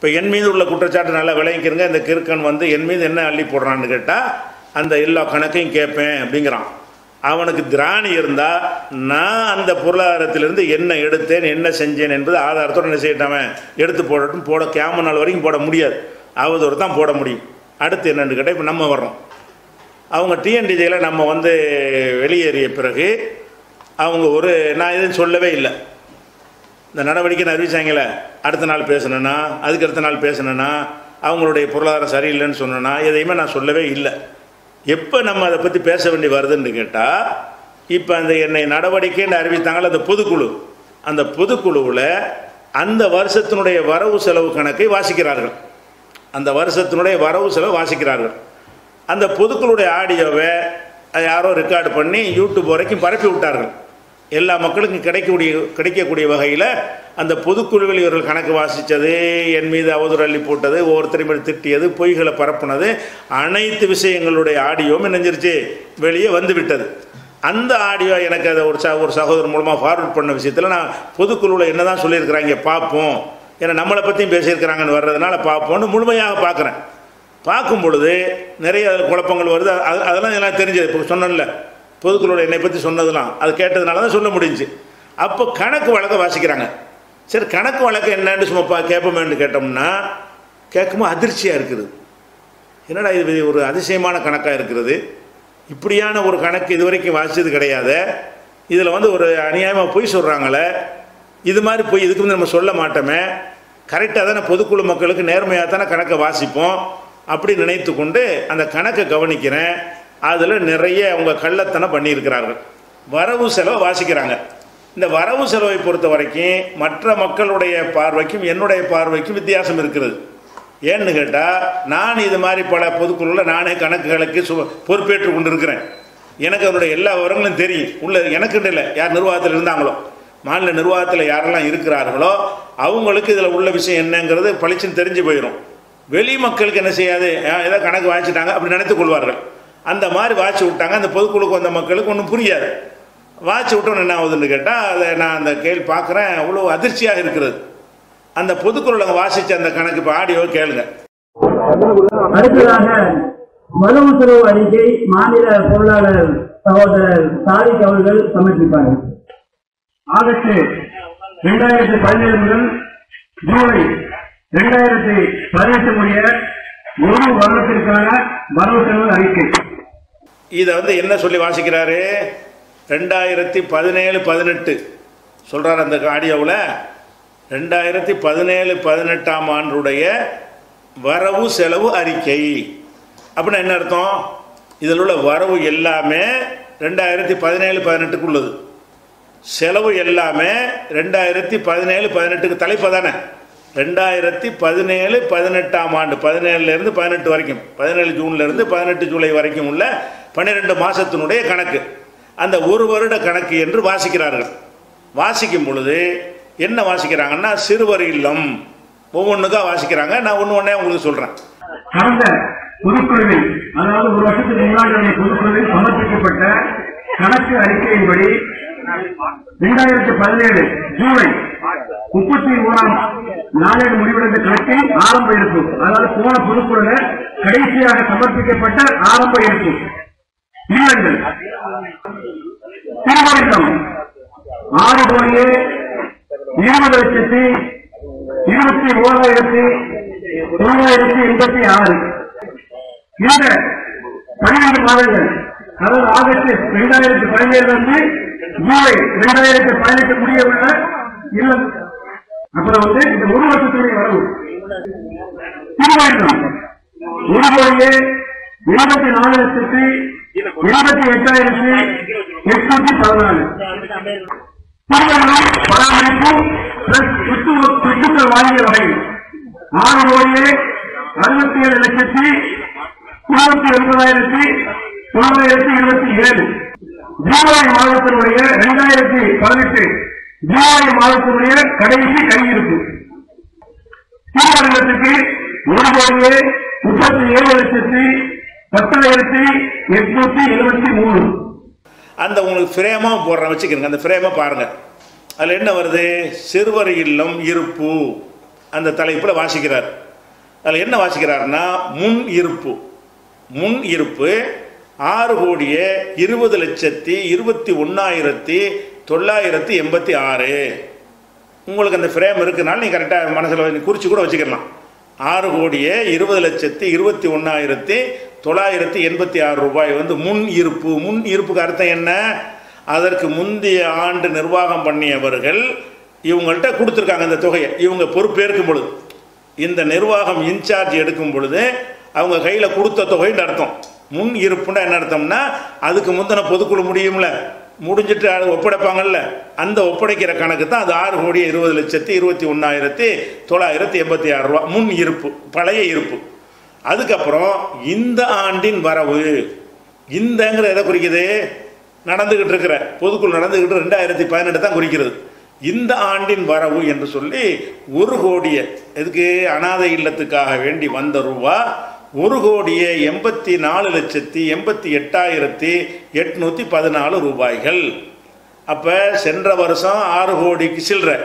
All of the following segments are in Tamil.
இப்போ என் மீது உள்ள குற்றச்சாட்டு நல்லா விளங்கிக்கிறங்க இந்த கிறுக்கன் வந்து என் மீது என்ன அள்ளி போடுறான்னு கேட்டால் அந்த எல்லா கணக்கையும் கேட்பேன் அப்படிங்கிறான் அவனுக்கு திராணி இருந்தால் நான் அந்த பொருளாதாரத்திலிருந்து என்ன எடுத்தேன் என்ன செஞ்சேன் என்பது ஆதாரத்தோடு என்ன செய்யிட்டவன் எடுத்து போடட்டும் போட கேம நாள் வரைக்கும் போட முடியாது அவதூறு தான் போட முடியும் அடுத்து என்னன்னு கேட்டால் இப்போ நம்ம வர்றோம் அவங்க டிஎன்டிஜியில் நம்ம வந்து வெளியேறிய பிறகு அவங்க ஒரு நான் எதுவும் சொல்லவே இல்லை இந்த நடவடிக்கை அறிவிச்சாங்களே அடுத்த நாள் பேசணுன்னா அதுக்கு அடுத்த நாள் பேசணுன்னா அவங்களுடைய பொருளாதாரம் சரியில்லைன்னு சொன்னேன்னா எதையுமே நான் சொல்லவே இல்லை எப்போ நம்ம அதை பற்றி பேச வேண்டி வருதுன்னு கேட்டால் இப்போ அந்த என்னை நடவடிக்கைன்னு அறிவித்தாங்களே அந்த பொதுக்குழு அந்த பொதுக்குழுவில் அந்த வருஷத்தினுடைய வரவு செலவு கணக்கை வாசிக்கிறார்கள் அந்த வருஷத்தினுடைய வரவு செலவு வாசிக்கிறார்கள் அந்த பொதுக்குழுடைய ஆடியோவை யாரோ ரெக்கார்டு பண்ணி யூடியூப் வரைக்கும் பரப்பி விட்டார்கள் எல்லா மக்களுக்கும் கிடைக்கக்கூடிய கிடைக்கக்கூடிய வகையில் அந்த பொதுக்குழுவில் இவர்கள் கணக்கு வாசித்தது என் மீது அவதூறு அள்ளி போட்டது ஒவ்வொருத்தரையும் மீது திட்டியது பொய்களை பரப்புனது அனைத்து விஷயங்களுடைய ஆடியோவும் நினைஞ்சிருச்சு வெளியே வந்து விட்டது அந்த ஆடியோ எனக்கு அதை ஒரு ச ஒரு சகோதரர் மூலமாக ஃபார்வர்ட் பண்ண விஷயத்தில் நான் பொதுக்குழுவில் என்ன தான் சொல்லியிருக்கிறாங்க பார்ப்போம் ஏன்னா நம்மளை பற்றியும் பேசியிருக்கிறாங்கன்னு வர்றதுனால பார்ப்போம்னு முழுமையாக பார்க்குறேன் பார்க்கும் பொழுது நிறைய அதில் குழப்பங்கள் வருது அது அதெல்லாம் எல்லாம் தெரிஞ்சது இப்போ சொன்னேன்ல பொதுக்குழுவோட என்னை பற்றி சொன்னதெல்லாம் அது கேட்டதுனால தான் சொல்ல முடிஞ்சுச்சு அப்போ கணக்கு வழக்க வாசிக்கிறாங்க சரி கணக்கு வழக்கு என்னன்னு சும்மா பா கேட்போமேன்னு கேட்டோம்னா கேட்கும்போது அதிர்ச்சியாக இருக்குது என்னடா இது ஒரு அதிசயமான கணக்காக இருக்கிறது இப்படியான ஒரு கணக்கு இது வரைக்கும் வாசித்தது கிடையாது இதில் வந்து ஒரு அநியாயமாக பொய் சொல்கிறாங்களே இது மாதிரி பொய் இதுக்கு வந்து நம்ம சொல்ல மாட்டோமே கரெக்டாக தானே பொதுக்குழு மக்களுக்கு நேர்மையாக தானே கணக்கை வாசிப்போம் அப்படி நினைத்து கொண்டு அந்த கணக்கை கவனிக்கிறேன் அதில் நிறைய அவங்க கள்ளத்தனம் பண்ணியிருக்கிறார்கள் வரவு செலவை வாசிக்கிறாங்க இந்த வரவு செலவை பொறுத்த வரைக்கும் மற்ற மக்களுடைய பார்வைக்கும் என்னுடைய பார்வைக்கும் வித்தியாசம் இருக்கிறது ஏன்னு கேட்டால் நான் இது மாதிரி பல பொதுக்குழுவில் நானே கணக்குகளுக்கு சு பொறுப்பேற்று கொண்டு இருக்கிறேன் எனக்கு அதனுடைய எல்லா விவரங்களும் தெரியும் உள்ள எனக்குன்னு இல்லை யார் நிர்வாகத்தில் இருந்தாங்களோ மாநில நிர்வாகத்தில் யாரெல்லாம் இருக்கிறார்களோ அவங்களுக்கு இதில் உள்ள விஷயம் என்னங்கிறது பளிச்சுன்னு தெரிஞ்சு போயிடும் வெளி மக்களுக்கு என்ன செய்யாது ஏதோ கணக்கு வாங்கிச்சிட்டாங்க அப்படி நினைத்து கொள்வார்கள் அந்த மாதிரி வாட்சி விட்டாங்க அந்த பொதுக்குழுக்கு வந்த மக்களுக்கு ஒன்றும் புரியாது வாட்சி விட்டோன்னு என்ன ஆகுதுன்னு கேட்டால் அதை நான் அந்த கேள்வி பார்க்குறேன் அவ்வளோ அதிர்ச்சியாக இருக்கிறது அந்த பொதுக்குழுல வாசித்த அந்த கணக்கு இப்போ ஆடியோ கேளுங்க அடுத்ததாக வரவு செலவு அறிக்கை மாநில பொருளாளர் சகோதரர் சாரிக் அவர்கள் சமர்ப்பிப்பார்கள் ஆகஸ்ட் இரண்டாயிரத்தி பதினேழு முதல் ஜூலை இரண்டாயிரத்தி பதினெட்டு முடிய ஒரு வருடத்திற்கான வரவு செலவு அறிக்கை இதை வந்து என்ன சொல்லி வாசிக்கிறாரு ரெண்டாயிரத்தி பதினேழு பதினெட்டு சொல்கிறார் அந்த ஆடியோவில் ரெண்டாயிரத்தி பதினேழு பதினெட்டாம் ஆண்டுடைய வரவு செலவு அறிக்கை அப்படின்னா என்ன அர்த்தம் இதில் உள்ள வரவு எல்லாமே ரெண்டாயிரத்தி பதினேழு பதினெட்டுக்கு உள்ளது செலவு எல்லாமே ரெண்டாயிரத்தி பதினேழு பதினெட்டுக்கு தலைப்பு தானே ரெண்டாயிரத்தி பதினேழு பதினெட்டாம் ஆண்டு பதினேழுலேருந்து பதினெட்டு வரைக்கும் பதினேழு ஜூன்லேருந்து பதினெட்டு ஜூலை வரைக்கும் உள்ள பன்னிரெண்டு மாதத்தினுடைய கணக்கு அந்த ஒரு வருட கணக்கு என்று வாசிக்கிறார்கள் வாசிக்கும் பொழுது என்ன வாசிக்கிறாங்கன்னா சிறுவர் இல்லம் ஒவ்வொன்றுக்கா வாசிக்கிறாங்க நான் ஒன்று ஒன்றே உங்களுக்கு சொல்கிறேன் கடந்த பொதுக்குழுவில் அதாவது ஒரு வருஷத்துக்கு முன்னாடி உள்ள பொதுக்குழுவில் சமர்ப்பிக்கப்பட்ட கணக்கு அறிக்கையின்படி இரண்டாயிரத்தி பதினேழு ஜூலை முப்பத்தி ஓராம் நாளேடு முடிவடைந்த கணக்கில் ஆரம்ப இருப்பு அதாவது போன பொதுக்குழுல கடைசியாக சமர்ப்பிக்கப்பட்ட ஆரம்ப இருப்பு இல்லங்கள் திருவரங்கம் ஆறு கோடியே இருபது லட்சத்தி இருபத்தி ஓராயிரத்தி தொள்ளாயிரத்தி எண்பத்தி ஆறு இந்த பன்னிரண்டு மாதங்கள் அதாவது ஆகஸ்ட் இரண்டாயிரத்தி பதினேழுல இருந்து ஜூலை இரண்டாயிரத்தி பதினெட்டு முடிய உள்ள இல்லம் அப்புறம் வந்து இந்த ஒரு வருஷத்துடைய வரவு திருவாயுதம் ஒரு கோடியே இருபத்தி நாலு லட்சத்தி இருபத்தி எட்டாயிரத்தி எட்நூத்தி பதினாலு திருமணம் பராமரிப்பு பிளஸ் சுற்று- சுற்றுச்சூழல் வாங்கிய வகை ஆறு கோடியே அறுபத்தி ஏழு லட்சத்தி இருபத்தி ஒன்பதாயிரத்தி தொள்ளாயிரத்தி இருபத்தி ஏழு ஜூலை மாதத்தினுடைய இரண்டாயிரத்தி பதினெட்டு ஜூலை மாதத்தினுடைய கடைசி கையிருப்பு திருமணத்துக்கு ஒரு கோடியே முப்பத்தி ஏழு லட்சத்தி பத்தாயிரத்தி எட்நூத்தி எழுபத்தி மூணு அந்த உங்களுக்கு ஃப்ரேமாக போடுறேன் வச்சுக்கிறேங்க அந்த ஃப்ரேமை பாருங்கள் அதில் என்ன வருது சிறுவர் இல்லம் இருப்பு அந்த தலைப்பில் வாசிக்கிறார் அதில் என்ன வாசிக்கிறாருன்னா முன் இருப்பு முன் இருப்பு ஆறு கோடியே இருபது லட்சத்தி இருபத்தி ஒன்றாயிரத்தி தொள்ளாயிரத்தி எண்பத்தி ஆறு உங்களுக்கு அந்த ஃப்ரேம் இருக்குனால நீ கரெக்டாக மனசில் குறித்து கூட வச்சுக்கலாம் ஆறு கோடியே இருபது லட்சத்தி இருபத்தி ஒன்றாயிரத்தி தொள்ளாயிரத்தி எண்பத்தி ஆறு ரூபாய் வந்து முன் இருப்பு முன் இருப்புக்கு அர்த்தம் என்ன அதற்கு முந்தைய ஆண்டு நிர்வாகம் பண்ணியவர்கள் இவங்கள்ட்ட கொடுத்துருக்காங்க இந்த தொகையை இவங்க பொறுப்பேற்கும் பொழுது இந்த நிர்வாகம் இன்சார்ஜ் எடுக்கும் பொழுது அவங்க கையில் கொடுத்த தொகைன்னு அர்த்தம் முன் இருப்புன்னா என்ன அர்த்தம்னா அதுக்கு முந்தின பொதுக்குழு முடியும்ல முடிஞ்சிட்டு அது ஒப்படைப்பாங்கல்ல அந்த ஒப்படைக்கிற கணக்கு தான் அது ஆறு கோடி இருபது லட்சத்தி இருபத்தி ஒன்றாயிரத்தி தொள்ளாயிரத்தி எண்பத்தி ஆறு ரூபா முன் இருப்பு பழைய இருப்பு அதுக்கப்புறம் இந்த ஆண்டின் வரவு இந்தங்கிற எதை குறிக்குது நடந்துகிட்டு இருக்கிற பொதுக்குழு நடந்துகிட்டு ரெண்டாயிரத்தி பதினெட்டு தான் குறிக்கிறது இந்த ஆண்டின் வரவு என்று சொல்லி ஒரு கோடிய இதுக்கு அனாதை இல்லத்துக்காக வேண்டி வந்த ரூபா ஒரு கோடியே எண்பத்தி நாலு லட்சத்தி எண்பத்தி எட்டாயிரத்தி எட்நூற்றி பதினாலு ரூபாய்கள் அப்போ சென்ற வருஷம் ஆறு கோடிக்கு சில்லற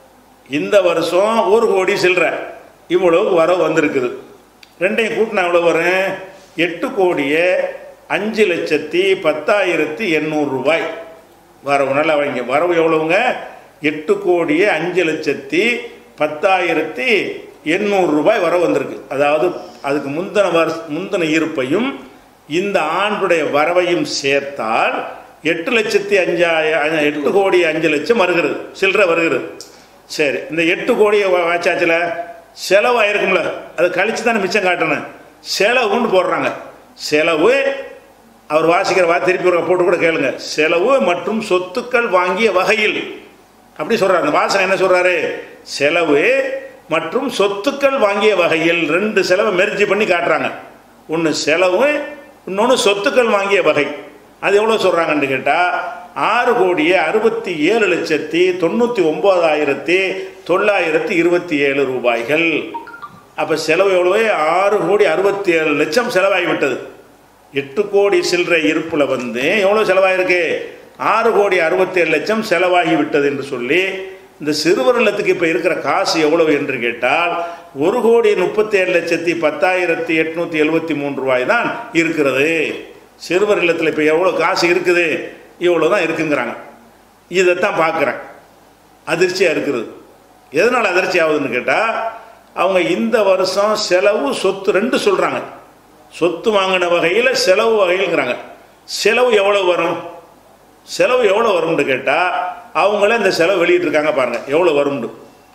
இந்த வருஷம் ஒரு கோடி சில்லற இவ்வளவு வரவு வந்திருக்குது ரெண்டையும் கூட்டினா எவ்வளோ வரும் எட்டு கோடியே அஞ்சு லட்சத்தி பத்தாயிரத்தி எண்ணூறு ரூபாய் வரவு நல்லா வைங்க வரவு எவ்வளவுங்க எட்டு கோடியே அஞ்சு லட்சத்தி பத்தாயிரத்தி எண்ணூறு ரூபாய் வரவு வந்திருக்கு அதாவது அதுக்கு முந்தின வருஷ முந்தின இருப்பையும் இந்த ஆண்டுடைய வரவையும் சேர்த்தால் எட்டு லட்சத்தி அஞ்சாயிரம் எட்டு கோடி அஞ்சு லட்சம் வருகிறது சில்லற வருகிறது சரி இந்த எட்டு கோடியை வாச்சாச்சில் செலவு ஆயிருக்கும்ல அதை கழிச்சு தானே மிச்சம் காட்டணும் செலவுன்னு போடுறாங்க செலவு அவர் வாசிக்கிற வா திருப்பி ஒரு போட்டு கூட கேளுங்க செலவு மற்றும் சொத்துக்கள் வாங்கிய வகையில் அப்படி சொல்றாரு அந்த வாசகம் என்ன சொல்றாரு செலவு மற்றும் சொத்துக்கள் வாங்கிய வகையில் ரெண்டு செலவை மெர்ஜி பண்ணி காட்டுறாங்க ஒன்று செலவு இன்னொன்று சொத்துக்கள் வாங்கிய வகை அது எவ்வளோ சொல்கிறாங்கன்னு கேட்டால் ஆறு கோடியே அறுபத்தி ஏழு லட்சத்தி தொண்ணூற்றி ஒம்பதாயிரத்தி தொள்ளாயிரத்தி இருபத்தி ஏழு ரூபாய்கள் அப்போ செலவு எவ்வளவு ஆறு கோடி அறுபத்தி ஏழு லட்சம் செலவாகிவிட்டது எட்டு கோடி சில்லறை இருப்பில் வந்து எவ்வளோ செலவாயிருக்கு ஆறு கோடி அறுபத்தேழு லட்சம் செலவாகி விட்டது என்று சொல்லி இந்த சிறுவர் இல்லத்துக்கு இப்போ இருக்கிற காசு எவ்வளவு என்று கேட்டால் ஒரு கோடி முப்பத்தேழு லட்சத்தி பத்தாயிரத்தி எட்நூற்றி எழுபத்தி மூன்று ரூபாய் தான் இருக்கிறது சிறுவர் இல்லத்தில் இப்போ எவ்வளோ காசு இருக்குது இவ்வளோ தான் இருக்குங்கிறாங்க இதைத்தான் பார்க்குறேன் அதிர்ச்சியாக இருக்கிறது எதனால் அதிர்ச்சி ஆகுதுன்னு கேட்டால் அவங்க இந்த வருஷம் செலவு சொத்து ரெண்டு சொல்கிறாங்க சொத்து வாங்கின வகையில் செலவு வகையில்ங்கிறாங்க செலவு எவ்வளோ வரும் செலவு எவ்வளோ வரும்னு கேட்டால் அவங்களே இந்த செலவு வெளியிட்டிருக்காங்க பாருங்கள் எவ்வளோ வரும்னு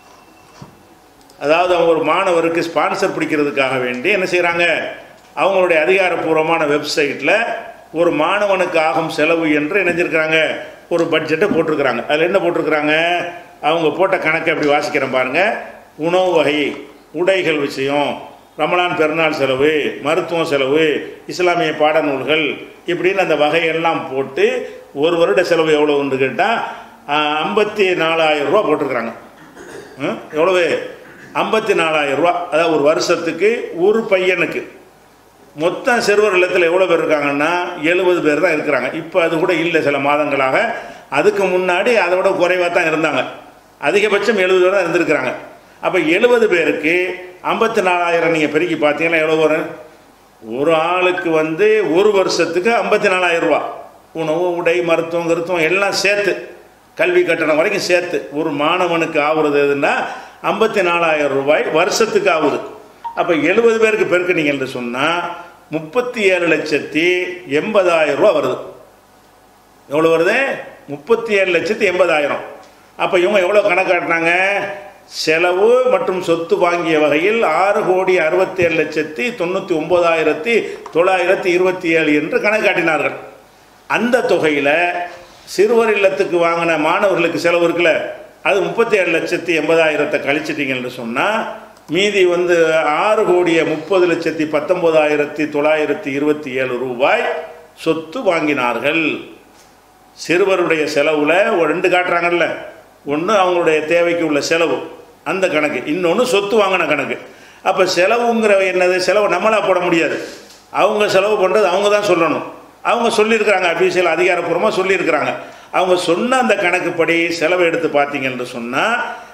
அதாவது அவங்க ஒரு மாணவருக்கு ஸ்பான்சர் பிடிக்கிறதுக்காக வேண்டி என்ன செய்கிறாங்க அவங்களுடைய அதிகாரப்பூர்வமான வெப்சைட்டில் ஒரு மாணவனுக்கு ஆகும் செலவு என்று இணைஞ்சிருக்கிறாங்க ஒரு பட்ஜெட்டை போட்டிருக்கிறாங்க அதில் என்ன போட்டிருக்கிறாங்க அவங்க போட்ட கணக்கை அப்படி வாசிக்கிறேன் பாருங்கள் உணவு வகை உடைகள் விஷயம் ரமலான் பெருநாள் செலவு மருத்துவ செலவு இஸ்லாமிய பாடநூல்கள் இப்படின்னு அந்த வகையெல்லாம் போட்டு ஒரு வருட செலவு எவ்வளோன்னு கேட்டால் ஐம்பத்தி நாலாயிரம் ரூபா போட்டிருக்கிறாங்க ம், எவ்வளவு ஐம்பத்தி நாலாயிரம் ரூபா அதாவது ஒரு வருஷத்துக்கு ஒரு பையனுக்கு மொத்தம் சிறுவர் இல்லத்தில் எவ்வளோ பேர் இருக்காங்கன்னா எழுபது பேர் தான் இருக்கிறாங்க இப்போ அது கூட இல்லை சில மாதங்களாக அதுக்கு முன்னாடி அதை விட குறைவாக தான் இருந்தாங்க அதிகபட்சம் எழுபது பேர் தான் இருந்திருக்கிறாங்க அப்போ எழுபது பேருக்கு ஐம்பத்தி நாலாயிரம் நீங்கள் பெருக்கி பார்த்தீங்கன்னா எவ்வளோ வரும் ஒரு ஆளுக்கு வந்து ஒரு வருஷத்துக்கு ஐம்பத்தி நாலாயிரம் ரூபா உணவு உடை மருத்துவம் கருத்துவம் எல்லாம் சேர்த்து கல்வி கட்டணம் வரைக்கும் சேர்த்து ஒரு மாணவனுக்கு ஆகுறது எதுன்னா ஐம்பத்தி நாலாயிரம் ரூபாய் வருஷத்துக்கு ஆகுது அப்போ எழுபது பேருக்கு பெருக்குனீங்க என்று சொன்னால் முப்பத்தி ஏழு லட்சத்தி எண்பதாயிரம் ரூபா வருது எவ்வளோ வருது முப்பத்தி ஏழு லட்சத்தி எண்பதாயிரம் அப்போ இவங்க எவ்வளோ கணக்காட்டினாங்க செலவு மற்றும் சொத்து வாங்கிய வகையில் ஆறு கோடி அறுபத்தேழு லட்சத்தி தொண்ணூற்றி ஒம்பதாயிரத்தி தொள்ளாயிரத்தி இருபத்தி ஏழு என்று கணக்காட்டினார்கள் அந்த தொகையில் சிறுவர் இல்லத்துக்கு வாங்கின மாணவர்களுக்கு செலவு இருக்குல்ல அது முப்பத்தி ஏழு லட்சத்தி எண்பதாயிரத்தை கழிச்சிட்டிங்கன்னு சொன்னால் மீதி வந்து ஆறு கோடியே முப்பது லட்சத்தி பத்தொம்போதாயிரத்தி தொள்ளாயிரத்தி இருபத்தி ஏழு ரூபாய் சொத்து வாங்கினார்கள் சிறுவருடைய செலவில் ஒரு ரெண்டு காட்டுறாங்கல்ல ஒன்று அவங்களுடைய தேவைக்கு உள்ள செலவு அந்த கணக்கு இன்னொன்று சொத்து வாங்கின கணக்கு அப்போ செலவுங்கிற என்னது செலவு நம்மளா போட முடியாது அவங்க செலவு பண்ணுறது அவங்க தான் சொல்லணும் அவங்க சொல்லியிருக்கிறாங்க அஃபீஷியல் அதிகாரப்பூர்வமாக சொல்லியிருக்கிறாங்க அவங்க சொன்ன அந்த கணக்குப்படி செலவு எடுத்து பார்த்தீங்கன்னு சொன்னால்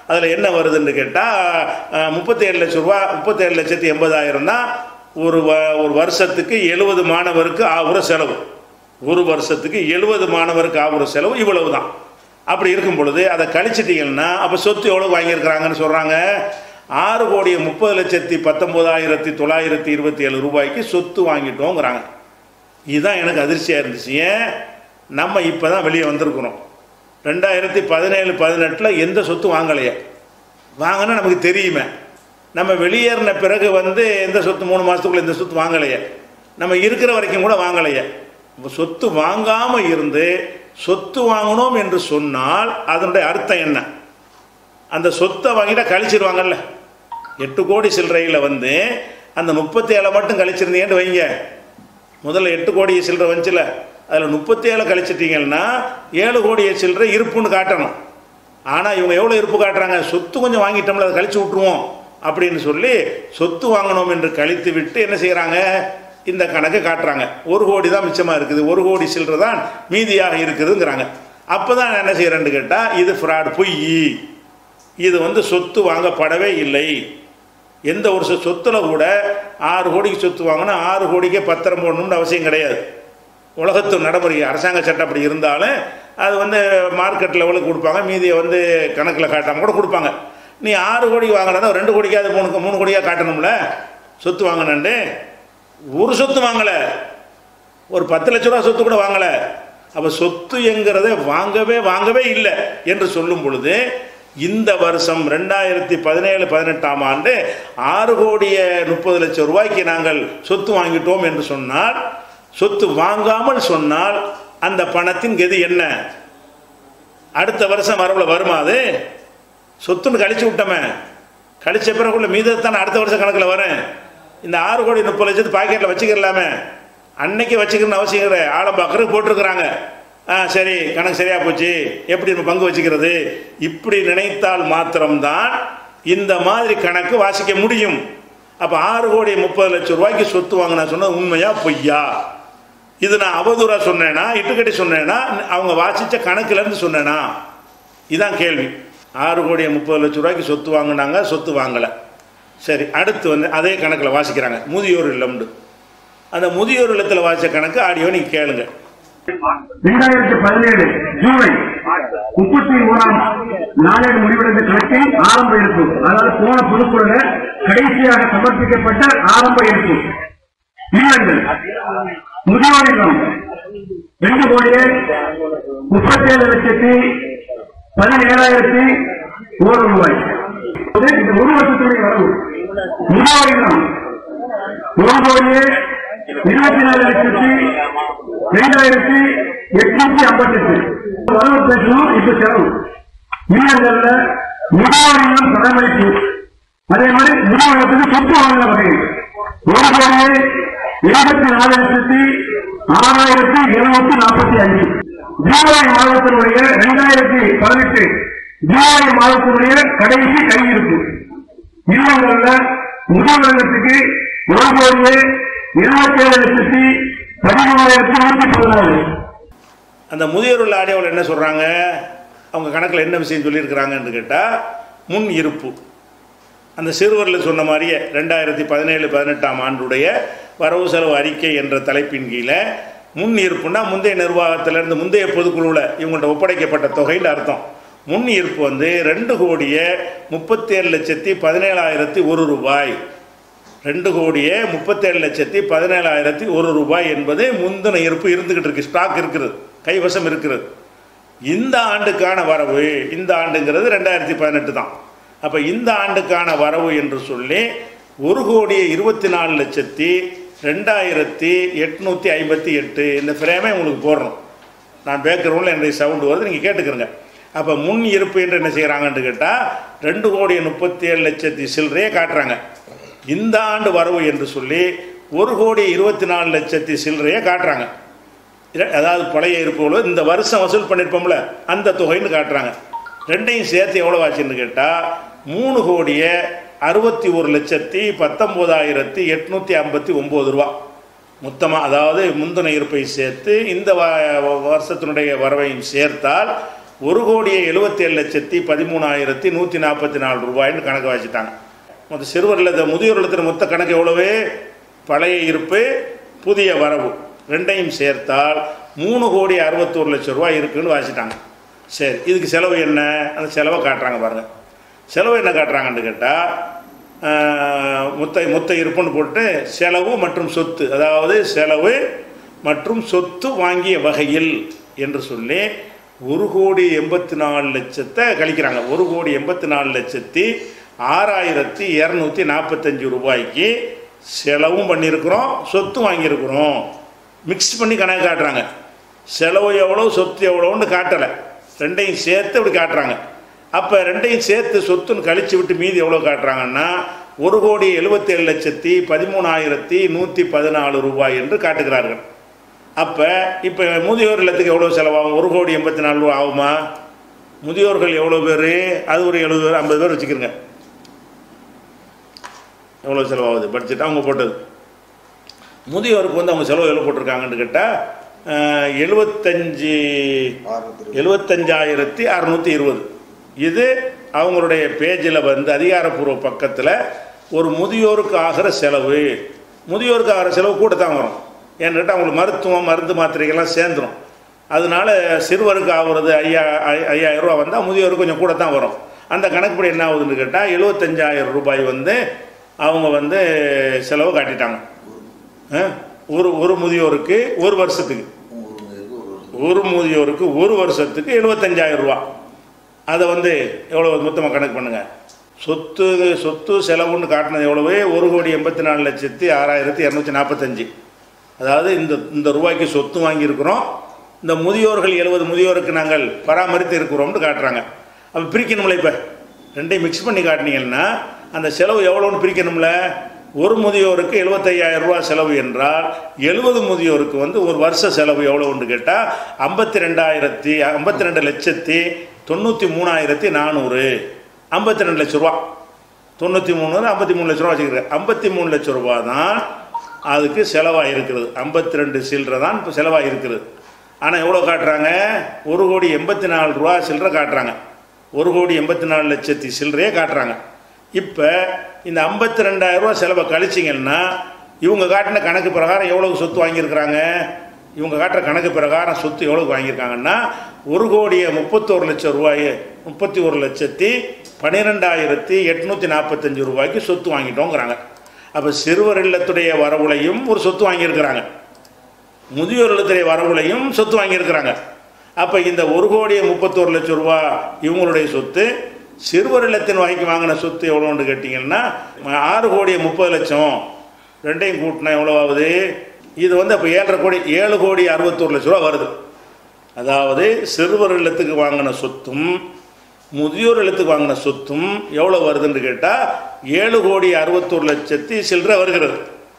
அதில் என்ன வருதுன்னு கேட்டால் முப்பத்தேழு லட்ச ரூபா முப்பத்தேழு லட்சத்தி எண்பதாயிரம் தான் ஒரு வ ஒரு வருஷத்துக்கு எழுபது மாணவருக்கு ஆகுற செலவு ஒரு வருஷத்துக்கு எழுபது மாணவருக்கு ஆகுற செலவு இவ்வளவு தான் அப்படி இருக்கும் பொழுது அதை கழிச்சிட்டிங்கன்னா அப்போ சொத்து எவ்வளோ வாங்கியிருக்கிறாங்கன்னு சொல்கிறாங்க ஆறு கோடி முப்பது லட்சத்தி பத்தொம்போதாயிரத்தி தொள்ளாயிரத்தி இருபத்தி ஏழு ரூபாய்க்கு சொத்து வாங்கிட்டோங்கிறாங்க இதுதான் எனக்கு அதிர்ச்சியாக இருந்துச்சு ஏன் நம்ம இப்போ தான் வெளியே வந்திருக்கிறோம் ரெண்டாயிரத்தி பதினேழு பதினெட்டில் எந்த சொத்து வாங்கலையே வாங்கினா நமக்கு தெரியுமே நம்ம வெளியேறின பிறகு வந்து எந்த சொத்து மூணு மாதத்துக்குள்ள எந்த சொத்து வாங்கலையே நம்ம இருக்கிற வரைக்கும் கூட வாங்கலையே இப்ப சொத்து வாங்காமல் இருந்து சொத்து வாங்கணும் என்று சொன்னால் அதனுடைய அர்த்தம் என்ன அந்த சொத்தை வாங்கிட்டா கழிச்சிருவாங்கல்ல எட்டு கோடி சில்லறையில் வந்து அந்த முப்பத்தி ஏழை மட்டும் கழிச்சிருந்தீங்கன்னு வைங்க முதல்ல எட்டு கோடி சில்லறை வந்துச்சுல அதில் முப்பத்தி ஏழை கழிச்சிட்டிங்கன்னா ஏழு கோடியை சில்லறை இருப்புன்னு காட்டணும் ஆனால் இவங்க எவ்வளோ இருப்பு காட்டுறாங்க சொத்து கொஞ்சம் வாங்கிட்டோம்ல அதை கழிச்சு விட்ருவோம் அப்படின்னு சொல்லி சொத்து வாங்கணும் என்று கழித்து விட்டு என்ன செய்கிறாங்க இந்த கணக்கு காட்டுறாங்க ஒரு கோடி தான் மிச்சமாக இருக்குது ஒரு கோடி சில்லறை தான் மீதியாக இருக்குதுங்கிறாங்க அப்போ தான் என்ன செய்கிறேன்னு கேட்டால் இது ஃப்ராட் பொய் இது வந்து சொத்து வாங்கப்படவே இல்லை எந்த ஒரு சொ- சொத்துல கூட ஆறு கோடிக்கு சொத்து வாங்கினா ஆறு கோடிக்கே பத்திரம் போடணும்னு அவசியம் கிடையாது உலகத்து நடைமுறை அரசாங்க சட்டம் அப்படி இருந்தாலும் அது வந்து மார்க்கெட் லெவலுக்கு கொடுப்பாங்க மீதியை வந்து கணக்கில் காட்டாமல் கூட கொடுப்பாங்க நீ ஆறு கோடிக்கு வாங்கினா ரெண்டு கோடிக்காவது மூணு மூணு கோடியாக காட்டணும்ல சொத்து வாங்கினேன்ட்டு ஒரு சொத்து வாங்கலை ஒரு பத்து லட்ச ரூபா சொத்து கூட வாங்கலை அப்போ சொத்து என்கிறதை வாங்கவே வாங்கவே இல்லை என்று சொல்லும் பொழுது இந்த வருஷம் ரெண்டாயிரத்தி பதினேழு பதினெட்டாம் ஆண்டு ஆறு கோடியே முப்பது லட்சம் ரூபாய்க்கு நாங்கள் சொத்து வாங்கிட்டோம் என்று சொன்னால் சொத்து வாங்காமல் சொன்னால் அந்த பணத்தின் கதி என்ன அடுத்த வருஷம் வரவுல வருமா அது சொத்துன்னு கழிச்சு விட்டோமே கழிச்ச பிறகுள்ள மீதத்தானே அடுத்த வருஷம் கணக்கில் வரேன் இந்த ஆறு கோடி முப்பது லட்சத்து பாக்கெட்டில் வச்சுக்கிறலாமே அன்னைக்கு வச்சுக்கணும்னு அவசியம் கிடையாது ஆழம் பார்க்கறதுக்கு போட்டிருக்கிறாங்க ஆ சரி கணக்கு சரியாக போச்சு எப்படி நம்ம பங்கு வச்சுக்கிறது இப்படி நினைத்தால் மாத்திரம்தான் இந்த மாதிரி கணக்கு வாசிக்க முடியும் அப்போ ஆறு கோடி முப்பது லட்சம் ரூபாய்க்கு சொத்து வாங்கினா சொன்னது உண்மையா பொய்யா இது நான் அவதூறா சொன்னேனா இட்டுக்கட்டி சொன்னேனா அவங்க வாசித்த கணக்குலேருந்து சொன்னேனா இதான் கேள்வி ஆறு கோடி முப்பது லட்ச ரூபாய்க்கு சொத்து வாங்கினாங்க சொத்து வாங்கலை சரி அடுத்து வந்து அதே கணக்கில் வாசிக்கிறாங்க முதியோர் இல்லம்னு அந்த முதியோர் இல்லத்தில் வாசித்த கணக்கு ஆடியோ நீங்கள் கேளுங்க இரண்டாயிரத்தி பதினேழு ஜூலை முப்பத்தி மூணாம் நாளேடு முடிவடைந்த கணக்கில் ஆரம்ப இருப்பு அதாவது போன பொதுக்குழுல கடைசியாக சமர்ப்பிக்கப்பட்ட ஆரம்ப இருப்பு இல்லங்கள் முதியோர் இல்லம் ரெண்டு கோடியே முப்பத்தேழு லட்சத்தி பதினேழாயிரத்தி ஒரு ரூபாய் இது இந்த ஒரு வருஷத்துடைய வரவு முதியோர் இல்லம் ஒரு கோடியே இருபத்தி நாலு லட்சத்தி ரெண்டாயிரத்தி எட்நூத்தி ஐம்பத்தி எட்டு வரவு பேசணும் இப்ப செலவு இல்லங்கள்ல முதியோர் இல்லம் பராமரிப்பு அதே மாதிரி முதியோரத்துக்கு சொத்து வாங்கின வகை ஒரு கோடியே இருபத்தி நாலு லட்சத்தி ஆறாயிரத்தி இருநூத்தி நாற்பத்தி அஞ்சு ஜூலை மாதத்தினுடைய இரண்டாயிரத்தி பதினெட்டு ஜூலை மாதத்தினுடைய கடைசி கையிருப்பு இல்லங்கள்ல முதியோரத்துக்கு ஒரு கோடியே இருபத்தி ஏழு லட்சத்தி பதிமூணாயிரத்தி நூத்தி பதினாலு அந்த முதியோர் உள்ள ஆடியோவில் என்ன சொல்கிறாங்க அவங்க கணக்கில் என்ன விஷயம் சொல்லியிருக்கிறாங்கன்னு கேட்டால் முன் இருப்பு அந்த சிறுவரில் சொன்ன மாதிரியே ரெண்டாயிரத்தி பதினேழு பதினெட்டாம் ஆண்டுடைய வரவு செலவு அறிக்கை என்ற தலைப்பின் கீழே முன் இருப்புன்னா முந்தைய நிர்வாகத்திலிருந்து முந்தைய பொதுக்குழுவில் இவங்கள்ட்ட ஒப்படைக்கப்பட்ட தொகைன்னு அர்த்தம் முன் இருப்பு வந்து ரெண்டு கோடியே முப்பத்தேழு லட்சத்தி பதினேழாயிரத்தி ஒரு ரூபாய் ரெண்டு கோடியே முப்பத்தேழு லட்சத்தி பதினேழாயிரத்தி ஒரு ரூபாய் என்பது முந்தின இருப்பு இருந்துகிட்டு இருக்கு ஸ்டாக் இருக்கிறது கைவசம் இருக்கிறது இந்த ஆண்டுக்கான வரவு இந்த ஆண்டுங்கிறது ரெண்டாயிரத்தி பதினெட்டு தான் அப்போ இந்த ஆண்டுக்கான வரவு என்று சொல்லி ஒரு கோடியே இருபத்தி நாலு லட்சத்தி ரெண்டாயிரத்தி எட்நூற்றி ஐம்பத்தி எட்டு இந்த ஃப்ரேமே உங்களுக்கு போடுறோம் நான் பேக்ரவுண்டில் என்னுடைய சவுண்டு வருது நீங்கள் கேட்டுக்கிறங்க அப்போ முன் இருப்பு என்று என்ன செய்கிறாங்கன்னு கேட்டால் ரெண்டு கோடி முப்பத்தி ஏழு லட்சத்தி சில்லறையே காட்டுறாங்க இந்த ஆண்டு வரவு என்று சொல்லி ஒரு கோடி இருபத்தி நாலு லட்சத்தி சில்லறையை காட்டுறாங்க இர- அதாவது பழைய இருப்புகளோ இந்த வருஷம் வசூல் பண்ணியிருப்போம்ல அந்த தொகைன்னு காட்டுறாங்க ரெண்டையும் சேர்த்து எவ்வளோ ஆச்சுன்னு கேட்டால் மூணு கோடியே அறுபத்தி ஒரு லட்சத்தி பத்தொம்போதாயிரத்தி எட்நூற்றி ஐம்பத்தி ஒம்பது ரூபா மொத்தமாக அதாவது முந்தின இருப்பை சேர்த்து இந்த வ- வருஷத்தினுடைய வரவையும் சேர்த்தால் ஒரு கோடியே எழுபத்தேழு லட்சத்தி பதிமூணாயிரத்தி நூற்றி நாற்பத்தி நாலு ரூபாய்னு கணக்கு வச்சுட்டாங்க மொத்த சிறுவர் இல்லத்த முதியோர் இல்லத்தில் மொத்த கணக்கு எவ்வளவு பழைய இருப்பு புதிய வரவு ரெண்டையும் சேர்த்தால் மூணு கோடி அறுபத்தோரு லட்சம் ரூபாய் இருக்குன்னு வாசிட்டாங்க சரி இதுக்கு செலவு என்ன அந்த செலவை காட்டுறாங்க பாருங்க செலவு என்ன காட்டுறாங்கன்னு கேட்டால் மொத்த மொத்த இருப்புன்னு போட்டு செலவு மற்றும் சொத்து அதாவது செலவு மற்றும் சொத்து வாங்கிய வகையில் என்று சொல்லி ஒரு கோடி எண்பத்தி நாலு லட்சத்தை கழிக்கிறாங்க ஒரு கோடி எண்பத்தி நாலு லட்சத்தி ஆறாயிரத்தி இரநூத்தி நாற்பத்தஞ்சு ரூபாய்க்கு செலவும் பண்ணியிருக்கிறோம் சொத்து வாங்கியிருக்கிறோம் மிக்ஸ் பண்ணி கணக்கு காட்டுறாங்க செலவு எவ்வளோ சொத்து எவ்வளோன்னு காட்டலை ரெண்டையும் சேர்த்து அப்படி காட்டுறாங்க அப்போ ரெண்டையும் சேர்த்து சொத்துன்னு கழிச்சு விட்டு மீதி எவ்வளோ காட்டுறாங்கன்னா ஒரு கோடி எழுபத்தேழு லட்சத்தி பதிமூணாயிரத்தி நூற்றி பதினாலு ரூபாய் என்று காட்டுகிறார்கள் அப்போ இப்போ முதியோர் இல்லத்துக்கு எவ்வளோ செலவாகும் ஒரு கோடி எண்பத்தி நாலு ரூபா ஆகுமா முதியோர்கள் எவ்வளோ பேர் அது ஒரு எழுபது பேர் ஐம்பது பேர் வச்சுக்கிறங்க எவ்வளோ செலவாகுது பட்ஜெட் அவங்க போட்டது முதியோருக்கு வந்து அவங்க செலவு எவ்வளோ போட்டிருக்காங்கன்னு கேட்டால் எழுபத்தஞ்சி எழுபத்தஞ்சாயிரத்தி அறநூற்றி இருபது இது அவங்களுடைய பேஜில் வந்து அதிகாரப்பூர்வ பக்கத்தில் ஒரு முதியோருக்கு ஆகிற செலவு முதியோருக்கு ஆகிற செலவு கூட தான் வரும் ஏன்னு கேட்டால் அவங்களுக்கு மருத்துவம் மருந்து மாத்திரைகள்லாம் சேர்ந்துடும் அதனால சிறுவருக்கு ஆகுறது ஐயா ஐ- ஐயாயிரம் ரூபா வந்தால் முதியோருக்கு கொஞ்சம் கூட தான் வரும் அந்த கணக்குப்படி என்ன ஆகுதுன்னு கேட்டால் எழுபத்தஞ்சாயிரம் ரூபாய் வந்து அவங்க வந்து செலவு காட்டிட்டாங்க ஆ? ஒரு ஒரு முதியோருக்கு ஒரு வருஷத்துக்கு ஒரு முதியோருக்கு ஒரு வருஷத்துக்கு எழுபத்தஞ்சாயிரம் ரூபா அதை வந்து எவ்வளோ மொத்தமாக கணக்கு பண்ணுங்க சொத்து சொத்து செலவுன்னு காட்டினது எவ்வளவு ஒரு கோடி எண்பத்தி நாலு லட்சத்தி ஆறாயிரத்தி இரநூத்தி நாற்பத்தஞ்சு அதாவது இந்த இந்த ரூபாய்க்கு சொத்து வாங்கியிருக்கிறோம் இந்த முதியோர்கள் எழுபது முதியோருக்கு நாங்கள் பராமரித்து இருக்கிறோம்னு காட்டுறாங்க அப்போ பிரிக்கணும்ல இப்போ ரெண்டையும் மிக்ஸ் பண்ணி காட்டினீங்கன்னா அந்த செலவு எவ்வளோன்னு பிரிக்கணும்ல ஒரு முதியோருக்கு எழுபத்தையாயிரம் ரூபா செலவு என்றால் எழுபது முதியோருக்கு வந்து ஒரு வருஷ செலவு எவ்வளோன்னு கேட்டால் ஐம்பத்தி ரெண்டாயிரத்தி ஐம்பத்தி ரெண்டு லட்சத்தி தொண்ணூற்றி மூணாயிரத்தி நானூறு ஐம்பத்தி ரெண்டு லட்ச ரூபா தொண்ணூற்றி மூணு ஐம்பத்தி மூணு லட்ச ரூபா வச்சுக்கிறேன் ஐம்பத்தி மூணு லட்ச ரூபா தான் அதுக்கு செலவாக இருக்கிறது ஐம்பத்தி ரெண்டு சில்லறை தான் இப்போ செலவாக இருக்கிறது ஆனால் எவ்வளோ காட்டுறாங்க ஒரு கோடி எண்பத்தி நாலு ரூபா சில்லறை காட்டுறாங்க ஒரு கோடி எண்பத்தி நாலு லட்சத்தி சில்லறையே காட்டுறாங்க இப்போ இந்த ஐம்பத்தி ரெண்டாயிரம் ரூபா செலவை கழிச்சிங்கன்னா இவங்க காட்டின கணக்கு பிரகாரம் எவ்வளவு சொத்து வாங்கியிருக்கிறாங்க இவங்க காட்டுற கணக்கு பிரகாரம் சொத்து எவ்வளவுக்கு வாங்கியிருக்காங்கன்னா ஒரு கோடியே முப்பத்தோரு லட்சம் ரூபாய் முப்பத்தி ஒரு லட்சத்தி பன்னிரெண்டாயிரத்தி எட்நூற்றி நாற்பத்தஞ்சு ரூபாய்க்கு சொத்து வாங்கிட்டோங்கிறாங்க அப்போ சிறுவர் இல்லத்துடைய வரவுலையும் ஒரு சொத்து வாங்கியிருக்கிறாங்க முதியோர் இல்லத்துடைய வரவுலையும் சொத்து வாங்கியிருக்கிறாங்க அப்போ இந்த ஒரு கோடியே முப்பத்தோரு லட்சம் ரூபா இவங்களுடைய சொத்து சிறுவர் இல்லத்தின் வகைக்கு வாங்கின சொத்து எவ்வளோன்னு கேட்டிங்கன்னா ஆறு கோடியே முப்பது லட்சம் ரெண்டையும் கூட்டினா எவ்வளோ ஆகுது இது வந்து அப்போ ஏழரை கோடி ஏழு கோடி அறுபத்தோரு லட்ச ரூபா வருது அதாவது சிறுவர் இல்லத்துக்கு வாங்கின சொத்தும் முதியோர் இல்லத்துக்கு வாங்கின சொத்தும் எவ்வளோ வருதுன்னு கேட்டால் ஏழு கோடி அறுபத்தோரு லட்சத்தி சில்லறை வருகிறது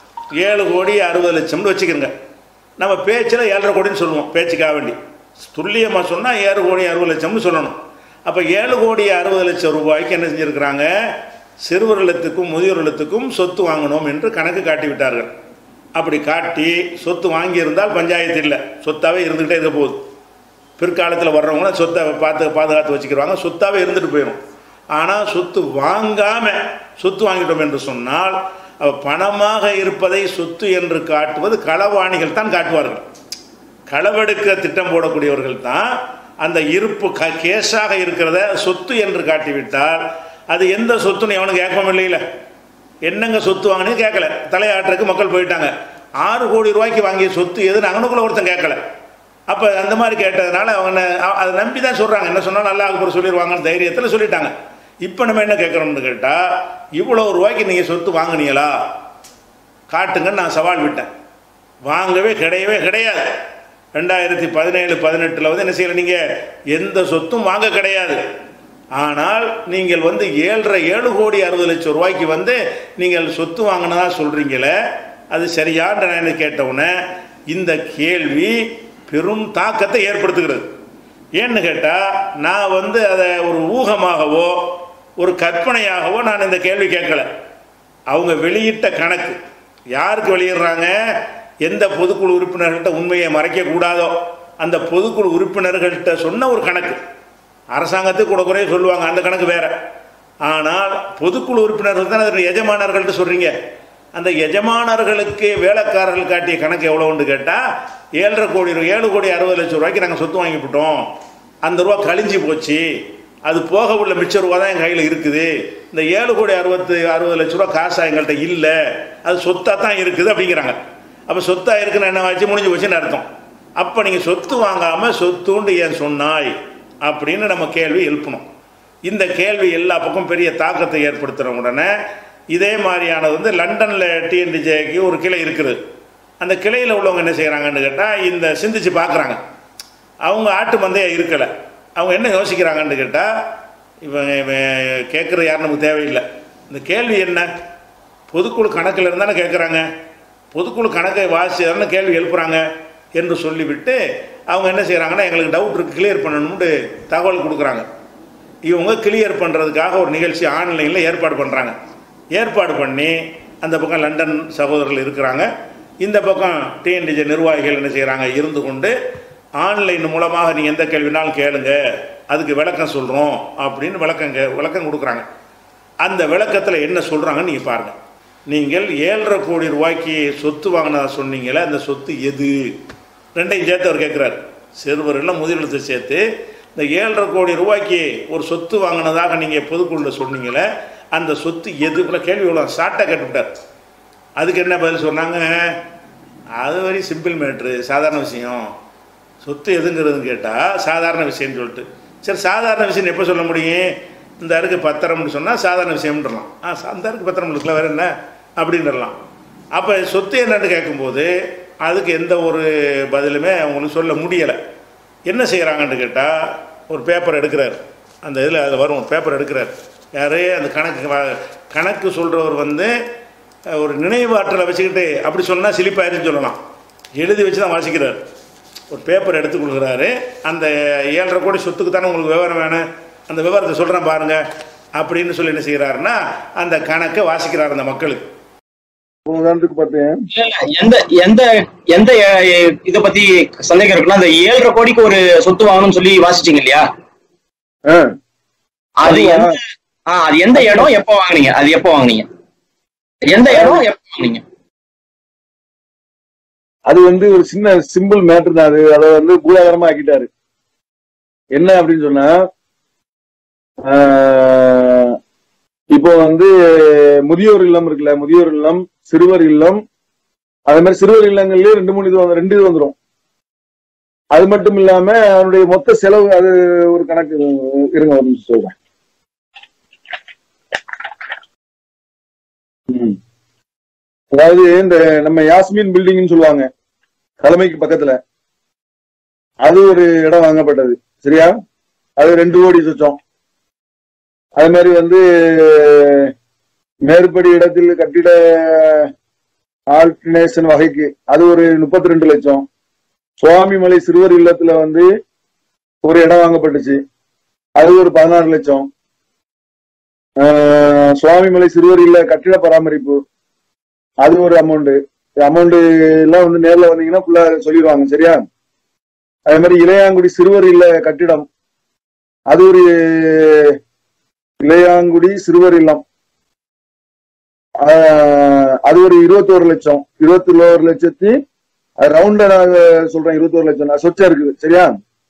ஏழு கோடி அறுபது லட்சம்னு வச்சுக்கிறங்க நம்ம பேச்சில் ஏழரை கோடின்னு சொல்லுவோம் பேச்சுக்காக வேண்டி துல்லியமாக சொன்னால் ஏழு கோடி அறுபது லட்சம்னு சொல்லணும் அப்போ ஏழு கோடி அறுபது லட்சம் ரூபாய்க்கு என்ன செஞ்சுருக்கிறாங்க சிறுவர் இல்லத்துக்கும் முதியோர் இல்லத்துக்கும் சொத்து வாங்கணும் என்று கணக்கு காட்டி விட்டார்கள் அப்படி காட்டி சொத்து வாங்கியிருந்தால் பஞ்சாயத்து இல்லை சொத்தாவே இருந்துக்கிட்டே இருக்க போகுது பிற்காலத்தில் வர்றவங்களும் சொத்தை பார்த்து பாதுகாத்து வச்சுக்கிறாங்க சொத்தாவே இருந்துட்டு போயிடும் ஆனால் சொத்து வாங்காமல் சொத்து வாங்கிட்டோம் என்று சொன்னால் அப்ப பணமாக இருப்பதை சொத்து என்று காட்டுவது களவாணிகள் தான் காட்டுவார்கள் களவெடுக்க திட்டம் போடக்கூடியவர்கள் தான் அந்த இருப்பு க கேஸாக இருக்கிறத சொத்து என்று காட்டிவிட்டால் அது எந்த சொத்துன்னு எவனும் கேட்கவும் இல்லையில என்னங்க சொத்து வாங்கினு கேட்கல தலையாட்டுறதுக்கு மக்கள் போயிட்டாங்க ஆறு கோடி ரூபாய்க்கு வாங்கிய சொத்து எதுன்னு அங்கனுக்குள்ள ஒருத்தன் கேட்கல அப்போ அந்த மாதிரி கேட்டதுனால அவங்க அ- அதை நம்பி தான் சொல்கிறாங்க என்ன சொன்னாலும் நல்லா அக்பர் சொல்லிடுவாங்கன்னு தைரியத்தில் சொல்லிட்டாங்க இப்போ நம்ம என்ன கேட்குறோம்னு கேட்டால் இவ்வளோ ரூபாய்க்கு நீங்கள் சொத்து வாங்குனீங்களா காட்டுங்கன்னு நான் சவால் விட்டேன் வாங்கவே கிடையவே கிடையாது ரெண்டாயிரத்தி பதினேழு பதினெட்டில் வந்து என்ன செய்யல நீங்கள் எந்த சொத்தும் வாங்க கிடையாது ஆனால் நீங்கள் வந்து ஏழரை ஏழு கோடி அறுபது லட்சம் ரூபாய்க்கு வந்து நீங்கள் சொத்து வாங்கினதா சொல்கிறீங்களே அது சரியான்ற நான் என்ன கேட்டவுடனே இந்த கேள்வி பெரும் தாக்கத்தை ஏற்படுத்துகிறது ஏன்னு கேட்டால் நான் வந்து அதை ஒரு ஊகமாகவோ ஒரு கற்பனையாகவோ நான் இந்த கேள்வி கேட்கல அவங்க வெளியிட்ட கணக்கு யாருக்கு வெளியிடுறாங்க எந்த பொதுக்குழு உறுப்பினர்கள்ட்ட உண்மையை மறைக்க கூடாதோ அந்த பொதுக்குழு உறுப்பினர்கள்ட்ட சொன்ன ஒரு கணக்கு அரசாங்கத்துக்கு கூட குறைய சொல்லுவாங்க அந்த கணக்கு வேற ஆனால் பொதுக்குழு உறுப்பினர்கள் தான் அதனுடைய எஜமானர்கள்ட்டு சொல்கிறீங்க அந்த எஜமானர்களுக்கு வேலைக்காரர்கள் காட்டிய கணக்கு எவ்வளோன்னு கேட்டால் ஏழரை கோடி ரூபா ஏழு கோடி அறுபது லட்சம் ரூபாய்க்கு நாங்கள் சொத்து வாங்கிவிட்டோம் அந்த ரூபா கழிஞ்சு போச்சு அது போக உள்ள மிச்ச ரூபா தான் என் கையில் இருக்குது இந்த ஏழு கோடி அறுபத்து அறுபது லட்ச ரூபா காசா எங்கள்கிட்ட இல்லை அது சொத்தாக தான் இருக்குது அப்படிங்கிறாங்க அப்போ சொத்தாக இருக்குன்னு என்ன வச்சு முடிஞ்சு போச்சுன்னு அர்த்தம் அப்போ நீங்கள் சொத்து வாங்காமல் சொத்துண்டு ஏன் சொன்னாய் அப்படின்னு நம்ம கேள்வி எழுப்பணும் இந்த கேள்வி எல்லா பக்கம் பெரிய தாக்கத்தை ஏற்படுத்துகிற உடனே இதே மாதிரியானது வந்து லண்டனில் டிஎன்டிஜேக்கு ஒரு கிளை இருக்குது அந்த கிளையில் உள்ளவங்க என்ன செய்கிறாங்கன்னு கேட்டால் இந்த சிந்திச்சு பார்க்குறாங்க அவங்க ஆட்டு மந்தையாக இருக்கலை அவங்க என்ன யோசிக்கிறாங்கன்னு கேட்டால் இவன் இவன் கேட்குறது யாரும் நமக்கு தேவையில்லை இந்த கேள்வி என்ன பொதுக்குழு கணக்கில் இருந்தானே கேட்குறாங்க பொதுக்குழு கணக்கை வாசி தானே கேள்வி எழுப்புறாங்க என்று சொல்லிவிட்டு அவங்க என்ன செய்கிறாங்கன்னா எங்களுக்கு டவுட் இருக்குது கிளியர் பண்ணணும்னு தகவல் கொடுக்குறாங்க இவங்க கிளியர் பண்ணுறதுக்காக ஒரு நிகழ்ச்சி ஆன்லைனில் ஏற்பாடு பண்ணுறாங்க ஏற்பாடு பண்ணி அந்த பக்கம் லண்டன் சகோதரர்கள் இருக்கிறாங்க இந்த பக்கம் டிஎன்டிஜே நிர்வாகிகள் என்ன செய்கிறாங்க இருந்து கொண்டு ஆன்லைன் மூலமாக நீ எந்த கேள்வினாலும் கேளுங்க அதுக்கு விளக்கம் சொல்கிறோம் அப்படின்னு விளக்கம் கே விளக்கம் கொடுக்குறாங்க அந்த விளக்கத்தில் என்ன சொல்கிறாங்கன்னு நீங்கள் பாருங்கள் நீங்கள் ஏழரை கோடி ரூபாய்க்கு சொத்து வாங்கினதா சொன்னீங்களே அந்த சொத்து எது ரெண்டையும் சேர்த்து அவர் கேட்குறாரு சிறுவர்கள் முதலீடு சேர்த்து இந்த ஏழரை கோடி ரூபாய்க்கு ஒரு சொத்து வாங்கினதாக நீங்கள் பொதுக்குழுல சொன்னீங்களே அந்த சொத்து எதுக்குள்ள கேள்வி இவ்வளோ ஷார்ட்டாக கேட்டுவிட்டார் அதுக்கு என்ன பதில் சொன்னாங்க அது வரை சிம்பிள் மேட்ரு சாதாரண விஷயம் சொத்து எதுங்கிறதுன்னு கேட்டால் சாதாரண விஷயம்னு சொல்லிட்டு சரி சாதாரண விஷயம் எப்போ சொல்ல முடியும் இந்த அருக்கு பத்திரம்னு சொன்னால் சாதாரண விஷயம்ன்றலாம் ஆ அந்த அருக்கு பத்திரம் இருக்குல்ல வேறு என்ன அப்படின்றலாம் அப்போ சொத்து என்னன்னு கேட்கும்போது அதுக்கு எந்த ஒரு பதிலுமே அவங்களுக்கு சொல்ல முடியலை என்ன செய்கிறாங்கன்னு கேட்டால் ஒரு பேப்பர் எடுக்கிறார் அந்த இதில் அதில் வரும் ஒரு பேப்பர் எடுக்கிறார் யார் அந்த கணக்கு வ- கணக்கு சொல்கிறவர் வந்து அஹ், ஒரு நினைவாற்றலை வச்சுக்கிட்டு அப்படி சொன்னால் சிலிப்பாயிருன்னு சொல்லலாம் எழுதி வச்சு தான் வாசிக்கிறார் ஒரு பேப்பர் எடுத்து கொடுக்குறாரு அந்த ஏழரை கோடி சொத்துக்கு தானே உங்களுக்கு விவரம் வேணும் அந்த விவரத்தை சொல்கிறேன் பாருங்க அப்படின்னு சொல்லி என்ன செய்கிறாருன்னா அந்த கணக்கை வாசிக்கிறார் அந்த மக்களுக்கு இப்போ உதாரணத்துக்கு பார்த்தேன் எந்த எந்த எந்த அஹ், இத பத்தி சந்தேகம் இருக்குன்னா அந்த ஏழரை கோடிக்கு ஒரு சொத்து வாங்கணும்னு சொல்லி வாசிச்சீங்க இல்லையா ஆ, அது அதுவா? எந்த ஆ, அது எந்த இடம் எப்போ வாங்குனீங்க அது எப்போ வாங்குனீங்க எந்த இடம் எப்போ வாங்குனீங்க அது வந்து ஒரு சின்ன சிம்பிள் மேட்டர் தான் அது அதை வந்து பூதாகரமா ஆக்கிட்டாரு என்ன அப்படின்னு சொன்னா ஆஹ், இப்போ வந்து முதியோர் இல்லம் இருக்குல்ல முதியோர் இல்லம் சிறுவர் இல்லம் அதே மாதிரி சிறுவர் இல்லங்கள்லயே ரெண்டு மூணு இது வந்து ரெண்டு இது வந்துடும் அது மட்டும் இல்லாம அவனுடைய மொத்த செலவு அது ஒரு கணக்கு இருங்க ஒரு நிமிஷம் சொல்றேன் ம். அதாவது இந்த நம்ம யாஸ்மின் பில்டிங்னு சொல்லுவாங்க தலைமைக்கு பக்கத்துல அது ஒரு இடம் வாங்கப்பட்டது சரியா அது ரெண்டு கோடி சொச்சம் அது மாதிரி வந்து மேற்படி இடத்தில் கட்டிட ஆல்டர்னேஷன் வகைக்கு அது ஒரு முப்பத்தி ரெண்டு லட்சம் சுவாமிமலை சிறுவர் இல்லத்துல வந்து ஒரு இடம் வாங்கப்பட்டுச்சு அது ஒரு பதினாறு லட்சம் ஆஹ் சுவாமிமலை சிறுவர் இல்ல கட்டிட பராமரிப்பு அது ஒரு அமௌண்ட் அமௌண்ட் எல்லாம் வந்து நேர்ல வந்தீங்கன்னா ஃபுல்லா சொல்லிடுவாங்க சரியா அதே மாதிரி இளையாங்குடி சிறுவர் இல்ல கட்டிடம் அது ஒரு இளையாங்குடி சிறுவர் இல்லம் ஆஹ் அது ஒரு இருபத்தோரு லட்சம் இருபத்தி ஒரு லட்சத்தி ரவுண்டா சொல்றேன் இருபத்தோரு லட்சம் நான் சொச்சா இருக்குது சரியா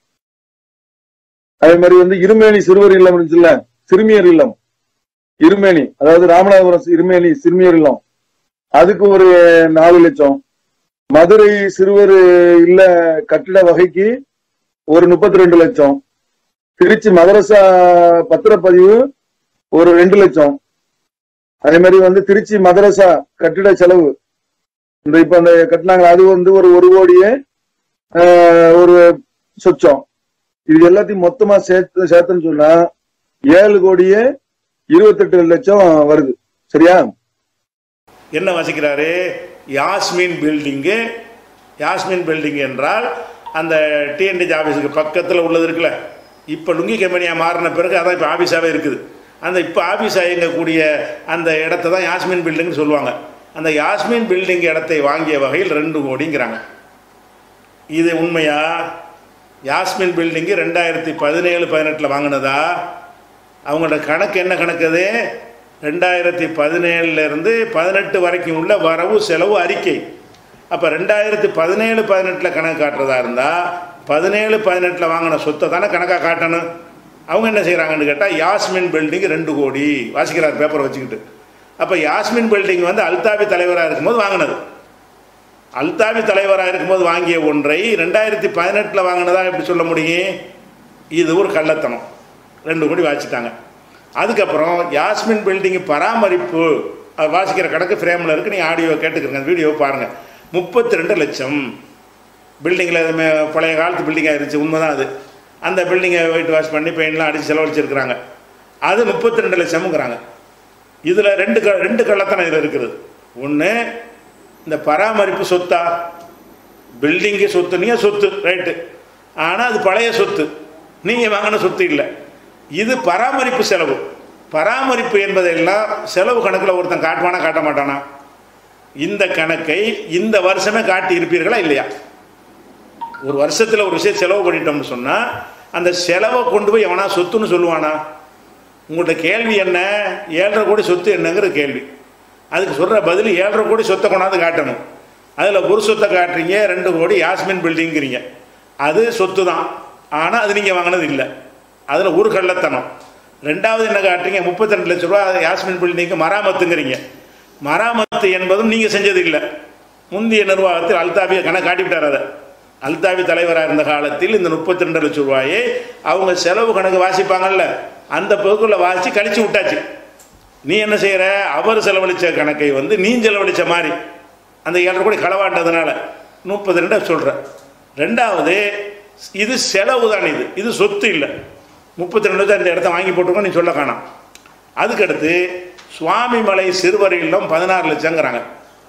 அதே மாதிரி வந்து இருமேனி சிறுவர் இல்லம் இருந்துச்சுல்ல சிறுமியர் இல்லம் இருமேனி அதாவது ராமநாதபுரம் இருமேனி சிறுமியர் இல்லம் அதுக்கு ஒரு நாலு லட்சம் மதுரை சிறுவர் இல்ல கட்டிட வகைக்கு ஒரு முப்பத்தி ரெண்டு லட்சம் திருச்சி மதரசா பத்திரப்பதிவு ஒரு ரெண்டு லட்சம் அதே மாதிரி வந்து திருச்சி மதரசா கட்டிட செலவு இந்த இப்ப அந்த கட்டினாங்க அது வந்து ஒரு ஒரு கோடியே ஆஹ், ஒரு சொச்சம் இது எல்லாத்தையும் மொத்தமா சேர்த்து சேர்த்துன்னு சொன்னா ஏழு கோடியே இருபத்தெட்டு லட்சம் வருது சரியா என்ன வாசிக்கிறாரு யாஸ்மின் பில்டிங்கு யாஸ்மின் பில்டிங் என்றால் அந்த டிஎன்டிஜி ஆஃபீஸுக்கு பக்கத்தில் உள்ளது இருக்குல்ல இப்போ லுங்கி கம்பெனியாக மாறின பிறகு அதான் இப்போ ஆஃபீஸாகவே இருக்குது அந்த இப்போ ஆஃபீஸாக இயங்கக்கூடிய அந்த இடத்த தான் யாஸ்மின் பில்டிங்னு சொல்லுவாங்க அந்த யாஸ்மின் பில்டிங் இடத்தை வாங்கிய வகையில் ரெண்டு கோடிங்கிறாங்க இது உண்மையா யாஸ்மின் பில்டிங்கு ரெண்டாயிரத்தி பதினேழு பதினெட்டில் வாங்கினதா அவங்களோட கணக்கு என்ன கணக்கு அது ரெண்டாயிரத்தி பதினேழுலேருந்து பதினெட்டு வரைக்கும் உள்ள வரவு செலவு அறிக்கை அப்போ ரெண்டாயிரத்தி பதினேழு பதினெட்டில் கணக்கு காட்டுறதா இருந்தால் பதினேழு பதினெட்டில் வாங்கின சொத்தை தானே கணக்காக காட்டணும் அவங்க என்ன செய்கிறாங்கன்னு கேட்டால் யாஸ்மின் பில்டிங் ரெண்டு கோடி வாசிக்கிறார் பேப்பரை வச்சுக்கிட்டு அப்போ யாஸ்மின் பில்டிங் வந்து அல்தாபி தலைவராக இருக்கும்போது வாங்கினது அல்தாபி தலைவராக இருக்கும்போது வாங்கிய ஒன்றை ரெண்டாயிரத்தி பதினெட்டில் வாங்கினதா எப்படி சொல்ல முடியும் இது ஒரு கள்ளத்தனம் ரெண்டு கோடி வாசிட்டாங்க அதுக்கப்புறம் யாஸ்மின் பில்டிங் பராமரிப்பு அவர் வாசிக்கிற கணக்கு ஃப்ரேமில் இருக்குது நீங்கள் ஆடியோ கேட்டுக்கிறங்க வீடியோ பாருங்கள் முப்பத்தி ரெண்டு லட்சம் பில்டிங்கில் பழைய காலத்து பில்டிங்காக இருந்துச்சு உண்மைதான் அது அந்த பில்டிங்கை ஒயிட் வாஷ் பண்ணி பெயின்லாம் அடித்து செலவழிச்சிருக்கிறாங்க அது முப்பத்தி ரெண்டு லட்சம்ங்கிறாங்க இதில் ரெண்டு க ரெண்டு கள்ளத்தனம் இதில் இருக்குது ஒன்று இந்த பராமரிப்பு சொத்தா பில்டிங்கு சொத்து நீங்கள் சொத்து ரைட்டு ஆனால் அது பழைய சொத்து நீங்கள் வாங்கின சொத்து இல்லை இது பராமரிப்பு செலவு பராமரிப்பு என்பதெல்லாம் செலவு கணக்கில் ஒருத்தன் காட்டுவானா காட்ட மாட்டானா இந்த கணக்கை இந்த வருஷமே காட்டி இருப்பீர்களா இல்லையா ஒரு வருஷத்தில் ஒரு விஷயம் செலவு பண்ணிட்டோம்னு சொன்னால் அந்த செலவை கொண்டு போய் எவனா சொத்துன்னு சொல்லுவானா உங்கள்கிட்ட கேள்வி என்ன ஏழரை கோடி சொத்து என்னங்கிற கேள்வி அதுக்கு சொல்கிற பதில் ஏழரை கோடி சொத்தை கொண்டாந்து காட்டணும் அதில் ஒரு சொத்தை காட்டுறீங்க ரெண்டு கோடி யாஸ்மின் பில்டிங்கிறீங்க அது சொத்து தான் ஆனால் அது நீங்கள் வாங்கினது இல்லை அதில் ஒரு கள்ளத்தனம் ரெண்டாவது என்ன காட்டுறீங்க முப்பத்தி ரெண்டு லட்ச ரூபா யாஸ்மின் பில்டிங்க்கு மராமத்துங்கிறீங்க மராமத்து என்பதும் நீங்கள் செஞ்சது இல்லை முந்தைய நிர்வாகத்தில் அல்தாபியை கணக்கு காட்டிவிட்டார் அதை அல்தாபி தலைவராக இருந்த காலத்தில் இந்த முப்பத்தி ரெண்டு லட்சம் ரூபாயை அவங்க செலவு கணக்கு வாசிப்பாங்கல்ல அந்த பொதுக்குள்ள வாசித்து கழிச்சு விட்டாச்சு நீ என்ன செய்கிற அவர் செலவழித்த கணக்கை வந்து நீ செலவழித்த மாதிரி அந்த ஏழரை கோடி களவாண்டதுனால முப்பது ரெண்டை சொல்கிற ரெண்டாவது இது செலவு தான் இது இது சொத்து இல்லை முப்பத்தி ரெண்டு லட்சம் இந்த இடத்த வாங்கி போட்டுருக்கோம் நீ சொல்ல காணாம் அதுக்கடுத்து சுவாமிமலை சிறுவர் இல்லம் பதினாறு லட்சங்கிறாங்க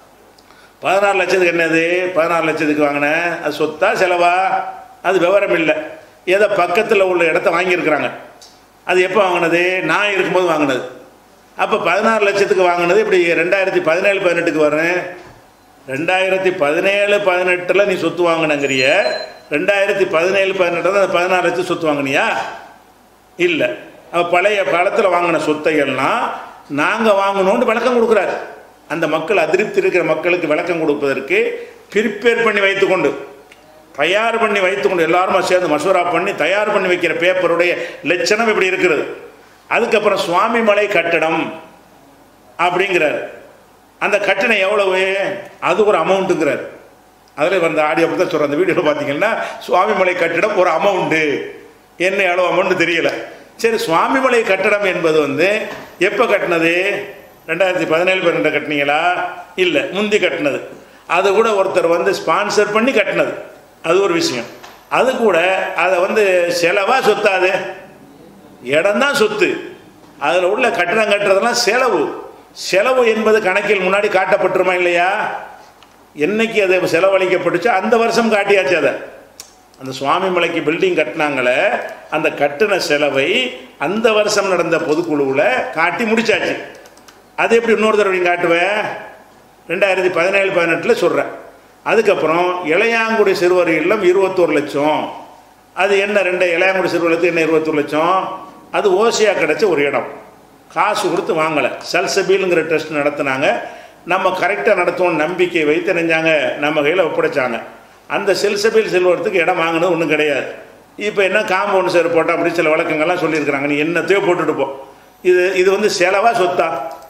பதினாறு லட்சத்துக்கு என்னது பதினாறு லட்சத்துக்கு வாங்கினேன் அது சொத்தா செலவா அது விவரம் இல்லை ஏதோ பக்கத்தில் உள்ள இடத்த வாங்கியிருக்கிறாங்க அது எப்போ வாங்கினது நான் இருக்கும்போது வாங்கினது அப்போ பதினாறு லட்சத்துக்கு வாங்கினது இப்படி ரெண்டாயிரத்தி பதினேழு பதினெட்டுக்கு வரேன் ரெண்டாயிரத்தி பதினேழு பதினெட்டில் நீ சொத்து வாங்கினங்கிறிய ரெண்டாயிரத்தி பதினேழு பதினெட்டில் அந்த பதினாறு லட்சம் சொத்து வாங்கினியா இல்லை அப்போ பழைய காலத்தில் வாங்கின சொத்தை எல்லாம் நாங்கள் வாங்கணும்னு விளக்கம் கொடுக்குறாரு அந்த மக்கள் அதிருப்தி இருக்கிற மக்களுக்கு விளக்கம் கொடுப்பதற்கு ப்ரிப்பேர் பண்ணி வைத்துக்கொண்டு தயார் பண்ணி வைத்துக்கொண்டு எல்லாருமா சேர்ந்து மசூரா பண்ணி தயார் பண்ணி வைக்கிற பேப்பருடைய லட்சணம் இப்படி இருக்கிறது அதுக்கப்புறம் சுவாமிமலை கட்டடம் அப்படிங்கிறார் அந்த கட்டணம் எவ்வளவு அது ஒரு அமௌண்ட்டுங்கிறார் அதில் வந்த ஆடியோ பற்றி சொல்கிற அந்த வீடியோவில் பார்த்தீங்கன்னா சுவாமிமலை கட்டிடம் ஒரு அமௌண்ட்டு என்ன எவ்வளோ அமௌண்ட் தெரியல சரி சுவாமிமலை கட்டடம் என்பது வந்து எப்போ கட்டினது ரெண்டாயிரத்தி பதினேழு பன்னெண்டு கட்டினீங்களா இல்லை முந்தி கட்டினது அது கூட ஒருத்தர் வந்து ஸ்பான்சர் பண்ணி கட்டினது அது ஒரு விஷயம் அது கூட அதை வந்து செலவா சொத்தாது இடம்தான் சொத்து அதில் உள்ள கட்டடம் கட்டுறதெல்லாம் செலவு செலவு என்பது கணக்கில் முன்னாடி காட்டப்பட்டுருமா இல்லையா என்னைக்கு அது செலவழிக்கப்பட்டுச்சோ அந்த வருஷம் காட்டியாச்சு அதை அந்த சுவாமி மலைக்கு பில்டிங் கட்டினாங்களே அந்த கட்டின செலவை அந்த வருஷம் நடந்த பொதுக்குழுவில் காட்டி முடிச்சாச்சு அது எப்படி இன்னொரு தடவை நீ காட்டுவேன் ரெண்டாயிரத்தி பதினேழு பதினெட்டில் சொல்கிறேன் அதுக்கப்புறம் இளையாங்குடி சிறுவர் இல்லம் இருபத்தோரு லட்சம் அது என்ன ரெண்டு இளையாங்குடி சிறுவர்களுக்கு என்ன இருபத்தொரு லட்சம் அது ஓசியாக கிடைச்ச ஒரு இடம் காசு கொடுத்து வாங்கலை சல்சபீலுங்கிற டெஸ்ட் நடத்துனாங்க நம்ம கரெக்டாக நடத்துவோம் நம்பிக்கை வைத்து நினைஞ்சாங்க நம்ம கையில் ஒப்படைச்சாங்க அந்த செல்சபீல் செல்வத்துக்கு இடம் வாங்கினது ஒன்றும் கிடையாது இப்போ என்ன காம்பவுண்ட் சேர் போட்டால் அப்படி சில வழக்கங்கள்லாம் சொல்லியிருக்கிறாங்க நீ என்னத்தையோ போட்டுட்டு போ இது இது வந்து செலவா சொத்தா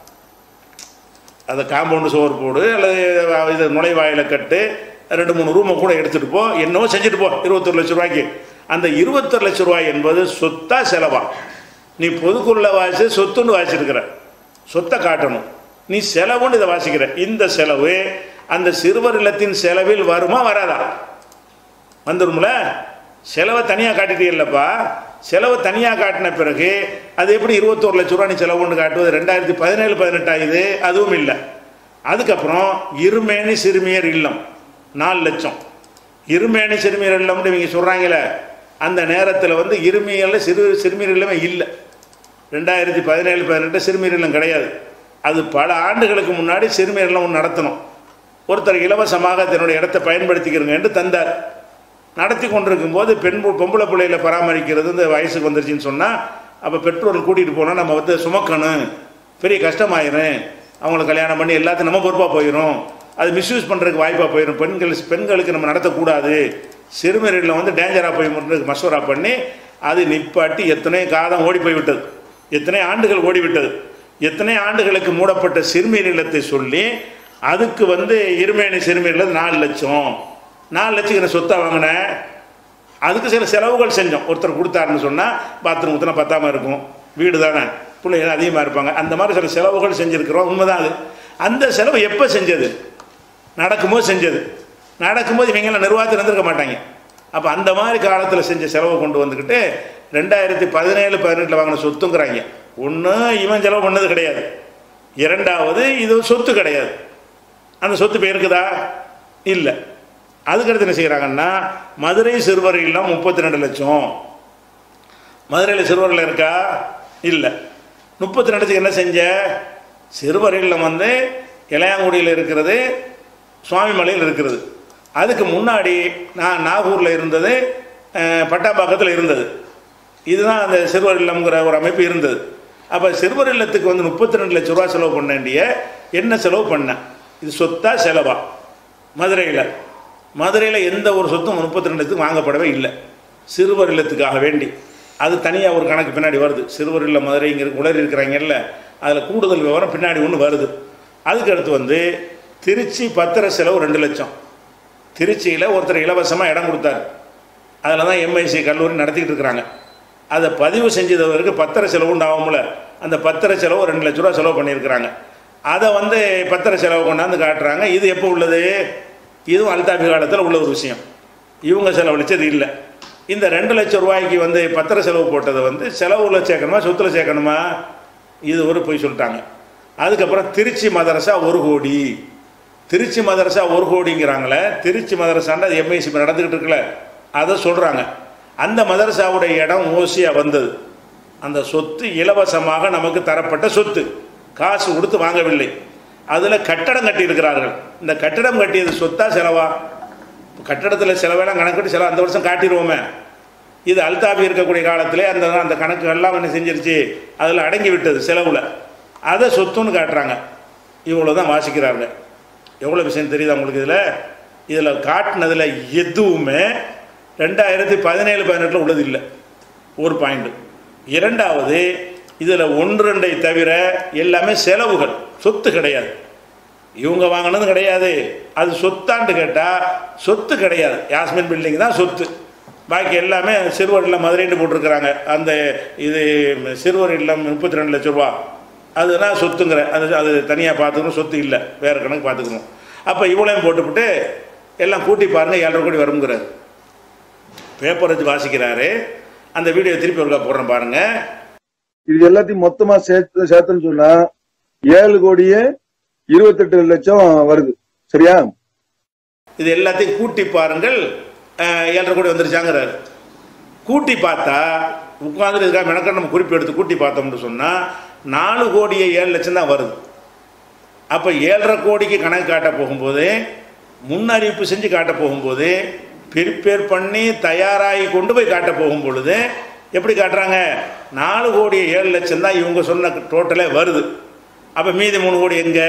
அதை காம்பவுண்டு சோறு போடு அல்லது இது நுழைவாயில கட்டு ரெண்டு மூணு ரூமை கூட எடுத்துகிட்டு போ என்னவோ செஞ்சுட்டு போ இருபத்தொரு லட்ச ரூபாய்க்கு அந்த இருபத்தொரு லட்ச ரூபாய் என்பது சொத்தா செலவா நீ பொதுக்குள்ள வாசி சொத்துன்னு வாசிருக்கிற சொத்தை காட்டணும் நீ செலவுன்னு இதை வாசிக்கிற இந்த செலவு அந்த சிறுவர் இல்லத்தின் செலவில் வருமா வராதா வந்துடும்ல செலவை தனியாக காட்டிட்டீங்கல்லப்பா செலவு தனியாக காட்டின பிறகு அது எப்படி இருபத்தோரு லட்ச ரூபா நீ செலவுன்னு காட்டுவது ரெண்டாயிரத்தி பதினேழு பதினெட்டாயுது அதுவும் இல்லை அதுக்கப்புறம் இருமேனி சிறுமியர் இல்லம் நாலு லட்சம் இருமேனி சிறுமியர் இல்லம்னு இவங்க சொல்கிறாங்களே அந்த நேரத்தில் வந்து இருமையில் சிறு சிறுமியர் இல்லமே இல்லை ரெண்டாயிரத்தி பதினேழு பதினெட்டு சிறுமியர் இல்லம் கிடையாது அது பல ஆண்டுகளுக்கு முன்னாடி சிறுமியர் இல்லம் ஒன்று நடத்தணும் ஒருத்தர் இலவசமாக தன்னுடைய இடத்தை பயன்படுத்திக்கிறங்க என்று தந்தார் நடத்தி கொண்டிருக்கும் போது பெண் பு- பொம்பளை பிள்ளைகளை பராமரிக்கிறது இந்த வயசுக்கு வந்துருச்சுன்னு சொன்னால் அப்போ பெற்றோர்கள் கூட்டிகிட்டு போனால் நம்ம வந்து சுமக்கணும் பெரிய கஷ்டமாயிரும் அவங்களை கல்யாணம் பண்ணி எல்லாத்தையும் நம்ம பொறுப்பாக போயிடும் அது மிஸ்யூஸ் பண்ணுறதுக்கு வாய்ப்பாக போயிடும் பெண்கள் பெண்களுக்கு நம்ம நடத்தக்கூடாது சிறுமியர்களில் வந்து டேஞ்சராக போய் மசோரா பண்ணி அது நிப்பாட்டி எத்தனை காலம் ஓடி போய் விட்டது எத்தனை ஆண்டுகள் ஓடிவிட்டது எத்தனை ஆண்டுகளுக்கு மூடப்பட்ட சிறுமியர் இல்லத்தை சொல்லி அதுக்கு வந்து இருமேனி சிறுமியர் இல்லம் நாலு லட்சம் நாலு லட்சம் என்ன சொத்தா வாங்கினேன் அதுக்கு சில செலவுகள் செஞ்சோம் ஒருத்தர் கொடுத்தாருன்னு சொன்னால் பாத்ரூம் ஊற்றினா பத்தாம இருக்கும் வீடு தானே பிள்ளைங்க அதிகமாக இருப்பாங்க அந்த மாதிரி சில செலவுகள் செஞ்சுருக்கிறோம் உண்மைதான் அது அந்த செலவு எப்போ செஞ்சது நடக்கும்போது செஞ்சது நடக்கும்போது இவங்கெல்லாம் நிர்வாகத்தில் இருந்திருக்க மாட்டாங்க அப்போ அந்த மாதிரி காலத்தில் செஞ்ச செலவை கொண்டு வந்துக்கிட்டு ரெண்டாயிரத்தி பதினேழு பதினெட்டில் வாங்கின சொத்துங்கிறாங்க ஒன்று இவன் செலவு பண்ணது கிடையாது இரண்டாவது இது சொத்து கிடையாது அந்த சொத்து இப்போ இருக்குதா இல்லை அதுக்கடுத்து என்ன செய்கிறாங்கன்னா மதுரை சிறுவர் இல்லம் முப்பத்தி ரெண்டு லட்சம் மதுரையில் சிறுவர்கள் இருக்கா இல்லை முப்பத்தி ரெண்டுக்கு என்ன செஞ்ச சிறுவர் இல்லம் வந்து இளையாங்குடியில் இருக்கிறது சுவாமிமலையில் இருக்கிறது அதுக்கு முன்னாடி நான் நாகூரில் இருந்தது அஹ், பட்டாம்பாக்கத்தில் இருந்தது இதுதான் அந்த சிறுவர் இல்லம்ங்கிற ஒரு அமைப்பு இருந்தது அப்போ சிறுவர் இல்லத்துக்கு வந்து முப்பத்தி ரெண்டு லட்ச ரூபா செலவு பண்ண வேண்டிய என்ன செலவு பண்ணேன் இது சொத்தா செலவா மதுரையில் மதுரையில் எந்த ஒரு சொத்தும் முப்பத்தி ரெண்டுத்துக்கு வாங்கப்படவே இல்லை சிறுவர் இல்லத்துக்காக வேண்டி அது தனியாக ஒரு கணக்கு பின்னாடி வருது சிறுவர் இல்ல மதுரைங்கிற உளறி இருக்கிறாங்கல்ல அதில் கூடுதல் விவரம் பின்னாடி ஒன்று வருது அதுக்கு அடுத்து வந்து திருச்சி பத்திர செலவு ரெண்டு லட்சம் திருச்சியில் ஒருத்தர் இலவசமாக இடம் கொடுத்தாரு அதில் தான் எம்ஐசி கல்லூரி நடத்திக்கிட்டு இருக்கிறாங்க அதை பதிவு செஞ்சதவருக்கு பத்திர செலவு உண்டாகும்ல அந்த பத்திர செலவு ரெண்டு லட்ச ரூபா செலவு பண்ணியிருக்கிறாங்க அதை வந்து பத்திர செலவு கொண்டாந்து காட்டுறாங்க இது எப்போ உள்ளது இதுவும் அல்தாபி காலத்தில் உள்ள ஒரு விஷயம் இவங்க செலவழிச்சது இல்லை இந்த ரெண்டு லட்சம் ரூபாய்க்கு வந்து பத்திர செலவு போட்டதை வந்து செலவுல சேர்க்கணுமா சொத்துல சேர்க்கணுமா இது ஒரு போய் சொல்லிட்டாங்க அதுக்கப்புறம் திருச்சி மதரசா ஒரு கோடி திருச்சி மதரசா ஒரு கோடிங்கிறாங்களே திருச்சி மதரசான்ற அது எம்ஐசி நடந்துக்கிட்டு இருக்குல்ல அதை சொல்கிறாங்க அந்த மதரசாவுடைய இடம் ஓசியாக வந்தது அந்த சொத்து இலவசமாக நமக்கு தரப்பட்ட சொத்து காசு கொடுத்து வாங்கவில்லை அதில் கட்டடம் கட்டியிருக்கிறார்கள் இந்த கட்டடம் கட்டியது சொத்தா செலவா கட்டடத்தில் செலவெல்லாம் கணக்கிட்டு செலவு அந்த வருஷம் காட்டிடுவோமே இது அல்தாபி இருக்கக்கூடிய காலத்திலே அந்த அந்த கணக்குகள்லாம் என்ன செஞ்சிருச்சு அதில் அடங்கி விட்டது செலவில் அதை சொத்துன்னு காட்டுறாங்க இவ்வளோ தான் வாசிக்கிறாங்க எவ்வளோ விஷயம் தெரியுதா உங்களுக்கு இதில் இதில் காட்டினதில் எதுவுமே ரெண்டாயிரத்தி பதினேழு பதினெட்டில் உள்ளது இல்லை ஒரு பாயிண்ட் இரண்டாவது இதில் ஒன்று ரெண்டை தவிர எல்லாமே செலவுகள் சொத்து கிடையாது இவங்க வாங்கினதும் கிடையாது அது சொத்தாண்டு கேட்டால் சொத்து கிடையாது யாஸ்மின் பில்டிங் தான் சொத்து பாக்கி எல்லாமே சிறுவர் இல்லம் மதுரைன்னு போட்டிருக்கிறாங்க அந்த இது சிறுவர் இல்லம் முப்பத்தி ரெண்டு லட்ச ரூபா அதுதான் சொத்துங்கிற அது அது தனியாக பார்த்துக்கணும் சொத்து இல்லை வேறு கணக்கு பார்த்துக்கணும் அப்போ இவ்வளோயும் போட்டுவிட்டு எல்லாம் கூட்டி பாருங்கள் ஏழரை கோடி வருங்கிறார் பேப்பர் வச்சு வாசிக்கிறாரு அந்த வீடியோ திருப்பி ஒருக்கா போடுறேன் பாருங்கள் இது எல்லாத்தையும் மொத்தமா சேர்த்து சேர்த்துன்னு சொன்னா ஏழு கோடியே இருபத்தெட்டு லட்சம் வருது சரியா இது எல்லாத்தையும் கூட்டி பாருங்கள் அஹ், ஏழரை கோடி வந்துருச்சாங்கிறார் கூட்டி பார்த்தா உட்காந்துட்டு இருக்கா மெனக்கா நம்ம குறிப்பு எடுத்து கூட்டி பார்த்தோம்னு சொன்னால் நாலு கோடியே ஏழு லட்சம் தான் வருது அப்போ ஏழரை கோடிக்கு கணக்கு காட்ட போகும்போது முன்னறிவிப்பு செஞ்சு காட்ட போகும்போது ப்ரிப்பேர் பண்ணி தயாராகி கொண்டு போய் காட்ட போகும் பொழுது எப்படி காட்டுறாங்க நாலு கோடி ஏழு லட்சம் தான் இவங்க சொன்ன டோட்டலே வருது அப்போ மீதி மூணு கோடி எங்கே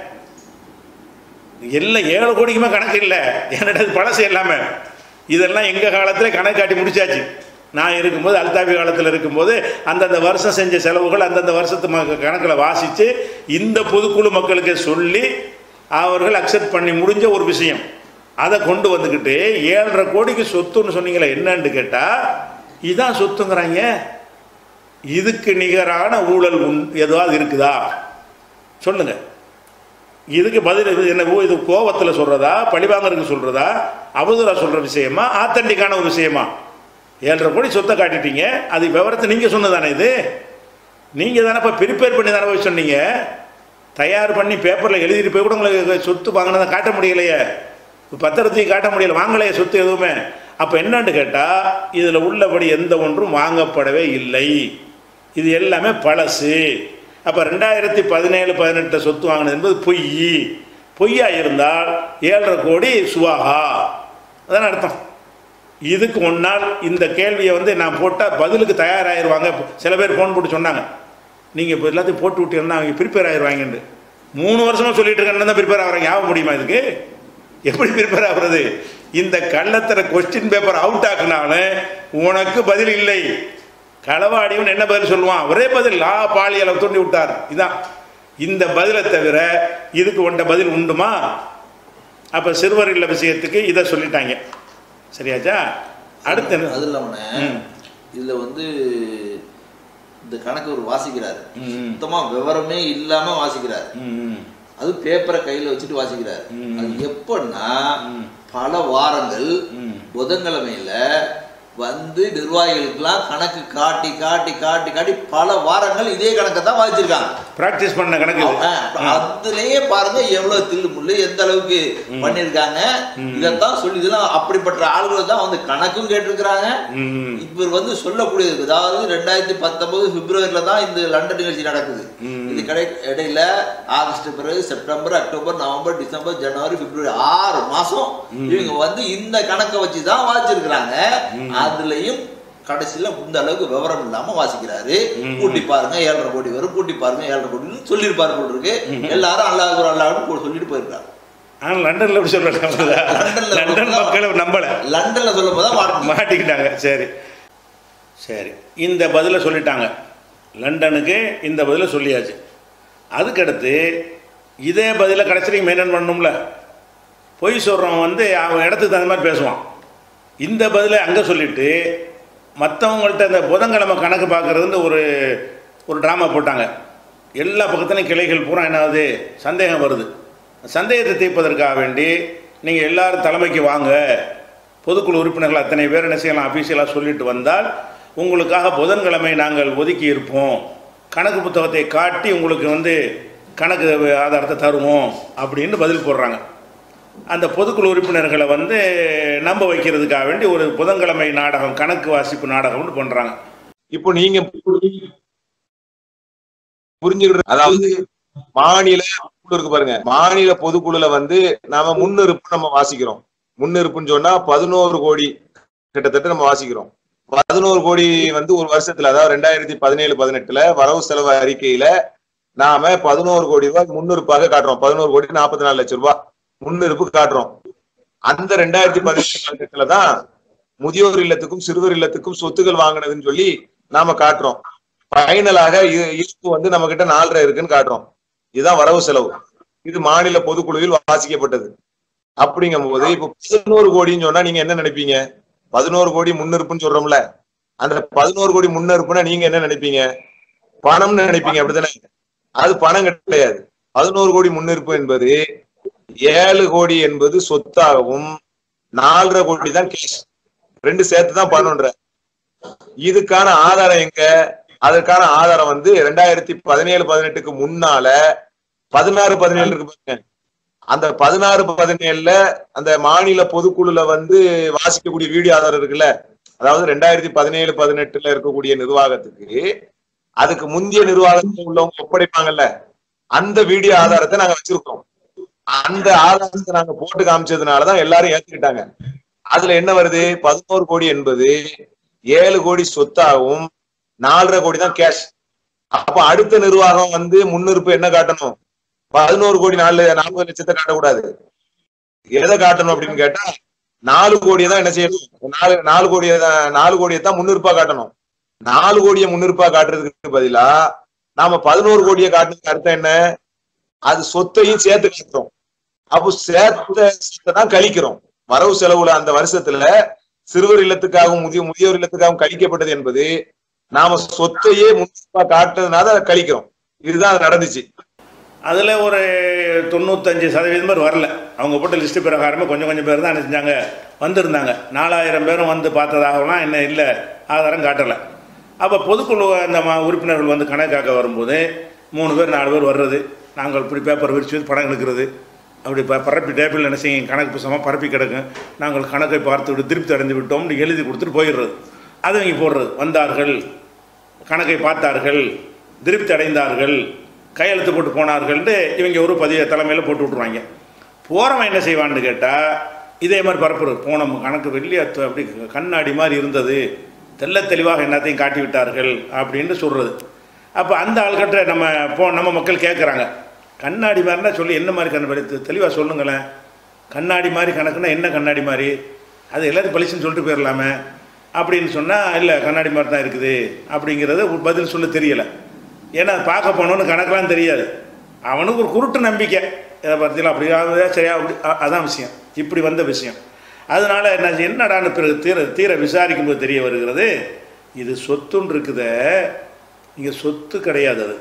எல்லாம் ஏழு கோடிக்குமே கணக்கு இல்லை என்னடா இது பழசு எல்லாமே இதெல்லாம் எங்கள் காலத்தில் கணக்கு காட்டி முடிச்சாச்சு நான் இருக்கும்போது அல்தாபி காலத்தில் இருக்கும்போது அந்தந்த வருஷம் செஞ்ச செலவுகள் அந்தந்த வருஷத்து ம கணக்கில் வாசித்து இந்த பொதுக்குழு மக்களுக்கு சொல்லி அவர்கள் அக்செப்ட் பண்ணி முடிஞ்ச ஒரு விஷயம் அதை கொண்டு வந்துக்கிட்டு ஏழரை கோடிக்கு சொத்துன்னு சொன்னீங்களே என்னன்னு கேட்டால் இதான் சொத்துங்கிறாங்க இதுக்கு நிகரான ஊழல் உண்- எதுவாவது இருக்குதா சொல்லுங்கள் இதுக்கு பதில் இது என்ன ஓ, இது கோவத்தில் சொல்கிறதா பழிவாங்கறதுக்கு சொல்கிறதா அவதூறா சொல்கிற விஷயமா ஆத்தண்டிக்கான ஒரு விஷயமா ஏழரை கோடி சொத்தை காட்டிட்டீங்க அது விவரத்தை நீங்கள் சொன்னதானே இது நீங்கள் தானே இப்போ ப்ரிப்பேர் பண்ணி தானே போய் சொன்னீங்க தயார் பண்ணி பேப்பரில் எழுதிட்டு போய் கூட உங்களுக்கு சொத்து வாங்கினதை காட்ட முடியலையே பத்திரத்தையும் காட்ட முடியல வாங்கலையே சொத்து எதுவுமே அப்போ என்னன்னு கேட்டால் இதில் உள்ளபடி எந்த ஒன்றும் வாங்கப்படவே இல்லை இது எல்லாமே பழசு அப்போ ரெண்டாயிரத்தி பதினேழு பதினெட்டு சொத்து வாங்கினது என்பது பொய் பொய்யா இருந்தால் ஏழரை கோடி சுவாகா அதான அர்த்தம் இதுக்கு முன்னால் இந்த கேள்வியை வந்து நான் போட்டால் பதிலுக்கு தயாராகிடுவாங்க சில பேர் ஃபோன் போட்டு சொன்னாங்க நீங்கள் இப்போ எல்லாத்தையும் போட்டு விட்டீங்கன்னா அவங்க ப்ரிப்பேர் ஆயிடுவாங்கன்னு மூணு வருஷமாக சொல்லிட்டு இருக்கேன்னு தான் ப்ரிப்பேர் ஆகிறாங்க ஆக முடியுமா இதுக்கு எப்படி ப்ரிப்பேர் ஆகுறது இந்த கள்ளத்தர கொஸ்டின் பேப்பர் அவுட் ஆக்குனாலும் உனக்கு பதில் இல்லை களவாடிவன் என்ன பதில் சொல்லுவான் ஒரே பதில் லா பாலியலை தூண்டி விட்டார் இதான் இந்த பதிலை தவிர இதுக்கு உண்ட பதில் உண்டுமா அப்போ சிறுவர் இல்ல விஷயத்துக்கு இதை சொல்லிட்டாங்க சரியாச்சா அடுத்து என்ன? அது இல்லாமண்ணே ம். இதுல வந்து இந்த கணக்கு ஒரு வாசிக்கிறாரு ம். சுத்தமா விவரமே இல்லாம வாசிக்கிறாரு ம், ம். அது பேப்பரை கையில வச்சுட்டு வாசிக்கிறாரு ம். அது எப்பன்னா பல வாரங்கள் ம். புதன்கிழமையில வந்து நிர்வாகிகளுக்கெல்லாம் கணக்கு காட்டி காட்டி காட்டி காட்டி பல வாரங்கள் இதே கணக்கை தான் வாசிச்சிருக்காங்க ப்ராக்டிஸ் பண்ண கணக்கு இது. ஆ, அதுலயே பாருங்க எவ்வளவு தில்லு முள்ளு எந்த அளவுக்கு பண்ணிருக்காங்க இதைத்தான் சொல்லி இதெல்லாம் அப்படிப்பட்ட ஆளுகளை தான் வந்து கணக்கும் கேட்டிருக்கிறாங்க ம், இவர் வந்து சொல்லக்கூடியது அதாவது ரெண்டாயிரத்தி பத்தொன்பது பிப்ரவரியில தான் இந்த லண்டன் நிகழ்ச்சி நடக்குது ம். இது கடை இடையில ஆகஸ்ட் பிறகு செப்டம்பர் அக்டோபர் நவம்பர் டிசம்பர் ஜனவரி பிப்ரவரி ஆறு மாசம் இவங்க வந்து இந்த கணக்கை வச்சு தான் வாசிச்சிருக்கிறாங்க அதுலயும் கடைசியில இந்த அளவுக்கு விவரம் இல்லாம வாசிக்கிறாரு கூட்டி பாருங்க ஏழரை கோடி வரும் கூட்டி பாருங்க ஏழரை கோடின்னு சொல்லியிருப்பாரு போல இருக்கு எல்லாரும் அல்லாஹ் அல்லாஹ் சொல்லிட்டு போயிருக்காங்க ஆனா லண்டன்ல எப்படி சொல்றாங்க லண்டன்ல லண்டன் மக்களை நம்பல லண்டன்ல சொல்லும் போது தான் மாட்டிக்கிட்டாங்க சரி சரி இந்த பதிலை சொல்லிட்டாங்க லண்டனுக்கு இந்த பதிலை சொல்லியாச்சு அதுக்கடுத்து இதே பதிலை கடைசிக்கு மெயின்டைன் பண்ணணும்ல பொய் சொல்கிறவன் வந்து அவன் இடத்துக்கு தகுந்த மாதிரி பேசுவான் இந்த பதிலை அங்கே சொல்லிட்டு மற்றவங்கள்ட்ட இந்த புதன்கிழமை கணக்கு பார்க்குறதுன்னு ஒரு ஒரு ட்ராமா போட்டாங்க எல்லா பக்கத்துலையும் கிளைகள் பூரா என்ன ஆகுது சந்தேகம் வருது சந்தேகத்தை தீர்ப்பதற்காக வேண்டி நீங்கள் எல்லாரும் தலைமைக்கு வாங்க பொதுக்குழு உறுப்பினர்கள் அத்தனை பேர் என்ன செய்யலாம் அஃபீஷியலாக சொல்லிட்டு வந்தால் உங்களுக்காக புதன்கிழமை நாங்கள் ஒதுக்கி இருப்போம் கணக்கு புத்தகத்தை காட்டி உங்களுக்கு வந்து கணக்கு ஆதாரத்தை தருவோம் அப்படின்னு பதில் போடுறாங்க அந்த பொதுக்குழு உறுப்பினர்களை வந்து நம்ப வைக்கிறதுக்காக வேண்டி ஒரு புதன்கிழமை நாடகம் கணக்கு வாசிப்பு நாடகம்னு பண்ணுறாங்க இப்போ நீங்க புரிஞ்சுக்கிற அதாவது மாநில பொதுக்குழு இருக்கு பாருங்க மாநில பொதுக்குழுல வந்து நாம முன்னிருப்பு நம்ம வாசிக்கிறோம் முன்னிருப்புன்னு சொன்னா பதினோரு கோடி கிட்டத்தட்ட நம்ம வாசிக்கிறோம் பதினோரு கோடி வந்து ஒரு வருஷத்துல அதாவது ரெண்டாயிரத்தி பதினேழு பதினெட்டுல வரவு செலவு அறிக்கையில நாம பதினோரு கோடி ரூபாய் முன்னிருப்பாக காட்டுறோம் பதினோரு கோடி நாற்பத்தி நாலு லட்சம் ரூபாய் முன்னிருப்பு காட்டுறோம் அந்த ரெண்டாயிரத்தி பதினெட்டு பதினெட்டுல தான் முதியோர் இல்லத்துக்கும் சிறுவர் இல்லத்துக்கும் சொத்துக்கள் வாங்கினதுன்னு சொல்லி நாம காட்டுறோம் ஃபைனலாக இ- இருப்பு வந்து நம்ம கிட்ட நாலரை இருக்குன்னு காட்டுறோம் இதுதான் வரவு செலவு இது மாநில பொதுக்குழுவில் வாசிக்கப்பட்டது அப்படிங்கும் போது இப்ப பதினோரு கோடின்னு சொன்னா நீங்க என்ன நினைப்பீங்க பதினோரு கோடி முன்னிருப்புன்னு சொல்றோம்ல அந்த பதினோரு கோடி முன்னிருப்புனா நீங்க என்ன நினைப்பீங்க பணம்னு நினைப்பீங்க அப்படித்தானே அது பணம் கிடையாது பதினோரு கோடி முன்னிருப்பு என்பது ஏழு கோடி என்பது சொத்தாகவும் நாலரை கோடி தான் கேஷ் ரெண்டு சேர்த்து தான் பணம்ன்ற இதுக்கான ஆதாரம் எங்க அதற்கான ஆதாரம் வந்து ரெண்டாயிரத்தி பதினேழு பதினெட்டுக்கு முன்னால பதினாறு பதினேழு இருக்கு பாருங்க அந்த பதினாறு பதினேழுல அந்த மாநில பொதுக்குழுல வந்து வாசிக்கக்கூடிய வீடியோ ஆதாரம் இருக்குல்ல அதாவது ரெண்டாயிரத்தி பதினேழு பதினெட்டுல இருக்கக்கூடிய நிர்வாகத்துக்கு அதுக்கு முந்தைய நிர்வாகத்துல உள்ளவங்க ஒப்படைப்பாங்கல்ல அந்த வீடியோ ஆதாரத்தை நாங்க வச்சிருக்கோம் அந்த ஆதாரத்தை நாங்க போட்டு காமிச்சதுனாலதான் எல்லாரும் ஏத்துக்கிட்டாங்க அதுல என்ன வருது பதினோரு கோடி என்பது ஏழு கோடி சொத்தாகவும் நாலரை கோடி தான் கேஷ் அப்ப அடுத்த நிர்வாகம் வந்து முன்னிருப்பு என்ன காட்டணும் பதினோரு கோடி நாலு நாற்பது லட்சத்தை காட்டக்கூடாது எதை காட்டணும் அப்படின்னு கேட்டா நாலு கோடியை தான் என்ன செய்யணும் நாலு நாலு கோடியை தான் நாலு கோடியை தான் முன்னிருப்பா காட்டணும் நாலு கோடியை முன்னிருப்பா காட்டுறதுக்கு பதிலா நாம பதினோரு கோடியை காட்டுறதுக்கு அர்த்தம் என்ன அது சொத்தையும் சேர்த்து காட்டுறோம் அப்போ சேர்த்த சொத்தை தான் கழிக்கிறோம் வரவு செலவுல அந்த வருஷத்துல சிறுவர் இல்லத்துக்காகவும் முதிய முதியோர் இல்லத்துக்காகவும் கழிக்கப்பட்டது என்பது நாம சொத்தையே முன்னிருப்பா காட்டுறதுனால அதை கழிக்கிறோம் இதுதான் நடந்துச்சு அதில் ஒரு தொண்ணூத்தஞ்சு சதவீதம் பேர் வரல அவங்க போட்ட லிஸ்ட்டு பிரகாரமே கொஞ்சம் கொஞ்சம் பேர் தான் என்ன செஞ்சாங்க வந்திருந்தாங்க நாலாயிரம் பேரும் வந்து பார்த்ததாகலாம் என்ன இல்லை ஆதாரம் காட்டலை அப்போ பொதுக்குழு அந்த ம- உறுப்பினர்கள் வந்து கணக்காக்க வரும்போது மூணு பேர் நாலு பேர் வர்றது நாங்கள் இப்படி பேப்பர் விரிச்சு படம் எடுக்கிறது அப்படி ப பரப்பி டேபிள் என்ன செய்யும் கணக்கு புத்தகமாக பரப்பி கிடக்கும் நாங்கள் கணக்கை பார்த்து விட்டு திருப்தி அடைந்து விட்டோம்னு எழுதி கொடுத்துட்டு போயிடுறது அதை இங்கே போடுறது வந்தார்கள் கணக்கை பார்த்தார்கள் திருப்தி அடைந்தார்கள் கையெழுத்து போட்டு போனார்கள்ட்டு இவங்க ஒரு பதிவு தலைமையில் போட்டு விட்ருவாங்க போகிறவன் என்ன செய்வான்னு கேட்டால் இதே மாதிரி பரப்புறது போன கணக்கு வெள்ளி அத்து- அப்படி கண்ணாடி மாதிரி இருந்தது தெள்ள தெளிவாக என்னத்தையும் காட்டி விட்டார்கள் அப்படின்னு சொல்கிறது அப்போ அந்த ஆள்கிட்ட நம்ம போ நம்ம மக்கள் கேட்குறாங்க கண்ணாடி மாதிரினா சொல்லி என்ன மாதிரி கண்ணாடி தெளிவாக சொல்லுங்களேன் கண்ணாடி மாதிரி கணக்குன்னா என்ன கண்ணாடி மாதிரி அது எல்லாத்தையும் பளிச்சுன்னு சொல்லிட்டு போயிடலாமே அப்படின்னு சொன்னால் இல்லை கண்ணாடி மாதிரி தான் இருக்குது அப்படிங்கிறது ஒரு பதில் சொல்ல தெரியலை ஏன்னா பார்க்க போனோன்னு கணக்கெலாம் தெரியாது அவனுக்கு ஒரு குருட்டு நம்பிக்கை இதை பற்றிலாம் அப்படி ஆகுதா சரியா அப்படி அ- அதான் விஷயம் இப்படி வந்த விஷயம் அதனால என்ன என்னடான்னு பிறகு தீர தீர விசாரிக்கும் போது தெரிய வருகிறது இது சொத்துன்னு இருக்குதே இங்கே சொத்து கிடையாது அது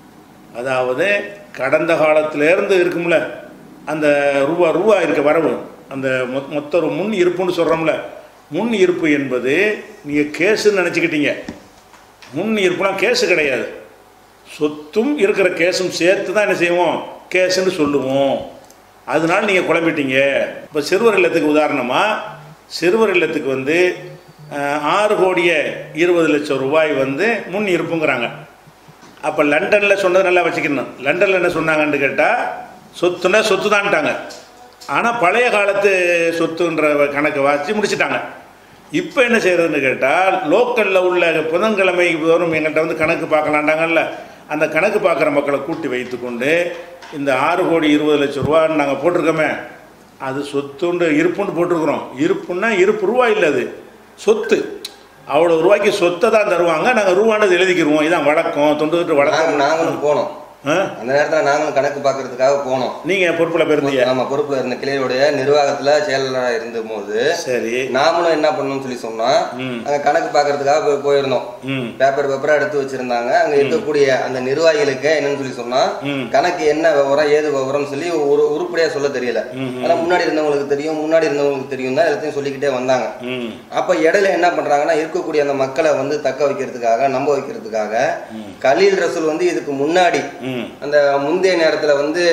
அதாவது கடந்த காலத்திலேருந்து இருக்கும்ல அந்த ரூபா ரூபா இருக்க வரவு அந்த மொ- மொத்த ஒரு முன் இருப்புன்னு சொல்கிறோம்ல முன் இருப்பு என்பது நீங்கள் கேஸுன்னு நினச்சிக்கிட்டீங்க முன் இருப்புலாம் கேஸு கிடையாது சொத்தும் இருக்கிற கேஸும் சேர்த்து தான் என்ன செய்வோம் கேஸுன்னு சொல்லுவோம் அதனால நீங்கள் குழம்பிட்டீங்க இப்போ சிறுவர் இல்லத்துக்கு உதாரணமாக சிறுவர் இல்லத்துக்கு வந்து அஹ், ஆறு கோடியே இருபது லட்சம் ரூபாய் வந்து முன் இருப்புங்கிறாங்க அப்போ லண்டனில் சொன்னது நல்லா வச்சுக்கணும் லண்டனில் என்ன சொன்னாங்கன்னு கேட்டால் சொத்துனா சொத்து தான்ட்டாங்க ஆனால் பழைய காலத்து சொத்துன்ற கணக்கை வாசி முடிச்சிட்டாங்க இப்போ என்ன செய்யறதுன்னு கேட்டால் லோக்கலில் உள்ள புதன்கிழமை தோறும் எங்கள்கிட்ட வந்து கணக்கு பார்க்கலாண்டாங்கல்ல அந்த கணக்கு பார்க்குற மக்களை கூட்டி வைத்துக்கொண்டு இந்த ஆறு கோடி இருபது லட்சம் ரூபான்னு நாங்கள் போட்டிருக்கோமே அது சொத்துண்டு இருப்புன்னு போட்டிருக்கிறோம் இருப்புன்னா இருப்பு ரூபா இல்லை அது சொத்து அவ்வளோ ரூபாய்க்கு சொத்தை தான் தருவாங்க நாங்கள் ரூபானது எழுதிக்கிருவோம் இதான் வழக்கம் தொண்டு நாங்க- வழக்கம் நாங்களும் போனோம் ஆ? அந்த நேரத்துல நாங்களும் கணக்கு பாக்குறதுக்காக போனோம் நீங்கள் பொறுப்பில் பிறந்தீங்க நம்ம பொறுப்புல இருந்த கிளையோடைய நிர்வாகத்துல செயலரா இருந்த போது சரி நாமளும் என்ன பண்ணணும்னு சொல்லி சொன்னா ம். அங்க கணக்கு பாக்குறதுக்காக போய் போயிருந்தோம் ம் பேப்பர் பேப்பரா எடுத்து வச்சிருந்தாங்க அங்க இருக்கக்கூடிய அந்த நிர்வாகிகளுக்கு என்னன்னு சொல்லி சொன்னா ம். கணக்கு என்ன விவரம் ஏது விவரம்னு சொல்லி ஒரு உருப்படியா சொல்ல தெரியல ம், ஆனா முன்னாடி இருந்தவங்களுக்கு தெரியும் முன்னாடி இருந்தவங்களுக்கு தெரியும் தான் எல்லாத்தையும் சொல்லிக்கிட்டே வந்தாங்க ம் அப்ப இடையில என்ன பண்றாங்கன்னா இருக்கக்கூடிய அந்த மக்களை வந்து தக்க வைக்கிறதுக்காக நம்ப வைக்கிறதுக்காக கலீல் ரசூல் வந்து இதுக்கு முன்னாடி ம் அந்த முந்தைய நேரத்துல வந்து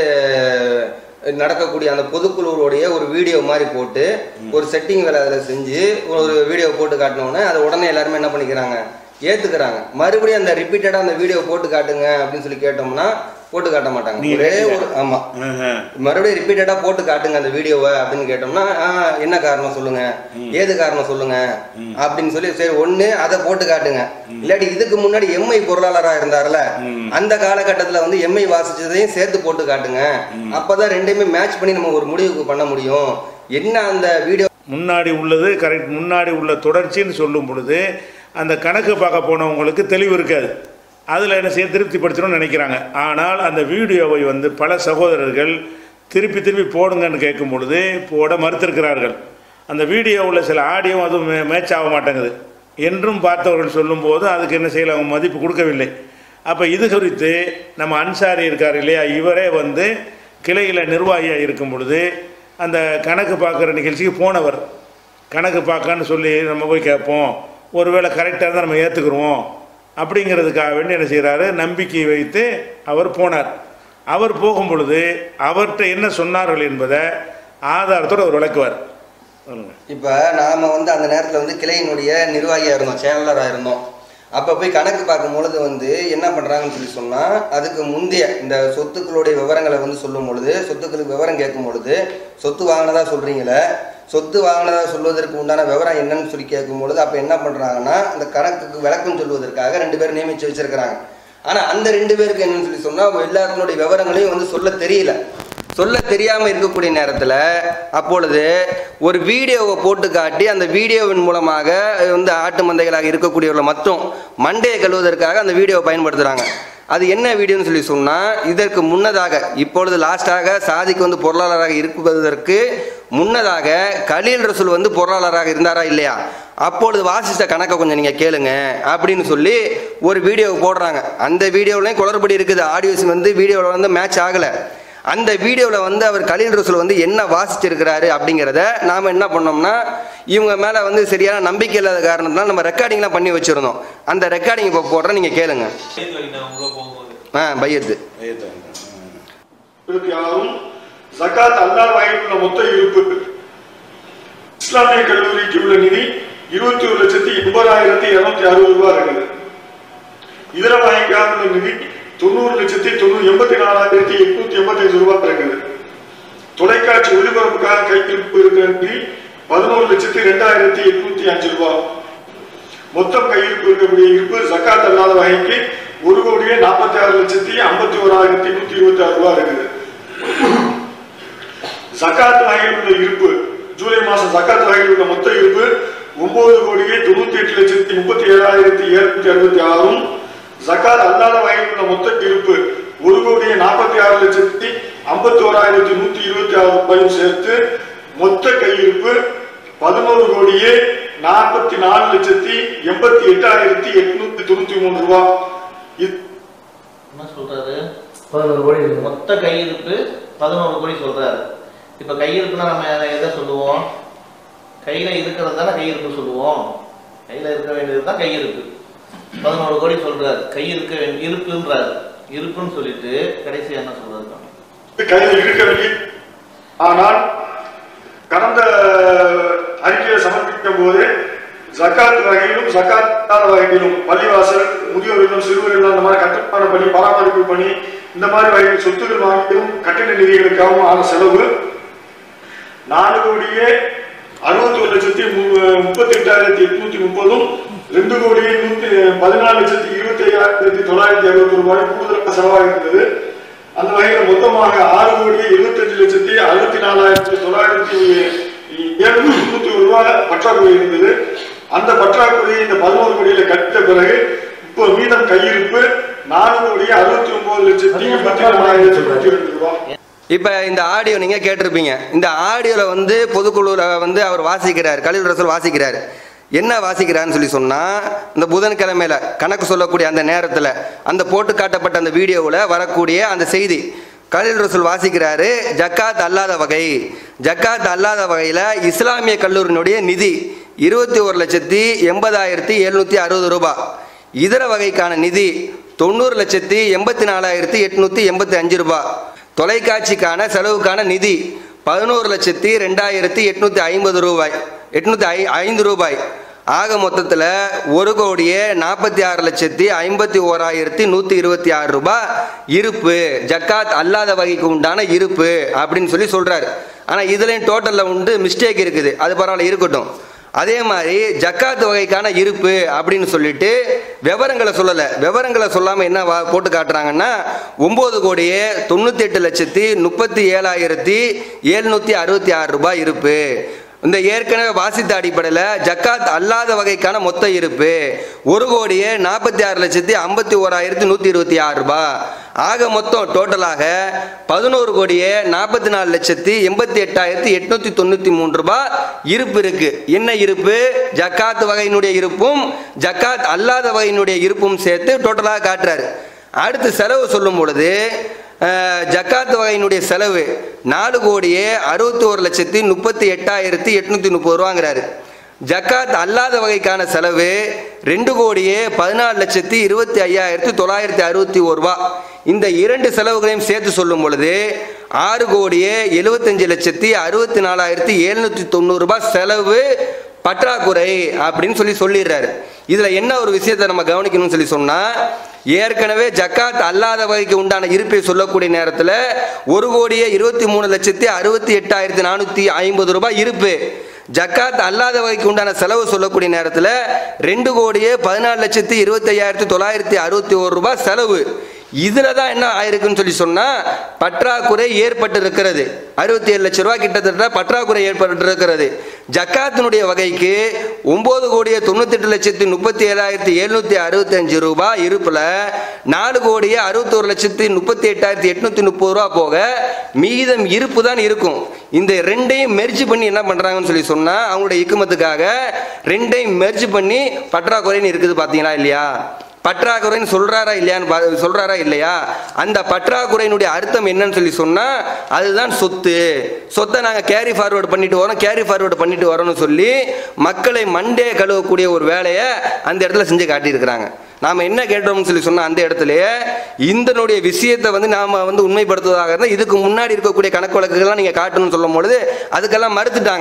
நடக்கக்கூடிய அந்த பொதுக்குழுவுடைய ஒரு வீடியோ மாதிரி போட்டு ஒரு செட்டிங் வேலை அதில் செஞ்சு ஒரு வீடியோ போட்டு காட்டினோடனே அதை உடனே எல்லாருமே என்ன பண்ணிக்கிறாங்க ஏத்துக்கிறாங்க மறுபடியும் அந்த ரிப்பீட்டடா அந்த வீடியோ போட்டு காட்டுங்க அப்படின்னு சொல்லி கேட்டோம்னா போட்டு காட்ட மாட்டாங்க நீங்க ஒரே கேட்டீங்க. ஒரு ஆமா ஆஹா. மறுபடியும் ரிப்பீட்டடா போட்டு காட்டுங்க அந்த வீடியோவை அப்படின்னு கேட்டோம்னா ஆ, என்ன காரணம் சொல்லுங்க ஏது காரணம் சொல்லுங்க அப்படின்னு சொல்லி சரி ஒண்ணு அதை போட்டு காட்டுங்க இல்லாட்டி இதுக்கு முன்னாடி எம்ஐ பொருளாளரா இருந்தார்ல அந்த காலகட்டத்துல வந்து எம்ஐ வாசிச்சதையும் சேர்த்து போட்டு காட்டுங்க அப்பதான் ரெண்டையுமே மேட்ச் பண்ணி நம்ம ஒரு முடிவுக்கு பண்ண முடியும் என்ன அந்த வீடியோ முன்னாடி உள்ளது கரெக்ட் முன்னாடி உள்ள தொடர்ச்சின்னு சொல்லும் பொழுது அந்த கணக்கு பார்க்க போனவங்களுக்கு தெளிவு இருக்காது அதில் என்ன செய்ய திருப்திப்படுத்தணும்னு நினைக்கிறாங்க ஆனால் அந்த வீடியோவை வந்து பல சகோதரர்கள் திருப்பி திருப்பி போடுங்கன்னு கேட்கும் பொழுது போட மறுத்திருக்கிறார்கள் அந்த வீடியோவில் சில ஆடியோ அதுவும் மே- மேட்ச் ஆக மாட்டேங்குது என்றும் பார்த்தவர்கள் சொல்லும்போது அதுக்கு என்ன செய்யல அவங்க மதிப்பு கொடுக்கவில்லை அப்போ இது குறித்து நம்ம அன்சாரி இருக்கார் இல்லையா இவரே வந்து கிளையில் நிர்வாகியாக இருக்கும் பொழுது அந்த கணக்கு பார்க்குற நிகழ்ச்சிக்கு போனவர் கணக்கு பார்க்கன்னு சொல்லி நம்ம போய் கேட்போம் ஒருவேளை கரெக்டாக இருந்தால் நம்ம ஏற்றுக்குருவோம் அப்படிங்கிறதுக்காக வேண்டி என்ன செய்கிறாரு நம்பிக்கை வைத்து அவர் போனார் அவர் போகும் பொழுது அவர்கிட்ட என்ன சொன்னார்கள் என்பதை ஆதாரத்தோடு அவர் விளக்குவார் சொல்லுங்க இப்ப நாம வந்து அந்த நேரத்துல வந்து கிளையினுடைய நிர்வாகியா இருந்தோம் செயலரா இருந்தோம் அப்ப போய் கணக்கு பார்க்கும் பொழுது வந்து என்ன பண்றாங்கன்னு சொல்லி சொன்னா அதுக்கு முந்தைய இந்த சொத்துக்களுடைய விவரங்களை வந்து சொல்லும் பொழுது சொத்துக்களுக்கு விவரம் கேட்கும் பொழுது சொத்து வாங்கினதா சொல்றீங்களே சொத்து வாங்கினதா சொல்வதற்கு உண்டான விவரம் என்னன்னு சொல்லி கேட்கும் பொழுது அப்ப என்ன பண்றாங்கன்னா அந்த கணக்குக்கு விளக்கம் சொல்வதற்காக ரெண்டு பேரும் நியமிச்சு வச்சிருக்கிறாங்க ஆனா அந்த ரெண்டு பேருக்கு என்னன்னு சொல்லி சொன்னா எல்லாருடைய விவரங்களையும் வந்து சொல்ல தெரியல சொல்ல தெரியாம இருக்கக்கூடிய நேரத்துல அப்பொழுது ஒரு வீடியோவை போட்டு காட்டி அந்த வீடியோவின் மூலமாக வந்து ஆட்டு மந்தைகளாக இருக்கக்கூடியவர்களை மட்டும் மண்டையை கழுவுவதற்காக அந்த வீடியோவை பயன்படுத்துறாங்க அது என்ன வீடியோன்னு சொல்லி சொன்னா இதற்கு முன்னதாக இப்பொழுது லாஸ்டாக சாதிக்கு வந்து பொருளாளராக இருப்பதற்கு முன்னதாக கலீல் ரசூல் வந்து பொருளாளராக இருந்தாரா இல்லையா அப்பொழுது வாசித்த கணக்கை கொஞ்சம் நீங்க கேளுங்க அப்படின்னு சொல்லி ஒரு வீடியோ போடுறாங்க அந்த வீடியோவிலையும் குளறுபடி இருக்குது ஆடியோஸ் வந்து வீடியோவில் வந்து மேட்ச் ஆகலை அந்த வீடியோவில் வந்து அவர் கலீல் ரசூல் வந்து என்ன வாசிச்சிருக்கிறாரு அப்படிங்கிறத நாம் என்ன பண்ணோம்னா இவங்க மேலே வந்து சரியான நம்பிக்கை இல்லாத காரணத்தினால நம்ம ரெக்கார்டிங்லாம் பண்ணி வச்சுருந்தோம் அந்த ரெக்கார்டிங் இப்போ போடுறேன் நீங்கள் கேளுங்க ஆ பையத்து இவருக்கு யாரும் ஜக்காத் அல்லாஹ் வாங்கியுள்ள மொத்த இருப்பு இஸ்லாமிய கல்லூரிக்கு உள்ள நிதி இருபத்தி ஒரு லட்சத்தி எண்பதாயிரத்தி இருநூத்தி அறுபது ரூபாய் இருக்குது இதர வாங்கிக்காத நிதி தொண்ணூறு லட்சத்தி தொண்ணூறு எண்பத்தி நாலாயிரத்தி எட்நூத்தி எண்பத்தி அஞ்சு ரூபாய் இருக்குது தொலைக்காட்சி ஒளிபரப்புக்காக ரூபாய் கையிருப்பு இருக்கிற பதினோரு லட்சத்தி ரெண்டாயிரத்தி எட்நூத்தி அஞ்சு ரூபாய் மொத்தம் கையிருப்பு இருக்கக்கூடிய இருப்பு ஜக்காத் அல்லாத வகைக்கு ஒரு கோடியே நாற்பத்தி ஆறு லட்சத்தி ஐம்பத்தி ஓராயிரத்தி நூத்தி இருபத்தி ஆறு ரூபாய் இருக்குது ஜக்காத் வகையில் உள்ள இருப்பு ஜூலை மாசம் ஜக்காத் வகையில் உள்ள மொத்த இருப்பு ஒன்பது கோடியே தொண்ணூத்தி எட்டு லட்சத்தி முப்பத்தி ஏழாயிரத்தி எழுநூத்தி அறுபத்தி ஆறும் ஜக்காத் அல்லாத வகையில் உள்ள மொத்த இருப்பு ஒரு கோடியே நாற்பத்தி ஆறு லட்சத்தி ஐம்பத்தி ஓராயிரத்தி நூத்தி இருபத்தி ஆறு ரூபாயும் சேர்த்து மொத்த கையிருப்பு பதினோரு கோடியே நாற்பத்தி நாலு லட்சத்தி எண்பத்தி எட்டாயிரத்தி எட்நூத்தி தொண்ணூத்தி மூணு ரூபாய் இது என்ன சொல்றாரு பதினோரு கோடி இருக்கு. மொத்த கையிருப்பு பதினோரு கோடி சொல்றாரு இப்ப கையிருப்புனா நம்ம எதை- எதை சொல்லுவோம் கையில இருக்கிறது தானே கையிருப்பு சொல்லுவோம் கையில இருக்க வேண்டியது தான் கையிருப்பு பதினோரு கோடி சொல்றாரு கை இருக்க வேண்டிய இருப்புன்றாரு இருப்புன்னு சொல்லிட்டு கடைசி என்ன சொல்றாரு கையில் இருக்கவில்லை ஆனால் கடந்த அறிக்கையை சமர்ப்பிக்கும் போது ஜக்காத் வகையிலும் ஜக்காத் இல்லாத வகையிலும் பள்ளிவாசல் முதியோர் இல்லம் சிறுவர் இல்லம் இந்த மாதிரி கட்டுமான பணி பராமரிப்பு பணி இந்த மாதிரி வகையில் சொத்துக்கள் வாங்கியும் கட்டிட நிதிகளுக்காகவும் ஆன செலவு நாலு கோடியே அறுபத்தி ஒரு லட்சத்தி முப்பத்தி எட்டாயிரத்தி எட்நூத்தி முப்பதும் ரெண்டு கோடியே நூத்தி பதினாலு லட்சத்தி இருபத்தி ஐயாயிரத்தி தொள்ளாயிரத்தி அறுபத்தி ரூபாய் கூடுதலாக செலவாக இருந்தது அந்த வகையில் மொத்தமாக ஆறு கோடி இருபத்தஞ்சு லட்சத்தி அறுபத்தி நாலாயிரத்தி தொள்ளாயிரத்தி ஏழுநூத்தி தொண்ணூத்தி ஒரு ரூபாய் பற்றாக்குறை இருந்தது அந்த பற்றாக்குறையை இந்த பதினோரு கோடியில கட்டிட்ட பிறகு இப்போ மீதம் கையிருப்பு நாலு கோடி அறுபத்தி ஒன்பது லட்சத்தி எண்பத்தி மூணாயிரத்தி நூத்தி ரெண்டு ரூபாய் இப்ப இந்த ஆடியோ நீங்க கேட்டிருப்பீங்க இந்த ஆடியோல வந்து பொதுக்குழுல வந்து அவர் வாசிக்கிறார் கலில் ரசூல் வாசிக்கிறார் என்ன வாசிக்கிறான்னு சொல்லி சொன்னா இந்த புதன்கிழமையில கணக்கு சொல்லக்கூடிய அந்த நேரத்துல அந்த போட்டு காட்டப்பட்ட அந்த வீடியோவில் வரக்கூடிய அந்த செய்தி கலில் ரசூல் வாசிக்கிறாரு ஜக்காத் அல்லாத வகை ஜக்காத் அல்லாத வகையில இஸ்லாமிய கல்லூரியினுடைய நிதி இருபத்தி ஒரு லட்சத்தி எண்பதாயிரத்தி எழுநூத்தி அறுபது ரூபாய் இதர வகைக்கான நிதி தொண்ணூறு லட்சத்தி எண்பத்தி நாலாயிரத்தி எட்நூத்தி எண்பத்தி அஞ்சு ரூபாய் தொலைக்காட்சிக்கான செலவுக்கான நிதி பதினோரு லட்சத்தி ரெண்டாயிரத்தி எட்நூத்தி ஐம்பது ரூபாய் எட்நூத்தி ஐ ஐந்து ரூபாய் ஆக மொத்தத்தில் ஒரு கோடியே நாற்பத்தி ஆறு லட்சத்தி ஐம்பத்தி ஓராயிரத்தி நூற்றி இருபத்தி ஆறு ரூபாய் இருப்பு ஜக்காத் அல்லாத வகைக்கு உண்டான இருப்பு அப்படின்னு சொல்லி சொல்றாரு ஆனால் இதுலேயும் டோட்டலில் உண்டு மிஸ்டேக் இருக்குது அது பரவாயில்ல இருக்கட்டும் அதே மாதிரி ஜக்காத் வகைக்கான இருப்பு அப்படின்னு சொல்லிட்டு விவரங்களை சொல்லலை விவரங்களை சொல்லாமல் என்ன வா- போட்டு காட்டுறாங்கன்னா ஒம்பது கோடியே தொண்ணூற்றி எட்டு லட்சத்தி முப்பத்தி ஏழாயிரத்தி எழுநூற்றி அறுபத்தி ஆறு ரூபாய் இருப்பு இந்த ஏற்கனவே வாசித்த அடிப்படையில் ஜக்காத் அல்லாத வகைக்கான மொத்த இருப்பு ஒரு கோடியே நாற்பத்தி ஆறு லட்சத்தி ஐம்பத்தி ஓராயிரத்தி நூற்றி இருபத்தி ஆறு ரூபாய் ஆக மொத்தம் டோட்டலாக பதினோரு கோடியே நாற்பத்தி நாலு லட்சத்தி எண்பத்தி எட்டாயிரத்தி எட்நூத்தி தொண்ணூத்தி மூணு ரூபாய் இருப்பு இருக்கு என்ன இருப்பு ஜக்காத் வகையினுடைய இருப்பும் ஜக்காத் அல்லாத வகையினுடைய இருப்பும் சேர்த்து டோட்டலாக காட்டுறாரு அடுத்து செலவு சொல்லும் பொழுது அஹ், ஜக்காத் வகையினுடைய செலவு நாலு கோடியே அறுபத்தி ஒரு லட்சத்தி முப்பத்தி எட்டாயிரத்தி எட்நூத்தி முப்பது ரூபாங்கிறாரு ஜக்காத் அல்லாத வகைக்கான செலவு ரெண்டு கோடியே பதினாலு லட்சத்தி இருபத்தி ஐயாயிரத்தி தொள்ளாயிரத்தி அறுபத்தி ஒரு ரூபா இந்த இரண்டு செலவுகளையும் சேர்த்து சொல்லும் பொழுது ஆறு கோடியே எழுபத்தஞ்சு லட்சத்தி அறுபத்தி நாலாயிரத்தி எழுநூத்தி தொண்ணூறு ரூபாய் செலவு பற்றாக்குறை அப்படின்னு சொல்லி சொல்லிடுறாரு இதுல என்ன ஒரு விஷயத்தை நம்ம கவனிக்கணும்னு சொல்லி சொன்னா ஏற்கனவே ஜக்காத் அல்லாத வகைக்கு உண்டான இருப்பை சொல்லக்கூடிய நேரத்தில் ஒரு கோடியே இருபத்தி மூணு லட்சத்தி அறுபத்தி எட்டாயிரத்தி நானூத்தி ஐம்பது ரூபாய் இருப்பு ஜக்காத் அல்லாத வகைக்கு உண்டான செலவு சொல்லக்கூடிய நேரத்தில் ரெண்டு கோடியே பதினாலு லட்சத்தி இருபத்தி ஐயாயிரத்தி தொள்ளாயிரத்தி அறுபத்தி ஒரு ரூபாய் செலவு இதுல தான் என்ன ஆயிருக்குன்னு சொல்லி சொன்னா பற்றாக்குறை ஏற்பட்டு இருக்கிறது அறுபத்தி ஏழு லட்சம் ரூபாய் கிட்டத்தட்ட பற்றாக்குறை ஏற்பட்டு இருக்கிறது ஜக்காத்தினுடைய வகைக்கு ஒன்பது கோடியே தொண்ணூத்தி எட்டு லட்சத்தி முப்பத்தி ஏழாயிரத்தி எழுநூத்தி அறுபத்தி அஞ்சு ரூபாய் இருப்புல நாலு கோடியே அறுபத்தோரு லட்சத்தி முப்பத்தி எட்டாயிரத்தி எட்நூத்தி முப்பது ரூபா போக மீதம் இருப்பு தான் இருக்கும் இந்த ரெண்டையும் மெர்ஜ் பண்ணி என்ன பண்றாங்கன்னு சொல்லி சொன்னா அவங்களுடைய இக்குமத்துக்காக ரெண்டையும் மெர்ஜ் பண்ணி பற்றாக்குறைன்னு இருக்குது பாத்தீங்களா இல்லையா பற்றாக்குறைன்னு சொல்றாரா இல்லையான்னு பா- சொல்றாரா இல்லையா அந்த பற்றாக்குறையினுடைய அர்த்தம் என்னன்னு சொல்லி சொன்னா அதுதான் சொத்து சொத்தை நாங்க கேரி ஃபார்வர்டு பண்ணிட்டு வரோம் கேரி ஃபார்வர்டு பண்ணிட்டு வரோம்னு சொல்லி மக்களை மண்டே கழுவக்கூடிய ஒரு வேலையை அந்த இடத்துல செஞ்சு காட்டியிருக்கிறாங்க நாம என்ன கேட்டோம்னு சொல்லி சொன்னா அந்த இடத்துலயே இந்தனுடைய விஷயத்தை வந்து நாம வந்து உண்மைப்படுத்துவதாக இருந்தால் இதுக்கு முன்னாடி இருக்கக்கூடிய கணக்கு வழக்குகள்லாம் நீங்க காட்டணும்னு சொல்லும் பொழுது அதுக்கெல்லாம் மறுத்துட்டாங்க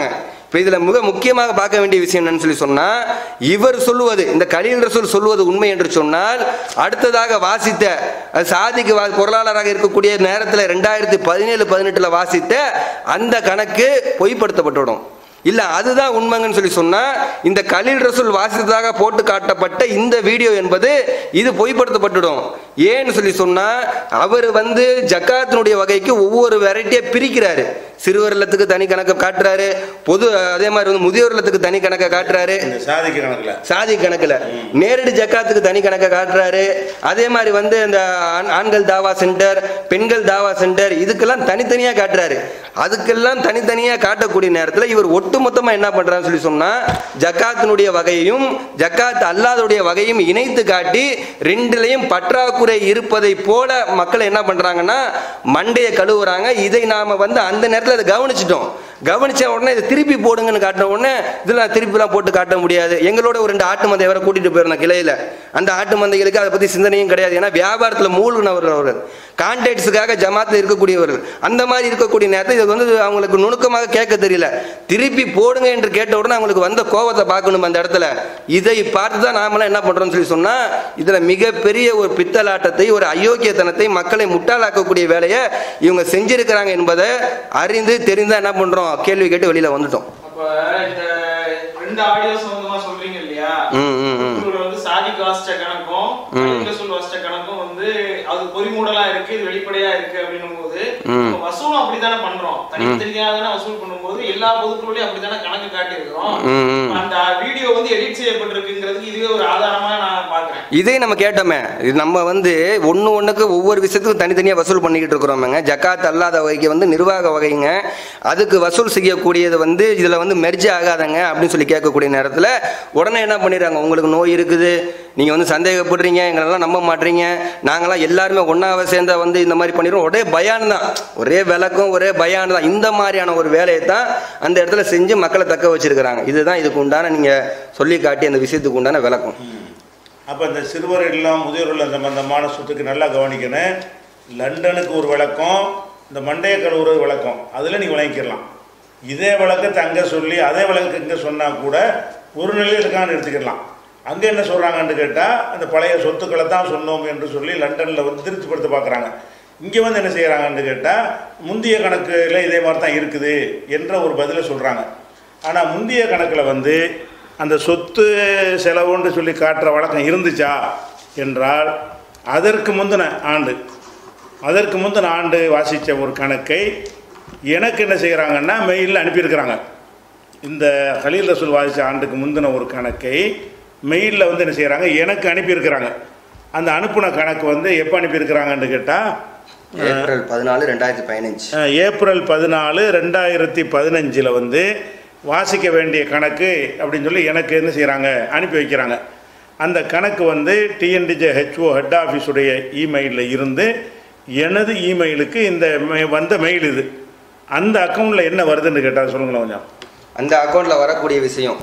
இப்போ இதில் மிக முக்கியமாக பார்க்க வேண்டிய விஷயம் என்னன்னு சொல்லி சொன்னால் இவர் சொல்லுவது இந்த கலீல் ரசூல் சொல்லுவது உண்மை என்று சொன்னால் அடுத்ததாக வாசித்த அது சாதிக்கு வா பொருளாளராக இருக்கக்கூடிய நேரத்தில் ரெண்டாயிரத்தி பதினேழு பதினெட்டில் வாசித்த அந்த கணக்கு பொய்ப்படுத்தப்பட்டுவிடும் இல்ல அதுதான் உண்மைங்கன்னு சொல்லி சொன்னா இந்த கலீல் ரசூல் வாசித்ததாக போட்டு காட்டப்பட்ட இந்த வீடியோ என்பது இது பொய்ப்படுத்தப்பட்டுடும் ஏன்னு சொல்லி சொன்னா அவர் வந்து ஜக்காத்தினுடைய வகைக்கு ஒவ்வொரு வெரைட்டியா பிரிக்கிறாரு சிறுவர் இல்லத்துக்கு தனி கணக்கு காட்டுறாரு பொது அதே மாதிரி வந்து முதியோர் இல்லத்துக்கு தனி கணக்கை காட்டுறாரு இந்த சாதிக்க கணக்குல சாதி கணக்குல நேரடி ஜக்காத்துக்கு தனி கணக்கை காட்டுறாரு அதே மாதிரி வந்து இந்த ஆண்- ஆண்கள் தாவா சென்டர் பெண்கள் தாவா சென்டர் இதுக்கெல்லாம் தனித்தனியா காட்டுறாரு அதுக்கெல்லாம் தனித்தனியா காட்டக்கூடிய நேரத்தில் இவர் ஒட்டுமொத்தமா என்ன பண்றாருன்னு சொல்லி சொன்னா ஜக்காத்தினுடைய வகையையும் ஜக்காத் அல்லாதவுடைய வகையும் இணைத்து காட்டி ரெண்டுலையும் பற்றாக்குறை இருப்பதை போல மக்கள் என்ன பண்றாங்கன்னா மண்டையை கழுவுறாங்க இதை நாம வந்து அந்த நேரத்தில் அதை கவனிச்சிட்டோம் கவனிச்ச உடனே இதை திருப்பி போடுங்கன்னு காட்டின உடனே இதெல்லாம் திருப்பிலாம் போட்டு காட்ட முடியாது எங்களோட ஒரு ரெண்டு ஆட்டு மந்தை வரை கூட்டிட்டு போயிருந்தோம் கிளையில அந்த ஆட்டு மந்தைகளுக்கு அதை பத்தி சிந்தனையும் கிடையாது ஏன்னா வியாபாரத்தில் மூழ்கினவர்கள் அவர்கள் கான்டாக்ட்ஸுக்காக ஜமாத்தில் இருக்கக்கூடியவர்கள் அந்த மாதிரி இருக்கக்கூடிய நேரத்தில் இது வந்து அவங்களுக்கு நுணுக்கமாக கேட்க தெரியல திருப்பி போடுங்க என்று கேட்ட உடனே அவங்களுக்கு வந்த கோபத்தை பார்க்கணும் அந்த இடத்துல இதை பார்த்து தான் நாமெல்லாம் என்ன பண்றோம்னு சொல்லி சொன்னா இதுல மிகப்பெரிய ஒரு பித்தலாட்டத்தை ஒரு அயோக்கியத்தனத்தை மக்களை முட்டாளாக்கக்கூடிய வேலையை இவங்க செஞ்சிருக்கிறாங்க என்பதை அறிந்து தெரிந்தா என்ன பண்றோம் கேள்வி கேட்டு வெளியில வந்துட்டோம் அப்ப இந்த ரெண்டு ஆடியோ சம்பந்தமா சொல்றீங்க இல்லையா ம், ம், ம். உங்களோட வந்து சாதிக்கு வாசிச்ச கணக்கும் ரசூல் வாசிச்ச கணக்கும் வந்து அது பொறிமூடலா இருக்கு இது வெளிப்படையா இருக்கு அப்படின்னும் போது இப்ப வசூலும் அப்படித்தானே பண்றோம் தனித்தனியாக தானே வசூல் பண்ணும்போது எல்லா பொதுக்குழுலையும் அப்படித்தானே கணக்கு காட்டி இருக்கிறோம் ம், ம். அந்த வீடியோ வந்து எடிட் செய்யப்பட்டிருக்குங்கிறதுக்கு இதுவே ஒரு ஆதாரமா நான் பாக்குறேன் இதே நம்ம கேட்டோமே இது நம்ம வந்து ஒன்று ஒன்றுக்கு ஒவ்வொரு விஷயத்துக்கும் தனித்தனியாக வசூல் பண்ணிக்கிட்டு இருக்கிறோமேங்க ஜக்காத் அல்லாத வகைக்கு வந்து நிர்வாக வகைங்க அதுக்கு வசூல் செய்யக்கூடியது வந்து இதில் வந்து மெர்ஜ் ஆகாதங்க அப்படின்னு சொல்லி கேட்கக்கூடிய நேரத்தில் உடனே என்ன பண்ணிடுறாங்க உங்களுக்கு நோய் இருக்குது நீங்கள் வந்து சந்தேகப்படுறீங்க எங்களெல்லாம் நம்ப மாட்டீங்க நாங்களாம் எல்லாருமே ஒன்றாவை சேர்ந்தா வந்து இந்த மாதிரி பண்ணிடுறோம் ஒரே பயான் தான் ஒரே விளக்கம் ஒரே பயான் தான் இந்த மாதிரியான ஒரு வேலையை தான் அந்த இடத்துல செஞ்சு மக்களை தக்க வச்சிருக்கிறாங்க இதுதான் இதுக்கு உண்டான நீங்கள் சொல்லி காட்டி அந்த விஷயத்துக்கு உண்டான விளக்கம் அப்போ இந்த சிறுவர் இல்லம் முதியோர் இல்லம் சம்பந்தமான சொத்துக்கு நல்லா கவனிக்கணும் லண்டனுக்கு ஒரு விளக்கம் இந்த மண்டைய கழுவுற விளக்கம் அதில் நீங்கள் விளங்கிக்கலாம் இதே விளக்கத்தை அங்கே சொல்லி அதே விளக்கு இங்கே சொன்னால் கூட ஒரு நிலையில் இருக்கான்னு எடுத்துக்கலாம் அங்கே என்ன சொல்கிறாங்கன்னு கேட்டால் அந்த பழைய சொத்துக்களை தான் சொன்னோம் என்று சொல்லி லண்டனில் வந்து திருப்திப்படுத்த பார்க்குறாங்க இங்கே வந்து என்ன செய்கிறாங்கன்னு கேட்டால் முந்தைய கணக்கில் இதே மாதிரி தான் இருக்குது என்ற ஒரு பதிலை சொல்கிறாங்க ஆனால் முந்தைய கணக்கில் வந்து அந்த சொத்து செலவுன்னு சொல்லி காட்டுற வழக்கம் இருந்துச்சா என்றால் அதற்கு முந்தின ஆண்டு அதற்கு முந்தின ஆண்டு வாசித்த ஒரு கணக்கை எனக்கு என்ன செய்கிறாங்கன்னா மெயிலில் அனுப்பியிருக்கிறாங்க இந்த கலீல் ரசூல் வாசித்த ஆண்டுக்கு முந்தின ஒரு கணக்கை மெயிலில் வந்து என்ன செய்கிறாங்க எனக்கு அனுப்பியிருக்கிறாங்க அந்த அனுப்புன கணக்கு வந்து எப்போ அனுப்பியிருக்கிறாங்கன்னு கேட்டால் ஏப்ரல் பதினாலு ரெண்டாயிரத்தி பதினஞ்சு அஹ், ஏப்ரல் பதினாலு ரெண்டாயிரத்தி பதினஞ்சில் வந்து வாசிக்க வேண்டிய கணக்கு அப்படின்னு சொல்லி எனக்கு என்ன செய்கிறாங்க அனுப்பி வைக்கிறாங்க அந்த கணக்கு வந்து டிஎன்டிஜே ஹெச்ஓ ஹெட் ஆஃபீஸுடைய இமெயிலில் இருந்து எனது இமெயிலுக்கு இந்த மெ- வந்த மெயில் இது அந்த அக்கௌண்ட்டில் என்ன வருதுன்னு கேட்டால் சொல்லுங்களேன் கொஞ்சம் அந்த அக்கௌண்ட்ல வரக்கூடிய விஷயம்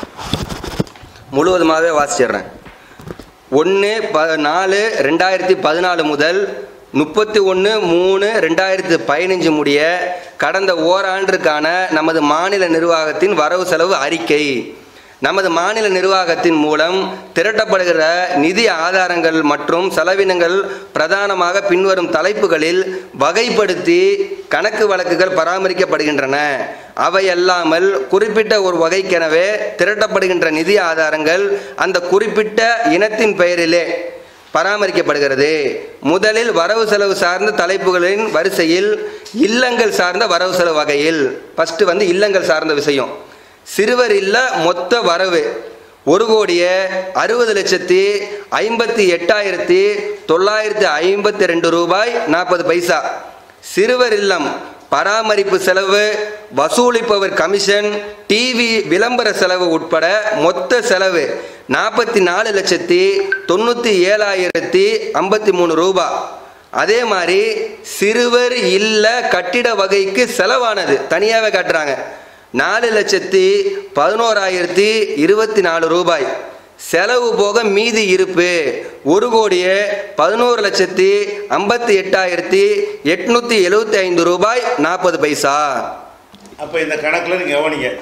முழுவதுமாகவே வாசிச்சிடுறேன் ஒன்று ப நாலு ரெண்டாயிரத்தி பதினாலு முதல் முப்பத்தி ஒன்று மூணு ரெண்டாயிரத்தி பதினஞ்சு முடிய கடந்த ஓராண்டிற்கான நமது மாநில நிர்வாகத்தின் வரவு செலவு அறிக்கை நமது மாநில நிர்வாகத்தின் மூலம் திரட்டப்படுகிற நிதி ஆதாரங்கள் மற்றும் செலவினங்கள் பிரதானமாக பின்வரும் தலைப்புகளில் வகைப்படுத்தி கணக்கு வழக்குகள் பராமரிக்கப்படுகின்றன அவை அல்லாமல் குறிப்பிட்ட ஒரு வகைக்கெனவே திரட்டப்படுகின்ற நிதி ஆதாரங்கள் அந்த குறிப்பிட்ட இனத்தின் பெயரிலே பராமரிக்கப்படுகிறது முதலில் வரவு செலவு சார்ந்த தலைப்புகளின் வரிசையில் இல்லங்கள் சார்ந்த வரவு செலவு வகையில் ஃபர்ஸ்ட் வந்து இல்லங்கள் சார்ந்த விஷயம் சிறுவர் இல்ல மொத்த வரவு ஒரு கோடியே அறுபது லட்சத்தி ஐம்பத்தி எட்டாயிரத்தி தொள்ளாயிரத்தி ஐம்பத்தி ரெண்டு ரூபாய் நாற்பது பைசா சிறுவர் இல்லம் பராமரிப்பு செலவு வசூலிப்பவர் கமிஷன் டிவி விளம்பர செலவு உட்பட மொத்த செலவு நாற்பத்தி நாலு லட்சத்தி தொண்ணூற்றி ஏழாயிரத்தி ஐம்பத்தி மூணு ரூபாய் அதே மாதிரி சிறுவர் இல்ல கட்டிட வகைக்கு செலவானது தனியாகவே காட்டுறாங்க நாலு லட்சத்தி பதினோராயிரத்தி இருபத்தி நாலு ரூபாய் செலவு போக மீதி இருப்பு ஒரு கோடியே பதினோரு லட்சத்தி ஐம்பத்தி எட்டாயிரத்தி எட்நூத்தி எழுபத்தி ஐந்து ரூபாய் நாற்பது பைசா அப்போ இந்த கணக்கில் நீங்கள் கவனிங்க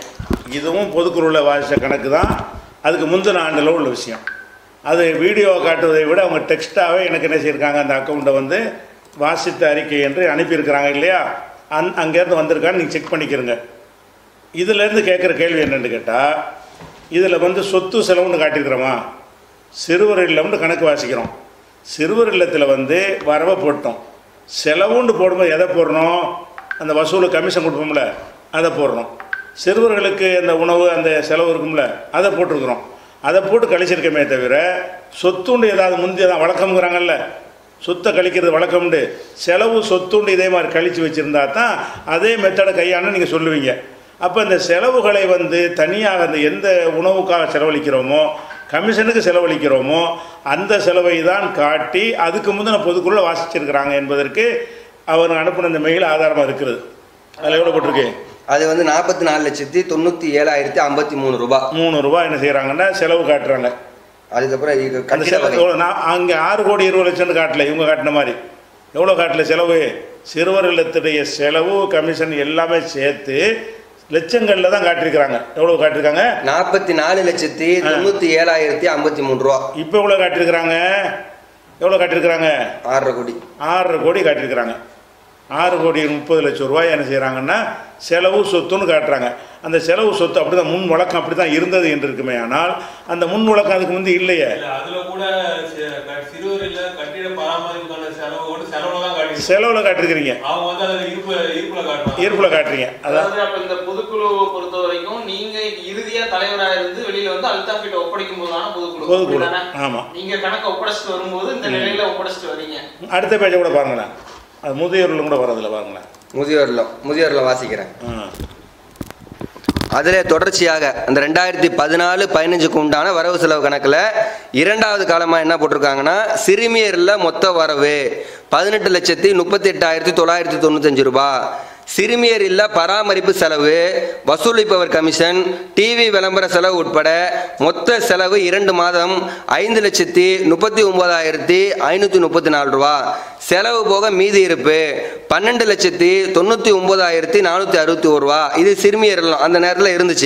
இதுவும் பொதுக்குழுவில் வாசித்த கணக்கு தான் அதுக்கு முந்தின ஆண்டில் உள்ள விஷயம் அது வீடியோ காட்டுவதை விட அவங்க டெக்ஸ்ட்டாகவே எனக்கு என்ன செய்யிருக்காங்க அந்த அக்கௌண்ட்டை வந்து வாசித்த அறிக்கை என்று அனுப்பியிருக்கிறாங்க இல்லையா அந் அங்கேருந்து வந்திருக்கான்னு நீங்கள் செக் பண்ணிக்கிறங்க இதிலேருந்து கேட்குற கேள்வி என்னன்னு கேட்டால் இதில் வந்து சொத்து செலவுன்னு காட்டியிருக்கிறோமா சிறுவர் இல்லம்னு கணக்கு வாசிக்கிறோம் சிறுவர் இல்லத்தில் வந்து வரவை போட்டோம் செலவுன்னு போடும்போது எதை போடணும் அந்த வசூலு கமிஷன் கொடுப்போம்ல அதை போடணும் சிறுவர்களுக்கு அந்த உணவு அந்த செலவு இருக்கும்ல அதை போட்டிருக்கிறோம் அதை போட்டு கழிச்சிருக்கமே தவிர சொத்துண்டு ஏதாவது முந்தைய தான் வழக்கம்ங்கிறாங்கல்ல சொத்தை கழிக்கிறது வழக்கம்ண்டு செலவு சொத்துண்டு இதே மாதிரி கழித்து வச்சுருந்தா தான் அதே மெத்தடை கையாண்டு நீங்கள் சொல்லுவீங்க அப்போ இந்த செலவுகளை வந்து தனியாக அந்த எந்த உணவுக்காக செலவழிக்கிறோமோ கமிஷனுக்கு செலவழிக்கிறோமோ அந்த செலவை தான் காட்டி அதுக்கு முந்தின பொதுக்குள்ள வாசிச்சிருக்கிறாங்க என்பதற்கு அவர் அனுப்பின இந்த மெயில் ஆதாரமாக இருக்கிறது அதில் எவ்வளோ போட்டிருக்கு அது வந்து நாற்பத்தி நாலு லட்சத்தி தொண்ணூற்றி ஏழாயிரத்தி ஐம்பத்தி மூணு ரூபாய் மூணு ரூபாய் என்ன செய்கிறாங்கன்னா செலவு காட்டுறாங்க அதுக்கப்புறம் இது அந்த கட்டிட செலவு வகை எவ்வளோ நான் அங்கே ஆறு கோடி இருபது லட்சம்னு காட்டல இவங்க காட்டின மாதிரி எவ்வளோ காட்டல செலவு சிறுவர் இல்லத்துடைய செலவு கமிஷன் எல்லாமே சேர்த்து லட்சங்களில் தான் காட்டியிருக்கிறாங்க எவ்வளோ காட்டியிருக்காங்க நாற்பத்தி நாலு லட்சத்தி தொண்ணூற்றி ஏழாயிரத்தி ஐம்பத்தி மூணு ரூபா இப்போ எவ்வளோ காட்டியிருக்கிறாங்க எவ்வளோ காட்டியிருக்கிறாங்க ஆறரை கோடி ஆறரை கோடி காட்டியிருக்கிறாங்க ஆறு கோடி முப்பது லட்சம் ரூபாய் என்ன செய்கிறாங்கன்னா செலவு சொத்துன்னு காட்டுறாங்க அந்த செலவு சொத்து அப்படி தான் முன் வழக்கம் அப்படி தான் இருந்தது என்று இருக்குமே ஆனால் அந்த முன் வழக்கம் அதுக்கு முந்தி இல்லையே இல்ல, அதுல கூட சி- க- சிறுவர் இல்ல கட்டிட பராமரிப்புக்கான செலவு கூட செலவுல தான் காட்டி செலவில் காட்டியிருக்கிறீங்க அவங்க வந்து அதுல இருப்பு இருப்புல காட்டுவாங்க இருப்பில் காட்டுறீங்க அதான் அதாவது அப்ப இந்த பொதுக்குழுவை பொறுத்த வரைக்கும் நீங்க இறுதியா தலைவரா இருந்து வெளியில வந்து அல்தாப் கிட்ட ஒப்படைக்கும் போதான பொதுக்குழு பொதுக்குழு அப்படிதானே? ஆமாம் நீங்க கணக்க ஒப்படைச்சிட்டு வரும்போது இந்த நிலையில ஒப்படைச்சிட்டு வரீங்க அடுத்த பேஜை கூட பாருங்களேன் அது முதியோர்களும் கூட வரதில்ல பாருங்களேன் முதியோர்ல முதியோர்ல வாசிக்கிறேன் ஆ அதில் தொடர்ச்சியாக அந்த ரெண்டாயிரத்தி பதினாலு பதினஞ்சுக்கு உண்டான வரவு செலவு கணக்கில் இரண்டாவது காலமாக என்ன போட்டிருக்காங்கன்னா சிறுமியரில் மொத்த வரவு பதினெட்டு லட்சத்தி முப்பத்தி எட்டாயிரத்தி தொள்ளாயிரத்தி தொண்ணூத்தஞ்சு ரூபாய் சிறுமியர் இல்ல பராமரிப்பு செலவு வசூலிப்பவர் கமிஷன் டிவி விளம்பர செலவு உட்பட மொத்த செலவு இரண்டு மாதம் ஐந்து லட்சத்தி முப்பத்தி ஒன்பதாயிரத்தி ஐநூற்றி முப்பத்தி நாலு ரூபா செலவு போக மீதி இருப்பு பன்னெண்டு லட்சத்தி தொண்ணூற்றி ஒன்பதாயிரத்தி நானூற்றி அறுபத்தி ஒரு ரூபா இது சிறுமியர் இல்லம் அந்த நேரத்தில் இருந்துச்சு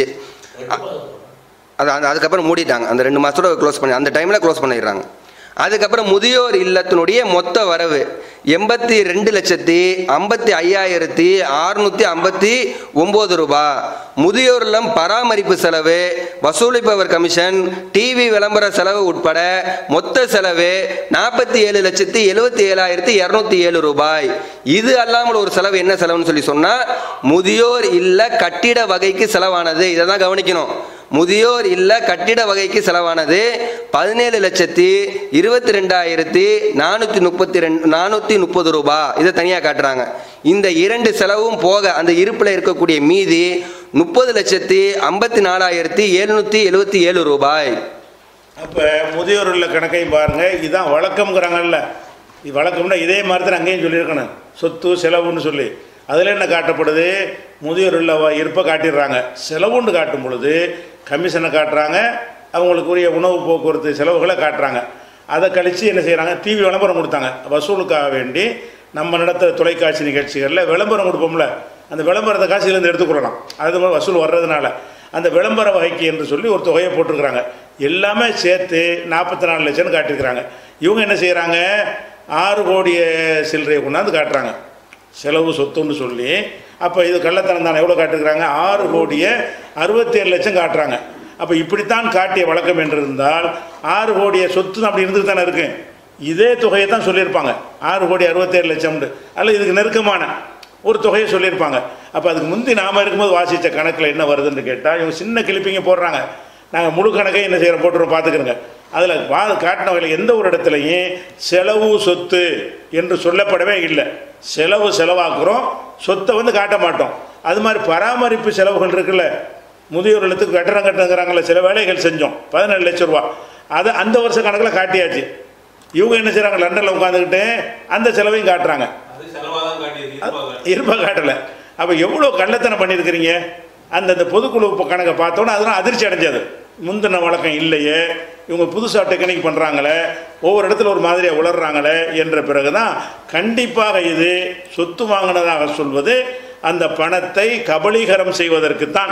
அது அந்த அதுக்கப்புறம் மூடிட்டாங்க அந்த ரெண்டு மாதத்தோட க்ளோஸ் பண்ணி அந்த டைமில் க்ளோஸ் பண்ணிடுறாங்க அதுக்கப்புறம் முதியோர் இல்லத்தினுடைய மொத்த வரவு எண்பத்தி ரெண்டு லட்சத்தி ஐம்பத்தி ஐயாயிரத்தி அறுநூத்தி ஐம்பத்தி ஒம்பது ரூபாய் முதியோர் இல்லம் பராமரிப்பு செலவு வசூலிப்பவர் கமிஷன் டிவி விளம்பர செலவு உட்பட மொத்த செலவு நாற்பத்தி ஏழு லட்சத்தி எழுபத்தி ஏழாயிரத்தி இரநூத்தி ஏழு ரூபாய் இது அல்லாமல் ஒரு செலவு என்ன செலவுன்னு சொல்லி சொன்னா முதியோர் இல்ல கட்டிட வகைக்கு செலவானது இதை தான் கவனிக்கணும் முதியோர் இல்ல கட்டிட வகைக்கு செலவானது பதினேழு லட்சத்தி இருபத்தி ரெண்டாயிரத்தி நானூற்றி முப்பத்தி ரெண்டு நானூற்றி முப்பது ரூபாய் இதை தனியாக காட்டுறாங்க இந்த இரண்டு செலவும் போக அந்த இருப்பில் இருக்கக்கூடிய மீதி முப்பது லட்சத்தி ஐம்பத்தி நாலாயிரத்தி எழுநூற்றி எழுபத்தி ஏழு ரூபாய் அப்போ முதியோர் உள்ள கணக்கையும் பாருங்க இதுதான் வழக்கம்ங்கிறாங்கல்ல இது வழக்கம்னா இதே மாதிரி தான் அங்கேயும் சொல்லியிருக்கணும் சொத்து செலவுன்னு சொல்லி அதில் என்ன காட்டப்படுது முதியோர் உள்ள வ- இருப்பை காட்டிடுறாங்க செலவுன்னு காட்டும் பொழுது கமிஷனை காட்டுறாங்க அவங்களுக்குரிய உணவு போக்குவரத்து செலவுகளை காட்டுறாங்க அதை கழித்து என்ன செய்கிறாங்க டிவி விளம்பரம் கொடுத்தாங்க வசூலுக்காக வேண்டி நம்ம நடத்துகிற தொலைக்காட்சி நிகழ்ச்சிகளில் விளம்பரம் கொடுப்போம்ல அந்த விளம்பரத்தை காசுலேருந்து எடுத்துக்கொள்ளலாம் அது மாதிரி வசூல் வர்றதுனால அந்த விளம்பர வகைக்கு என்று சொல்லி ஒரு தொகையை போட்டிருக்கிறாங்க எல்லாமே சேர்த்து நாற்பத்தி நாலு லட்சம்னு காட்டியிருக்கிறாங்க இவங்க என்ன செய்கிறாங்க ஆறு கோடிய சில்லறையை கொண்டாந்து காட்டுறாங்க செலவு சொத்துன்னு சொல்லி அப்போ இது கள்ளத்தனம் தானே எவ்வளோ காட்டிருக்கிறாங்க ஆறு கோடியே அறுபத்தேழு லட்சம் காட்டுறாங்க அப்போ இப்படித்தான் காட்டிய வழக்கம் என்று இருந்தால் ஆறு கோடிய சொத்து அப்படி இருந்துட்டு தானே இருக்கு இதே தொகையை தான் சொல்லியிருப்பாங்க ஆறு கோடி அறுபத்தேழு லட்சம்னு அல்ல இதுக்கு நெருக்கமான ஒரு தொகையை சொல்லியிருப்பாங்க அப்போ அதுக்கு முந்தி நாம இருக்கும்போது வாசித்த கணக்கில் என்ன வருதுன்னு கேட்டால் இவங்க சின்ன கிளிப்பிங்க போடுறாங்க நாங்கள் முழு கணக்கையும் என்ன செய்கிறோம் போட்டுருவோம் பார்த்துக்கிறோங்க அதில் வா காட்டின வகையில் எந்த ஒரு இடத்துலையும் செலவு சொத்து என்று சொல்லப்படவே இல்லை செலவு செலவாக்குறோம் சொத்தை வந்து காட்ட மாட்டோம் அது மாதிரி பராமரிப்பு செலவுகள் இருக்குல்ல முதியோர் இல்லத்துக்கு கட்டணம் கட்டுங்கிறாங்களே சில வேலைகள் செஞ்சோம் பதினேழு லட்சம் ரூபா அதை அந்த வருஷ கணக்கில் காட்டியாச்சு இவங்க என்ன செய்கிறாங்க லண்டனில் உட்காந்துக்கிட்டு அந்த செலவையும் காட்டுறாங்க அது செலவாதான் காட்டியது இருப்பாங்க இருப்பா காட்டலை அப்போ எவ்வளோ கள்ளத்தனம் பண்ணியிருக்கிறீங்க அந்த அந்த பொதுக்குழு இப்ப கணக்கை பார்த்தோன்னே அதெல்லாம் அதிர்ச்சி அடைஞ்சது முந்தின வழக்கம் இல்லையே இவங்க புதுசாக டெக்னிக் பண்ணுறாங்களே ஒவ்வொரு இடத்துல ஒரு மாதிரியாக உளர்றாங்களே என்ற பிறகு தான் கண்டிப்பாக இது சொத்து வாங்கினதாக சொல்வது அந்த பணத்தை கபலீகரம் செய்வதற்குத்தான்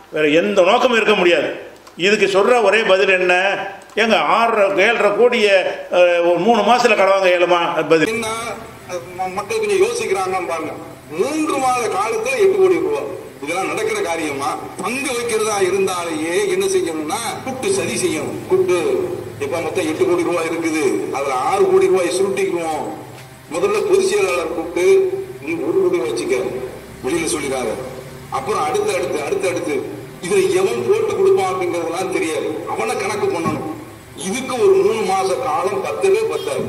வேற எந்த நோக்கமும் இருக்க முடியாது இதுக்கு சொல்ற ஒரே பதில் என்ன ஏங்க ஆறரை ஏழரை கோடிய அஹ், ஒரு மூணு மாசத்துல கடவாங்க ஏழுமா பதில் என்ன அது ம- மக்கள் கொஞ்சம் யோசிக்கிறாங்க பாருங்க மூன்று மாத காலத்துல எட்டு கோடி ரூபாய் இதெல்லாம் நடக்கிற காரியமா பங்கு வைக்கிறதா இருந்தாலேயே என்ன செய்யணும்னா கூட்டு சதி செய்யணும் கூட்டு இப்ப மொத்தம் எட்டு கோடி ரூபாய் இருக்குது அதுல ஆறு கோடி ரூபாய் சுருட்டிக்குவோம் முதல்ல பொதுச் செயலாளர் கூப்பிட்டு நீ ஒரு கோடி ரூபாய் வச்சுக்க வெளியில சொல்லிடாத அப்புறம் அடுத்து அடுத்து அடுத்து அடுத்து இதுல எவன் போட்டு கொடுப்பான் அப்படிங்கறதெல்லாம் தெரியாது அவனை கணக்கு பண்ணணும் இதுக்கு ஒரு மூணு மாச காலம் பத்தவே பத்தாது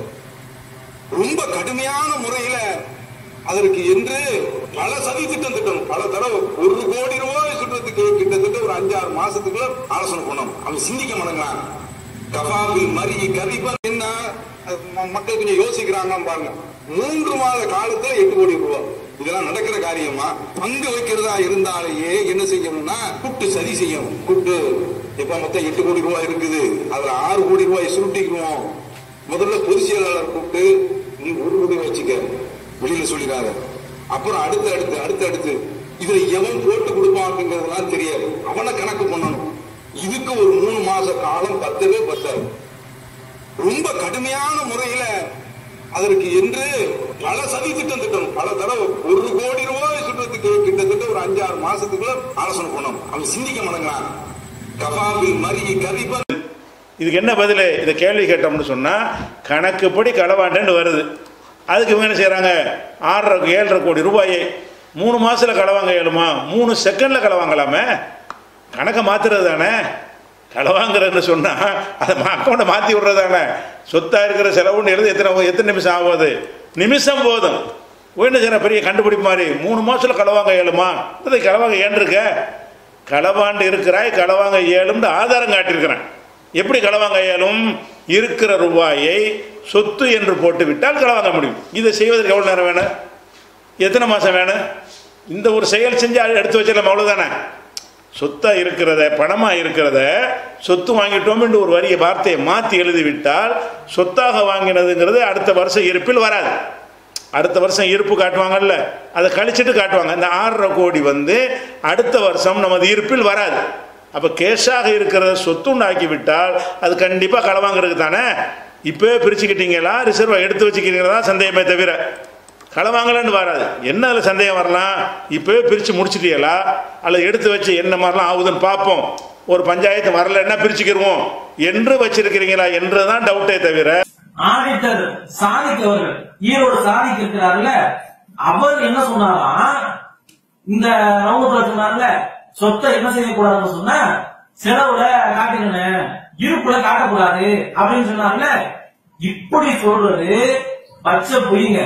ரொம்ப கடுமையான முறையில அதற்கு என்று பல சதி திட்டம் திட்டணும் பல தடவை ஒரு கோடி ரூபாய் சுற்றத்துக்கு கிட்டத்தட்ட ஒரு அஞ்சாறு மாசத்துக்குள்ள ஆலோசனை பண்ணணும் அவன் சிந்திக்க மாட்டேங்கிறான் கபாபில் மறி கதிப்பா என்ன அது ம- மக்கள் கொஞ்சம் யோசிக்கிறாங்க பாருங்க மூன்று மாத காலத்துல எட்டு கோடி ரூபாய் இதெல்லாம் நடக்கிற காரியமா பங்கு வைக்கிறதா இருந்தாலேயே என்ன செய்யணும்னா கூட்டு சதி செய்யணும் கூட்டு இப்ப மொத்தம் எட்டு கோடி ரூபாய் இருக்குது அதுல ஆறு கோடி ரூபாய் சுருட்டிக்குவோம் முதல்ல பொதுச் செயலாளர் கூப்பிட்டு நீ ஒரு கோடி ரூபாய் வச்சுக்க வெளியில சொல்லிடாத அப்புறம் அடுத்து அடுத்து அடுத்து அடுத்து இதுல எவன் போட்டு கொடுப்பான் அப்படிங்கறதெல்லாம் தெரியாது அவனை கணக்கு பண்ணணும் இதுக்கு ஒரு மூணு மாச காலம் பத்தவே பத்தாது ரொம்ப கடுமையான முறையில அதற்கு என்று பல சதி திட்டம் திட்டணும் பல தடவை ஒரு கோடி ரூபாய் சுற்றத்துக்கு கிட்டத்தட்ட ஒரு அஞ்சாறு மாசத்துக்குள்ள ஆலோசனை பண்ணணும் அவன் சிந்திக்க மாட்டேங்கிறான் கபாபில் மறி கதிப்பா இதுக்கு என்ன பதில் இதை கேள்வி கேட்டோம்னு சொன்னா கணக்குப்படி களவாண்டேன்னு வருது அதுக்கு இவங்க என்ன செய்றாங்க ஆறரை ஏழரை கோடி ரூபாயை மூணு மாசத்துல களவாங்க இயலுமா மூணு செகண்ட்ல களவாங்கலாமே கணக்கை மாத்துறது தானே களவாங்கிறதுன்னு சொன்னா அதை அக்கௌண்ட்டை மாத்தி விடுறது தானே சொத்தா இருக்கிற செலவுன்னு எழுதி எத்தனை எத்தனை நிமிஷம் ஆகுது நிமிஷம் போதும் என்ன செய்யற பெரிய கண்டுபிடிப்பு மாதிரி மூணு மாசத்துல களவாங்க இயலுமா இதை களவாங்க ஏன் இருக்க களவாண்டு இருக்கிறாய் களவாங்க இயலும்னு ஆதாரம் காட்டியிருக்கிறேன் எப்படி களவாங்க இயலும் இருக்கிற ரூபாயை சொத்து என்று போட்டு விட்டால் களவாங்க முடியும் இதை செய்வதற்கு எவ்வளவு நேரம் வேணும் எத்தனை மாசம் வேணும் இந்த ஒரு செயல் செஞ்சு அதை எடுத்து வச்சிடலாம் அவ்வளவுதானே சொத்தா இருக்கிறத பணமா இருக்கிறத சொத்து வாங்கிட்டோம் என்று ஒரு வரிய வார்த்தையை மாத்தி எழுதி விட்டால் சொத்தாக வாங்கினதுங்கிறது அடுத்த வருஷம் இருப்பில் வராது அடுத்த வருஷம் இருப்பு காட்டுவாங்கல்ல அதை கழிச்சிட்டு காட்டுவாங்க இந்த ஆறரை கோடி வந்து அடுத்த வருஷம் நமது இருப்பில் வராது அப்ப கேஷாக இருக்கிறத சொத்துண்டாக்கி விட்டால் அது கண்டிப்பா களவாங்கிறதுக்கு தானே இப்பவே பிரிச்சுக்கிட்டீங்களா ரிசர்வ் எடுத்து வச்சுக்கிறீங்களா சந்தேகமே தவிர களவாங்கலன்னு வராது என்ன அதில் சந்தேகம் வரலாம் இப்பவே பிரித்து முடிச்சிட்டீங்களா அல்லது எடுத்து வச்சு என்ன மாதிரிலாம் ஆகுதுன்னு பார்ப்போம் ஒரு பஞ்சாயத்து வரலன்னா பிரிச்சுக்கிருவோம் என்று வச்சிருக்கிறீங்களா என்று தான் டவுட்டே தவிர ஆடிட்டர் சாதிக் அவர்கள் ஈரோடு சாதிக் இருக்கிறாருல்ல அவர் என்ன சொன்னாராம் இந்த ரவுண்டுல சொன்னார்ல சொத்தை என்ன செய்யக்கூடாதுன்னு சொன்னா செலவுல காட்டுங்கண்ணே இருப்புல காட்டக்கூடாது அப்படின்னு சொன்னார்ல இப்படி சொல்றது பச்சை பொய்ங்க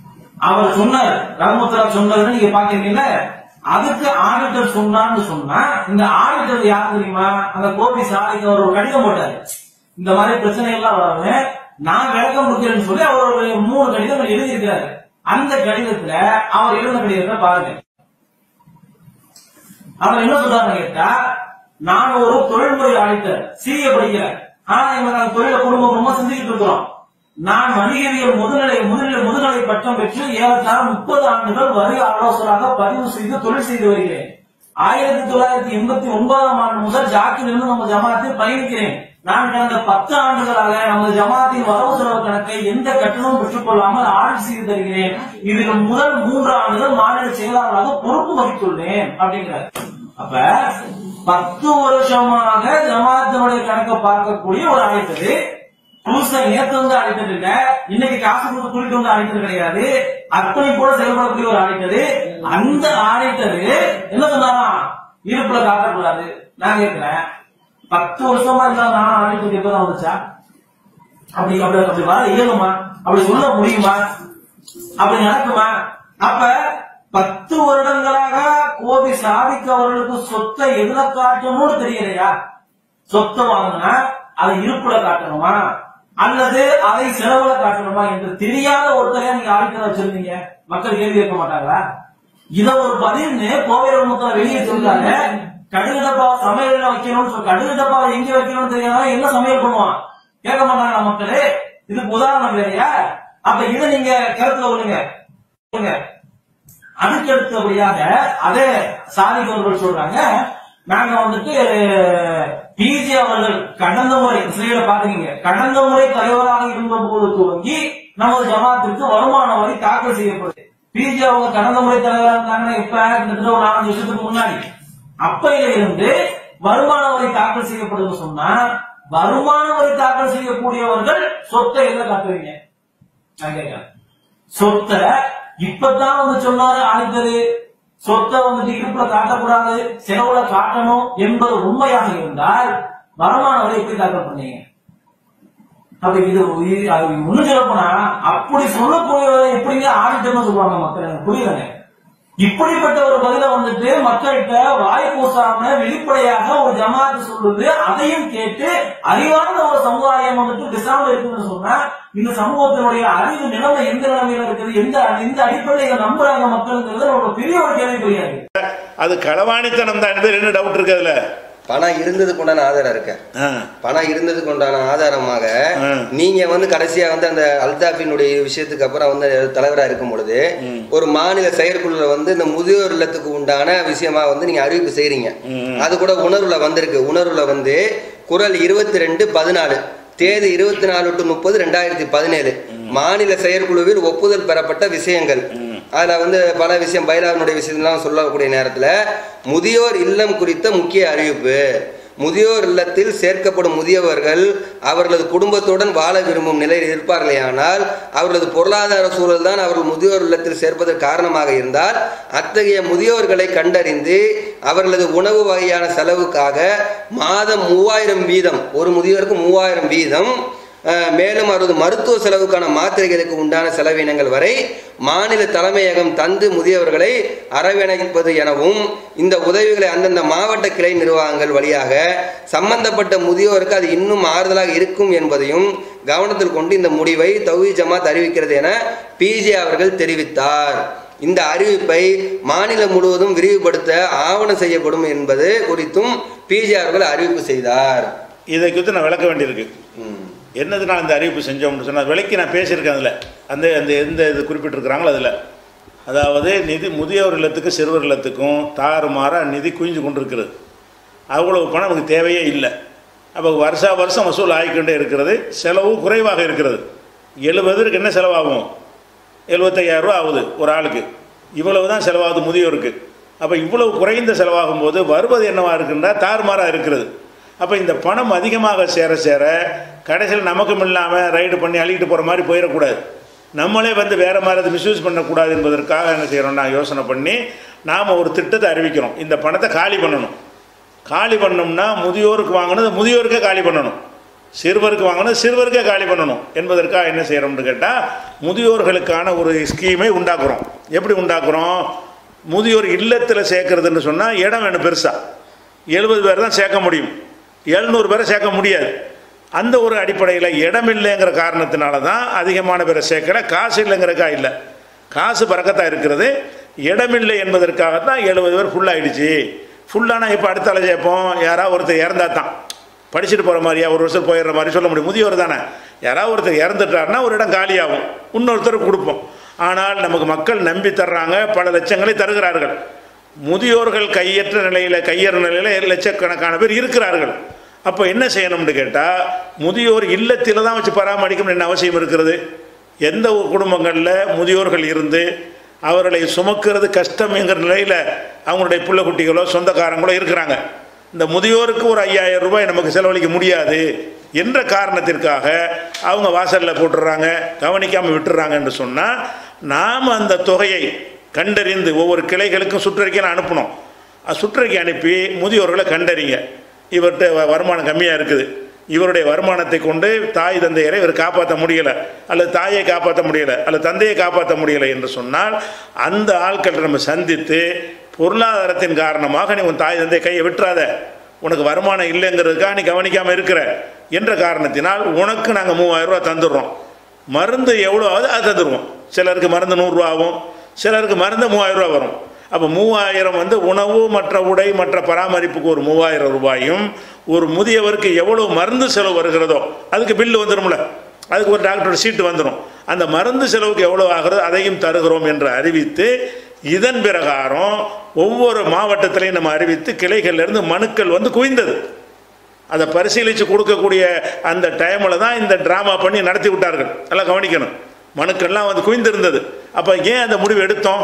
அவர் சொன்னார் ரகுமுத்தரா சொன்னதுன்னு நீங்க பாக்கிறீங்கல்ல அதுக்கு ஆடிட்டர் சொன்னான்னு சொன்னா இந்த ஆடிட்டர் யார் தெரியுமா அந்த கோபி சாலைக்கு அவர் ஒரு கடிதம் போட்டாரு இந்த மாதிரி பிரச்சனை எல்லாம் வராம நான் விளக்கம் கொடுக்கிறேன்னு சொல்லி அவர் ஒரு மூணு கடிதங்கள் எழுதியிருக்கிறாரு அந்த கடிதத்துல அவர் எழுதின கடிதத்தை பாருங்க அவர் என்ன சொல்றாருன்னு கேட்டா நான் ஒரு தொழில்முறை ஆடிட்டர் சிறிய படிக்கிறேன் ஆனா இவங்க நாங்க தொழில குடும்ப குடும்பமா செஞ்சுக்கிட்டு இருக்கிறோம் நான் வணிகவியல் முதுநிலை முதுநிலை முதுநிலை பட்டம் பெற்று ஏறத்தாழ முப்பது ஆண்டுகள் வரி ஆலோசகராக பதிவு செய்து தொழில் செய்து வருகிறேன் ஆயிரத்தி தொள்ளாயிரத்தி எண்பத்தி ஒன்பதாம் ஆண்டு முதல் ஜாக்கிலிருந்து நம்ம ஜமாத்தில் பயணிக்கிறேன் நான் கடந்த பத்து ஆண்டுகளாக நமது ஜமாத்தின் வரவு செலவு கணக்கை எந்த கட்டணமும் பெற்றுக் கொள்ளாமல் ஆட்சி செய்து தருகிறேன் இதில் முதல் மூன்று ஆண்டுகள் மாநில செயலாளராக பொறுப்பு வகித்துள்ளேன் அப்படிங்கிறார் அப்ப பத்து வருஷமாக ஜமாத்தினுடைய கணக்கை பார்க்கக்கூடிய ஒரு ஆயிரத்து புதுசா நேத்து வந்து அழைத்தது இல்ல இன்னைக்கு காசு கொடுத்து கூட்டிட்டு வந்து அழைத்தது கிடையாது அர்ப்பணி போல செயல்படக்கூடிய ஒரு ஆடிட்டரு அந்த ஆடிட்டரு என்ன சொன்னாராம் இருப்புல காட்டக்கூடாது நான் கேட்கிறேன் பத்து வருஷமா இருந்தா நான் ஆடிட்டர் எப்பதான் வந்துச்சா அப்படி அப்படி அப்படி வர இயலுமா அப்படி சொல்ல முடியுமா அப்படி நடக்குமா அப்ப பத்து வருடங்களாக கோபி சாதிக்கு அவர்களுக்கு சொத்தை எதுல காட்டணும்னு தெரியலையா சொத்தை வாங்கினா அதை இருப்புல காட்டணுமா அல்லது அதை செலவுல காட்டணுமா என்று தெரியாத ஒருத்தரையா நீங்க ஆடிட்டர் வச்சிருந்தீங்க மக்கள் கேள்வி கேட்க மாட்டாங்களா இத ஒரு பதில்னு கோவையில் முத்தல வெளியே சொல்றாங்க கடுகு டப்பா சமையல்ல வைக்கணும்னு சொல்லி கடுகு டப்பாவை எங்க வைக்கணும்னு தெரியாத என்ன சமையல் பண்ணுவான் கேட்க மாட்டாங்களா மக்களே இதுக்கு உதாரணம் இல்லையா அப்ப இதை நீங்க கருத்துல விடுங்க விடுங்க. அதுக்கு அடுத்தபடியாக அதே சாதிகவர்கள் சொல்றாங்க நாங்க வந்துட்டு பிஜி அவர்கள் கடந்த முறை சிலையில பாத்துக்கீங்க கடந்த முறை தலைவராக இருந்த போது துவங்கி நமது ஜமாத்திற்கு வருமான வரி தாக்கல் செய்யப்படுது பிஜி அவங்க கடந்த முறை தலைவராக இருந்தாங்கன்னா இப்ப கிட்டத்தட்ட ஒரு நாலஞ்சு வருஷத்துக்கு முன்னாடி அப்பையில இருந்து வருமான வரி தாக்கல் செய்யப்படுதுன்னு சொன்னா வருமான வரி தாக்கல் செய்யக்கூடியவர்கள் சொத்தை எல்லாம் காட்டுவீங்க நான் கேட்கிறேன். சொத்தை இப்பதான் வந்து சொன்னாரு ஆடிட்டரு சொத்தை வந்துட்டு இருப்புல காட்டக்கூடாது செலவுல காட்டணும் என்பது உண்மையாக இருந்தால் வருமான வரி எப்படி தாக்கல் பண்ணீங்க அப்ப இது இது- அது ஒண்ணு சொல்ல போனா அப்படி சொல்லக்கூடியவரை எப்படிங்க ஆடிட்டர்னு சொல்லுவாங்க மக்கள் எனக்கு புரியலங்க இப்படிப்பட்ட ஒரு பதில வந்துட்டு மக்கள்கிட்ட வாய் பூசாம வெளிப்படையாக ஒரு ஜமாத்து சொல்லுது அதையும் கேட்டு அறிவார்ந்த ஒரு சமுதாயம் வந்துட்டு திசாமல் இருக்குன்னு சொன்னா இந்த சமூகத்தினுடைய அறிவு நிலைமை எந்த நிலைமையில இருக்குது எந்த எந்த அடிப்படையில நம்புறாங்க மக்கள்ங்கிறது ஒரு பெரிய ஒரு கேள்வி கிடையாது அது களவாணித்தனம் தான் என்பது என்ன டவுட் இருக்கு அதுல பணம் இருந்ததுக்கு உண்டான ஆதாரம் இருக்கு பணம் இருந்ததுக்கு உண்டான ஆதாரமாக நீங்க வந்து கடைசியா வந்து அந்த அல்தாஃபினுடைய விஷயத்துக்கு அப்புறம் வந்து தலைவரா இருக்கும் பொழுது ஒரு மாநில செயற்குழுல வந்து இந்த முதியோர் இல்லத்துக்கு உண்டான விஷயமா வந்து நீங்க அறிவிப்பு செய்றீங்க அது கூட உணர்வுல வந்திருக்கு உணர்வுல வந்து குரல் இருபத்தி ரெண்டு பதினாலு தேதி இருபத்தி நாலு டு முப்பது ரெண்டாயிரத்தி பதினேழு மாநில செயற்குழுவில் ஒப்புதல் பெறப்பட்ட விஷயங்கள் அதுல வந்து பல விஷயம் பைலாவினுடைய விஷயம்லாம் சொல்லக்கூடிய நேரத்துல முதியோர் இல்லம் குறித்த முக்கிய அறிவிப்பு முதியோர் இல்லத்தில் சேர்க்கப்படும் முதியவர்கள் அவர்களது குடும்பத்துடன் வாழ விரும்பும் நிலையில் இருப்பார்களேயானால் அவர்களது பொருளாதார சூழல் தான் அவர்கள் முதியோர் இல்லத்தில் சேர்ப்பதற்கு காரணமாக இருந்தால் அத்தகைய முதியோர்களை கண்டறிந்து அவர்களது உணவு வகையான செலவுக்காக மாதம் மூவாயிரம் வீதம் ஒரு முதியோருக்கு மூவாயிரம் வீதம் அஹ், மேலும் அவரது மருத்துவ செலவுக்கான மாத்திரைகளுக்கு உண்டான செலவினங்கள் வரை மாநில தலைமையகம் தந்து முதியவர்களை அரவணைப்பது எனவும் இந்த உதவிகளை அந்தந்த மாவட்ட கிளை நிர்வாகங்கள் வழியாக சம்பந்தப்பட்ட முதியோருக்கு அது இன்னும் ஆறுதலாக இருக்கும் என்பதையும் கவனத்தில் கொண்டு இந்த முடிவை தௌஹி ஜமாத் அறிவிக்கிறது என பிஜே அவர்கள் தெரிவித்தார் இந்த அறிவிப்பை மாநிலம் முழுவதும் விரிவுபடுத்த ஆவணம் செய்யப்படும் என்பது குறித்தும் பிஜே அவர்கள் அறிவிப்பு செய்தார் இதை குறித்து நான் விளக்க வேண்டியிருக்கு என்னது நான் இந்த அறிவிப்பு செஞ்சோம்னு சொன்னால் விலைக்கு நான் பேசியிருக்கேன் அதில் அந்த அந்த எந்த இது குறிப்பிட்டிருக்கிறாங்களோ அதில் அதாவது நிதி முதியோர் இல்லத்துக்கு சிறுவர் இல்லத்துக்கும் தாறுமாறா நிதி குவிஞ்சு கொண்டிருக்கிறது அவ்வளவு பணம் நமக்கு தேவையே இல்லை அப்போ வருஷா வருஷம் வசூல் ஆகிக்கொண்டே இருக்கிறது செலவு குறைவாக இருக்கிறது எழுபதுக்கு என்ன செலவாகும் எழுபத்தையாயிரம் ரூபா ஆகுது ஒரு ஆளுக்கு இவ்வளவு தான் செலவாகுது முதியோருக்கு அப்போ இவ்வளவு குறைந்த செலவாகும் போது வருவது என்னவா இருக்குன்னா தாறுமாறாக இருக்கிறது அப்போ இந்த பணம் அதிகமாக சேர சேர கடைசியில் நமக்கும் இல்லாமல் ரைடு பண்ணி அள்ளிட்டு போகிற மாதிரி போயிடக்கூடாது நம்மளே வந்து வேறு மாதிரி அதை மிஸ்யூஸ் பண்ணக்கூடாது என்பதற்காக என்ன செய்கிறோம் நான் யோசனை பண்ணி நாம் ஒரு திட்டத்தை அறிவிக்கிறோம் இந்த பணத்தை காலி பண்ணணும் காலி பண்ணோம்னா முதியோருக்கு வாங்கினது முதியோருக்கே காலி பண்ணணும் சிறுவருக்கு வாங்கினது சிறுவருக்கே காலி பண்ணணும் என்பதற்காக என்ன செய்கிறோம்னு கேட்டால் முதியோர்களுக்கான ஒரு ஸ்கீமை உண்டாக்குறோம் எப்படி உண்டாக்குறோம் முதியோர் இல்லத்தில் சேர்க்கறதுன்னு சொன்னால் இடம் வேணும் பெருசாக எழுபது பேர் தான் சேர்க்க முடியும் எழுநூறு பேரை சேர்க்க முடியாது அந்த ஒரு அடிப்படையில் இடம் இல்லைங்கிற காரணத்தினால தான் அதிகமான பேரை சேர்க்கல காசு இல்லைங்கிறக்கா இல்லை காசு பறக்கத்தான் இருக்கிறது இடமில்லை என்பதற்காக தான் எழுபது பேர் ஃபுல்லாகிடுச்சு ஃபுல்லானா இப்போ அடுத்த ஆளை சேர்ப்போம் யாராவது ஒருத்தர் இறந்தா தான் படிச்சுட்டு போகிற மாதிரியா ஒரு வருஷம் போயிடுற மாதிரி சொல்ல முடியும் முதியோர் தானே யாராவது ஒருத்தர் இறந்துட்டாருன்னா ஒரு இடம் காலியாகும் இன்னொருத்தருக்கு கொடுப்போம் ஆனால் நமக்கு மக்கள் நம்பி தர்றாங்க பல லட்சங்களை தருகிறார்கள் முதியோர்கள் கையற்ற நிலையில் கையற நிலையில் லட்சக்கணக்கான பேர் இருக்கிறார்கள் அப்போ என்ன செய்யணும்னு கேட்டால் முதியோர் இல்லத்தில் தான் வச்சு பராமரிக்கணும்னு என்ன அவசியம் இருக்கிறது எந்த ஒரு குடும்பங்களில் முதியோர்கள் இருந்து அவர்களை சுமக்கிறது கஷ்டம்ங்கிற நிலையில் அவங்களுடைய புள்ள குட்டிகளோ சொந்தக்காரங்களோ இருக்கிறாங்க இந்த முதியோருக்கு ஒரு ஐயாயிரம் ரூபாய் நமக்கு செலவழிக்க முடியாது என்ற காரணத்திற்காக அவங்க வாசலில் போட்டுடுறாங்க கவனிக்காமல் விட்டுறாங்க என்று சொன்னால் நாம் அந்த தொகையை கண்டறிந்து ஒவ்வொரு கிளைகளுக்கும் சுற்றறிக்கையில் அனுப்பணும் அது சுற்றறிக்கை அனுப்பி முதியோர்களை கண்டறிங்க இவர்கிட்ட வ- வருமானம் கம்மியாக இருக்குது இவருடைய வருமானத்தை கொண்டு தாய் தந்தையரை இவர் காப்பாற்ற முடியலை அல்லது தாயை காப்பாற்ற முடியலை அல்லது தந்தையை காப்பாற்ற முடியலை என்று சொன்னால் அந்த ஆட்களை நம்ம சந்தித்து பொருளாதாரத்தின் காரணமாக நீ உன் தாய் தந்தை கையை விட்டுறாத உனக்கு வருமானம் இல்லைங்கிறதுக்காக நீ கவனிக்காமல் இருக்கிற என்ற காரணத்தினால் உனக்கு நாங்கள் மூவாயிரம் ரூபா தந்துடுறோம் மருந்து எவ்வளோ ஆகுது அது தந்துடுவோம் சிலருக்கு மருந்து நூறுரூவா ஆகும் சிலருக்கு மருந்து மூவாயிரம் ரூபா வரும் அப்போ மூவாயிரம் வந்து உணவு மற்ற உடை மற்ற பராமரிப்புக்கு ஒரு மூவாயிரம் ரூபாயும் ஒரு முதியவருக்கு எவ்வளோ மருந்து செலவு வருகிறதோ அதுக்கு பில்லு வந்துடும்ல அதுக்கு ஒரு டாக்டரோட சீட்டு வந்துடும் அந்த மருந்து செலவுக்கு எவ்வளோ ஆகிறதோ அதையும் தருகிறோம் என்று அறிவித்து இதன் பிரகாரம் ஒவ்வொரு மாவட்டத்திலையும் நம்ம அறிவித்து கிளைகள்ல இருந்து மனுக்கள் வந்து குவிந்தது அதை பரிசீலித்து கொடுக்கக்கூடிய அந்த டைமில் தான் இந்த ட்ராமா பண்ணி நடத்தி விட்டார்கள் எல்லாம் கவனிக்கணும் மனுக்கள்லாம் வந்து குவிந்திருந்தது அப்போ ஏன் அந்த முடிவு எடுத்தோம்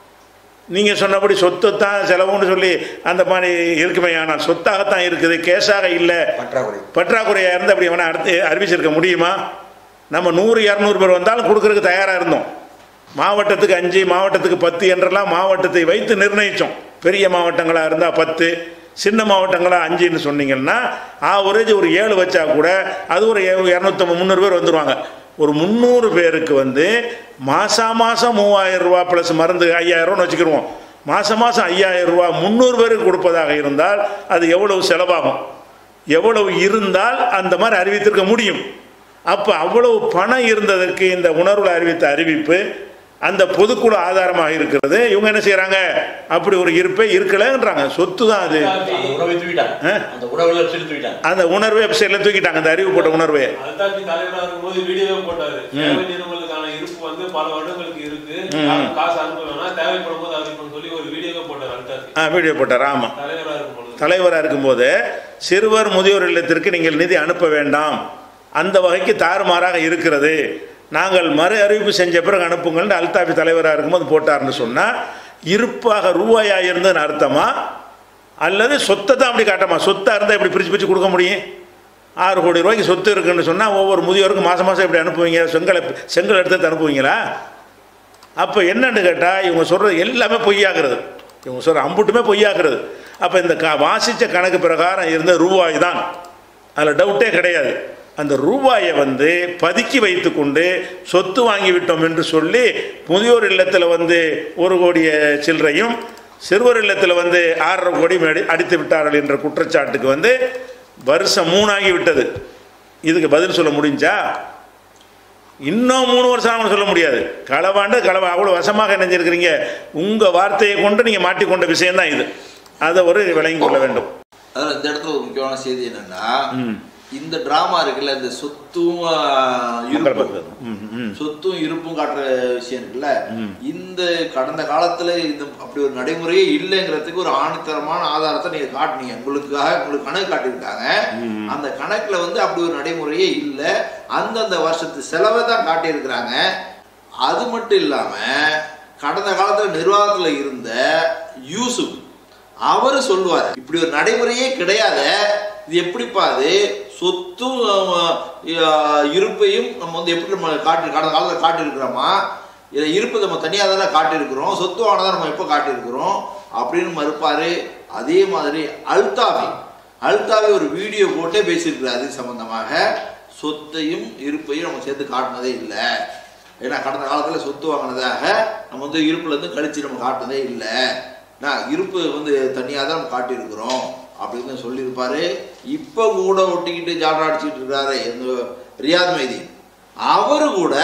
நீங்கள் சொன்னபடி சொத்து தான் செலவுன்னு சொல்லி அந்த மாதிரி இருக்குமே ஆனால் சொத்தாகத்தான் இருக்குது கேஸாக இல்லை பற்றாக்குறை பற்றாக்குறையாக இருந்து அப்படி வேணா அடுத்து அறிவிச்சிருக்க முடியுமா நம்ம நூறு இரநூறு பேர் வந்தாலும் கொடுக்கறதுக்கு தயாராக இருந்தோம் மாவட்டத்துக்கு அஞ்சு மாவட்டத்துக்கு பத்து என்றெல்லாம் மாவட்டத்தை வைத்து நிர்ணயித்தோம் பெரிய மாவட்டங்களாக இருந்தால் பத்து சின்ன மாவட்டங்களாக அஞ்சுன்னு சொன்னீங்கன்னா ஆவரேஜ் ஒரு ஏழு வச்சா கூட அது ஒரு இரநூத்தம்பது முந்நூறு பேர் வந்துடுவாங்க ஒரு முந்நூறு பேருக்கு வந்து மாதம் மாதம் மூவாயிரம் ரூபா ப்ளஸ் மருந்து ஐயாயிரம் ரூபான்னு வச்சுக்கிடுவோம் மாதம் மாதம் ஐயாயிரம் ரூபா முந்நூறு பேருக்கு கொடுப்பதாக இருந்தால் அது எவ்வளவு செலவாகும் எவ்வளவு இருந்தால் அந்த மாதிரி அறிவித்திருக்க முடியும் அப்போ அவ்வளவு பணம் இருந்ததற்கு இந்த உணர்வுல அறிவித்த அறிவிப்பு அந்த பொதுக்குழு ஆதாரமாக இருக்கிறது இவங்க என்ன செய்றாங்க அப்படி ஒரு இருப்பே இருக்கலன்றாங்க சொத்து தான் அது அந்த உணவை தூக்கிட்டாங்க அந்த உணவுல வச்சுட்டு தூக்கிட்டாங்க அந்த உணர்வே வெப்சைட்ல தூக்கிட்டாங்க அந்த அறிவு போட்ட உணர்வே அல்தாப்தி தலைவரா இருக்கும்போது வீடியோவே போட்டாரு ம். சேவை நிறுவனங்களுக்கான இருப்பு வந்து பல வருடங்களுக்கு இருக்கு ம். யாரும் காசு அனுப்ப வேணாம் தேவைப்படும் போது அறிவிப்போம்னு சொல்லி ஒரு வீடியோவே போட்டாரு அல்தாப்தி ஆ வீடியோ போட்டார் ஆமாம் தலைவரா இருக்கும்போது தலைவராக இருக்கும்போது சிறுவர் முதியோர் இல்லத்திற்கு நீங்கள் நிதி அனுப்ப வேண்டாம் அந்த வகைக்கு தாறுமாறாக இருக்கிறது நாங்கள் மறு அறிவிப்பு செஞ்ச பிறகு அனுப்புங்கள்னு அல்தாபி தலைவராக இருக்கும்போது போட்டார்னு சொன்னால் இருப்பாக ரூபாயாக இருந்ததுன்னு அர்த்தமா அல்லது சொத்தை தான் அப்படி காட்டமா சொத்தாக இருந்தால் எப்படி பிரித்து பிரித்து கொடுக்க முடியும் ஆறு கோடி ரூபாய்க்கு சொத்து இருக்குன்னு சொன்னால் ஒவ்வொரு முதியோருக்கும் மாதம் மாதம் எப்படி அனுப்புவீங்க செங்கலை செங்கல் எடுத்து அனுப்புவீங்களா அப்போ என்னன்னு கேட்டால் இவங்க சொல்கிறது எல்லாமே பொய்யாகிறது இவங்க சொல்கிற அம்புட்டுமே பொய்யாகிறது அப்போ இந்த க வாசித்த கணக்கு பிரகாரம் இருந்த ரூபாய் தான் அதில் டவுட்டே கிடையாது அந்த ரூபாயை வந்து பதுக்கி வைத்துக்கொண்டு சொத்து வாங்கி விட்டோம் என்று சொல்லி முதியோர் இல்லத்தில் வந்து ஒரு கோடிய சில்லறையும் சிறுவர் இல்லத்தில் வந்து ஆறரை கோடி அடி அடித்து விட்டார்கள் என்ற குற்றச்சாட்டுக்கு வந்து வருஷம் மூணாகி விட்டது இதுக்கு பதில் சொல்ல முடிஞ்சா இன்னும் மூணு வருஷம் ஆகும் சொல்ல முடியாது களவாண்டு களவா அவ்வளோ வசமாக இணைஞ்சிருக்கிறீங்க உங்கள் வார்த்தையை கொண்டு நீங்கள் மாட்டிக்கொண்ட விஷயம்தான் இது அதை ஒரு விளங்கி கொள்ள வேண்டும் அதில் இந்த இடத்துல ஒரு முக்கியமான செய்தி என்னன்னா ம் இந்த டிராமா இருக்குல்ல இந்த சொத்தும் ஆ, இருப்பும் ம் ம் சொத்தும் இருப்பும் காட்டுற விஷயம் இருக்குல்ல ம். இந்த கடந்த காலத்துல இந்த அப்படி ஒரு நடைமுறையே இல்லைங்கிறதுக்கு ஒரு ஆணித்தரமான ஆதாரத்தை நீங்க காட்டுனீங்க உங்களுக்காக உங்களுக்கு கணக்கு காட்டியிருக்காங்க ம். அந்த கணக்குல வந்து அப்படி ஒரு நடைமுறையே இல்லை அந்தந்த வருஷத்து செலவை தான் காட்டியிருக்கிறாங்க அது மட்டும் இல்லாம கடந்த காலத்துல நிர்வாகத்துல இருந்த யூசுப் அவரு சொல்லுவார் இப்படி ஒரு நடைமுறையே கிடையாத இது எப்படிப்பா அது சொத்தும் அஹ், அஹ், இருப்பையும் நம்ம வந்து எப்படி நம்ம காட்டி கடந்த காலத்தில் காட்டியிருக்கிறோமா இதை இருப்பு நம்ம தனியாக தானே காட்டியிருக்கிறோம் சொத்து ஆனதான் நம்ம எப்போ காட்டியிருக்கிறோம் அப்படின்னு மறுப்பாரு அதே மாதிரி அல்தாவி அல்தாவி ஒரு வீடியோ போட்டே பேசியிருக்கிறாரு இது சம்பந்தமாக சொத்தையும் இருப்பையும் நம்ம சேர்த்து காட்டினதே இல்லை ஏன்னா கடந்த காலத்தில் சொத்து வாங்கினதாக நம்ம வந்து இருப்புலேருந்து கழிச்சு நம்ம காட்டினதே இல்லை நான் இருப்பு வந்து தனியாக தான் நம்ம காட்டியிருக்கிறோம் அப்படின்னு சொல்லியிருப்பாரு இப்போ கூட ஒட்டிக்கிட்டு ஜாடா அடிச்சிட்டு இருக்காரு இந்த ரியாத் மைதி அவரு கூட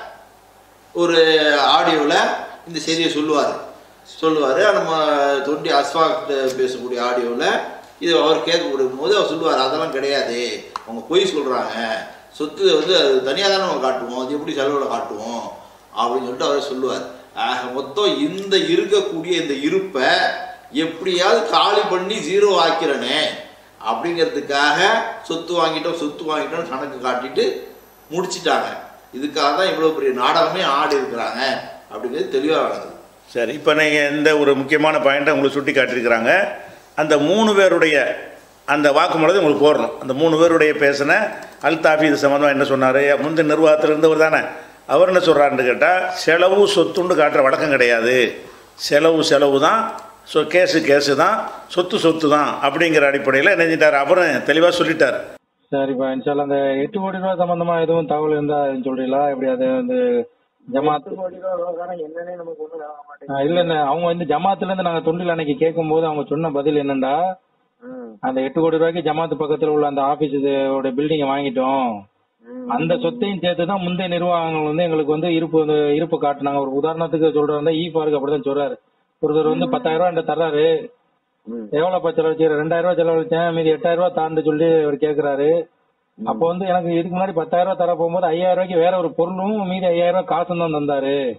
ஒரு ஆடியோவில் இந்த செய்தியை சொல்லுவார் சொல்லுவார் நம்ம தொண்டி அஸ்வாக் பேசக்கூடிய ஆடியோவில் இது அவர் கேட்கக்கூடிய போது அவர் சொல்லுவார் அதெல்லாம் கிடையாது அவங்க பொய் சொல்கிறாங்க சொத்து வந்து அது தனியாக தானே நம்ம காட்டுவோம் அது எப்படி செலவில் காட்டுவோம் அப்படின்னு சொல்லிட்டு அவர் சொல்லுவார் ஆக மொத்தம் இந்த இருக்கக்கூடிய இந்த இருப்பை எப்படியாவது காலி பண்ணி ஜீரோ ஆக்கிறனே அப்படிங்கிறதுக்காக சொத்து வாங்கிட்டோம் சொத்து வாங்கிட்டோம் கணக்கு காட்டிட்டு முடிச்சிட்டாங்க இதுக்காக தான் இவ்வளோ பெரிய நாடகமே ஆடி இருக்கிறாங்க அப்படிங்கிறது தெளிவாக நடந்தது சரி இப்போ நீங்கள் இந்த ஒரு முக்கியமான பாயிண்ட்டை உங்களுக்கு சுட்டி காட்டியிருக்கிறாங்க அந்த மூணு பேருடைய அந்த வாக்குமூலத்தை உங்களுக்கு போடணும் அந்த மூணு பேருடைய பேசின அல்தாஃபி இது சம்மந்தமாக என்ன சொன்னார் முந்தைய நிர்வாகத்தில் இருந்தவர் தானே அவர் என்ன சொல்கிறாருன்னு கேட்டால் செலவு சொத்துண்டு காட்டுற வழக்கம் கிடையாது செலவு செலவு தான் ஸோ கேஸு கேஸு தான் சொத்து சொத்து தான் அப்படிங்கிற அடிப்படையில் என்ன செஞ்சிட்டார் அப்புறம் தெளிவாக சொல்லிட்டார் சரிப்பா இன்ஷால்லா அந்த எட்டு கோடி ரூபாய் சம்பந்தமா எதுவும் தகவல் இருந்தா எதுவும் சொல்றீங்களா எப்படி அது வந்து ஜமாத் என்னன்னே நமக்கு ஒண்ணு ஆக மாட்டேங்குது ஆ, இல்ல இல்ல அவங்க வந்து ஜமாத்துல இருந்து நாங்க தொண்டில் அன்னைக்கு கேட்கும் போது அவங்க சொன்ன பதில் என்னன்னா அந்த எட்டு கோடி ரூபாய்க்கு ஜமாத்து பக்கத்துல உள்ள அந்த ஆபீஸ் பில்டிங்கை வாங்கிட்டோம் அந்த சொத்தையும் சேர்த்து தான் முந்தைய நிர்வாகங்கள் வந்து எங்களுக்கு வந்து இருப்பு வந்து இருப்பு காட்டுனாங்க ஒரு உதாரணத்துக்கு சொல்றாங்க ஈ பார்க்கு அப்படிதான் சொல்றாரு ஒருத்தர் வந்து பத்தாயிரம் ரூபாய் என்கிட்ட தர்றாரு எவ்வளவு செலவழிச்சு ரெண்டாயிரம் ரூபாய் செலவழிச்சேன் மீதி எட்டாயிரம் ரூபாய் தாண்டு சொல்லி அவர் கேக்குறாரு அப்போ வந்து எனக்கு இதுக்கு முன்னாடி பத்தாயிரம் ரூபாய் தர போகும்போது ஐயாயிரம் ரூபாய்க்கு வேற ஒரு பொருளும் மீதி ஐயாயிரம் ரூபாய் காசும் தான் தந்தாரு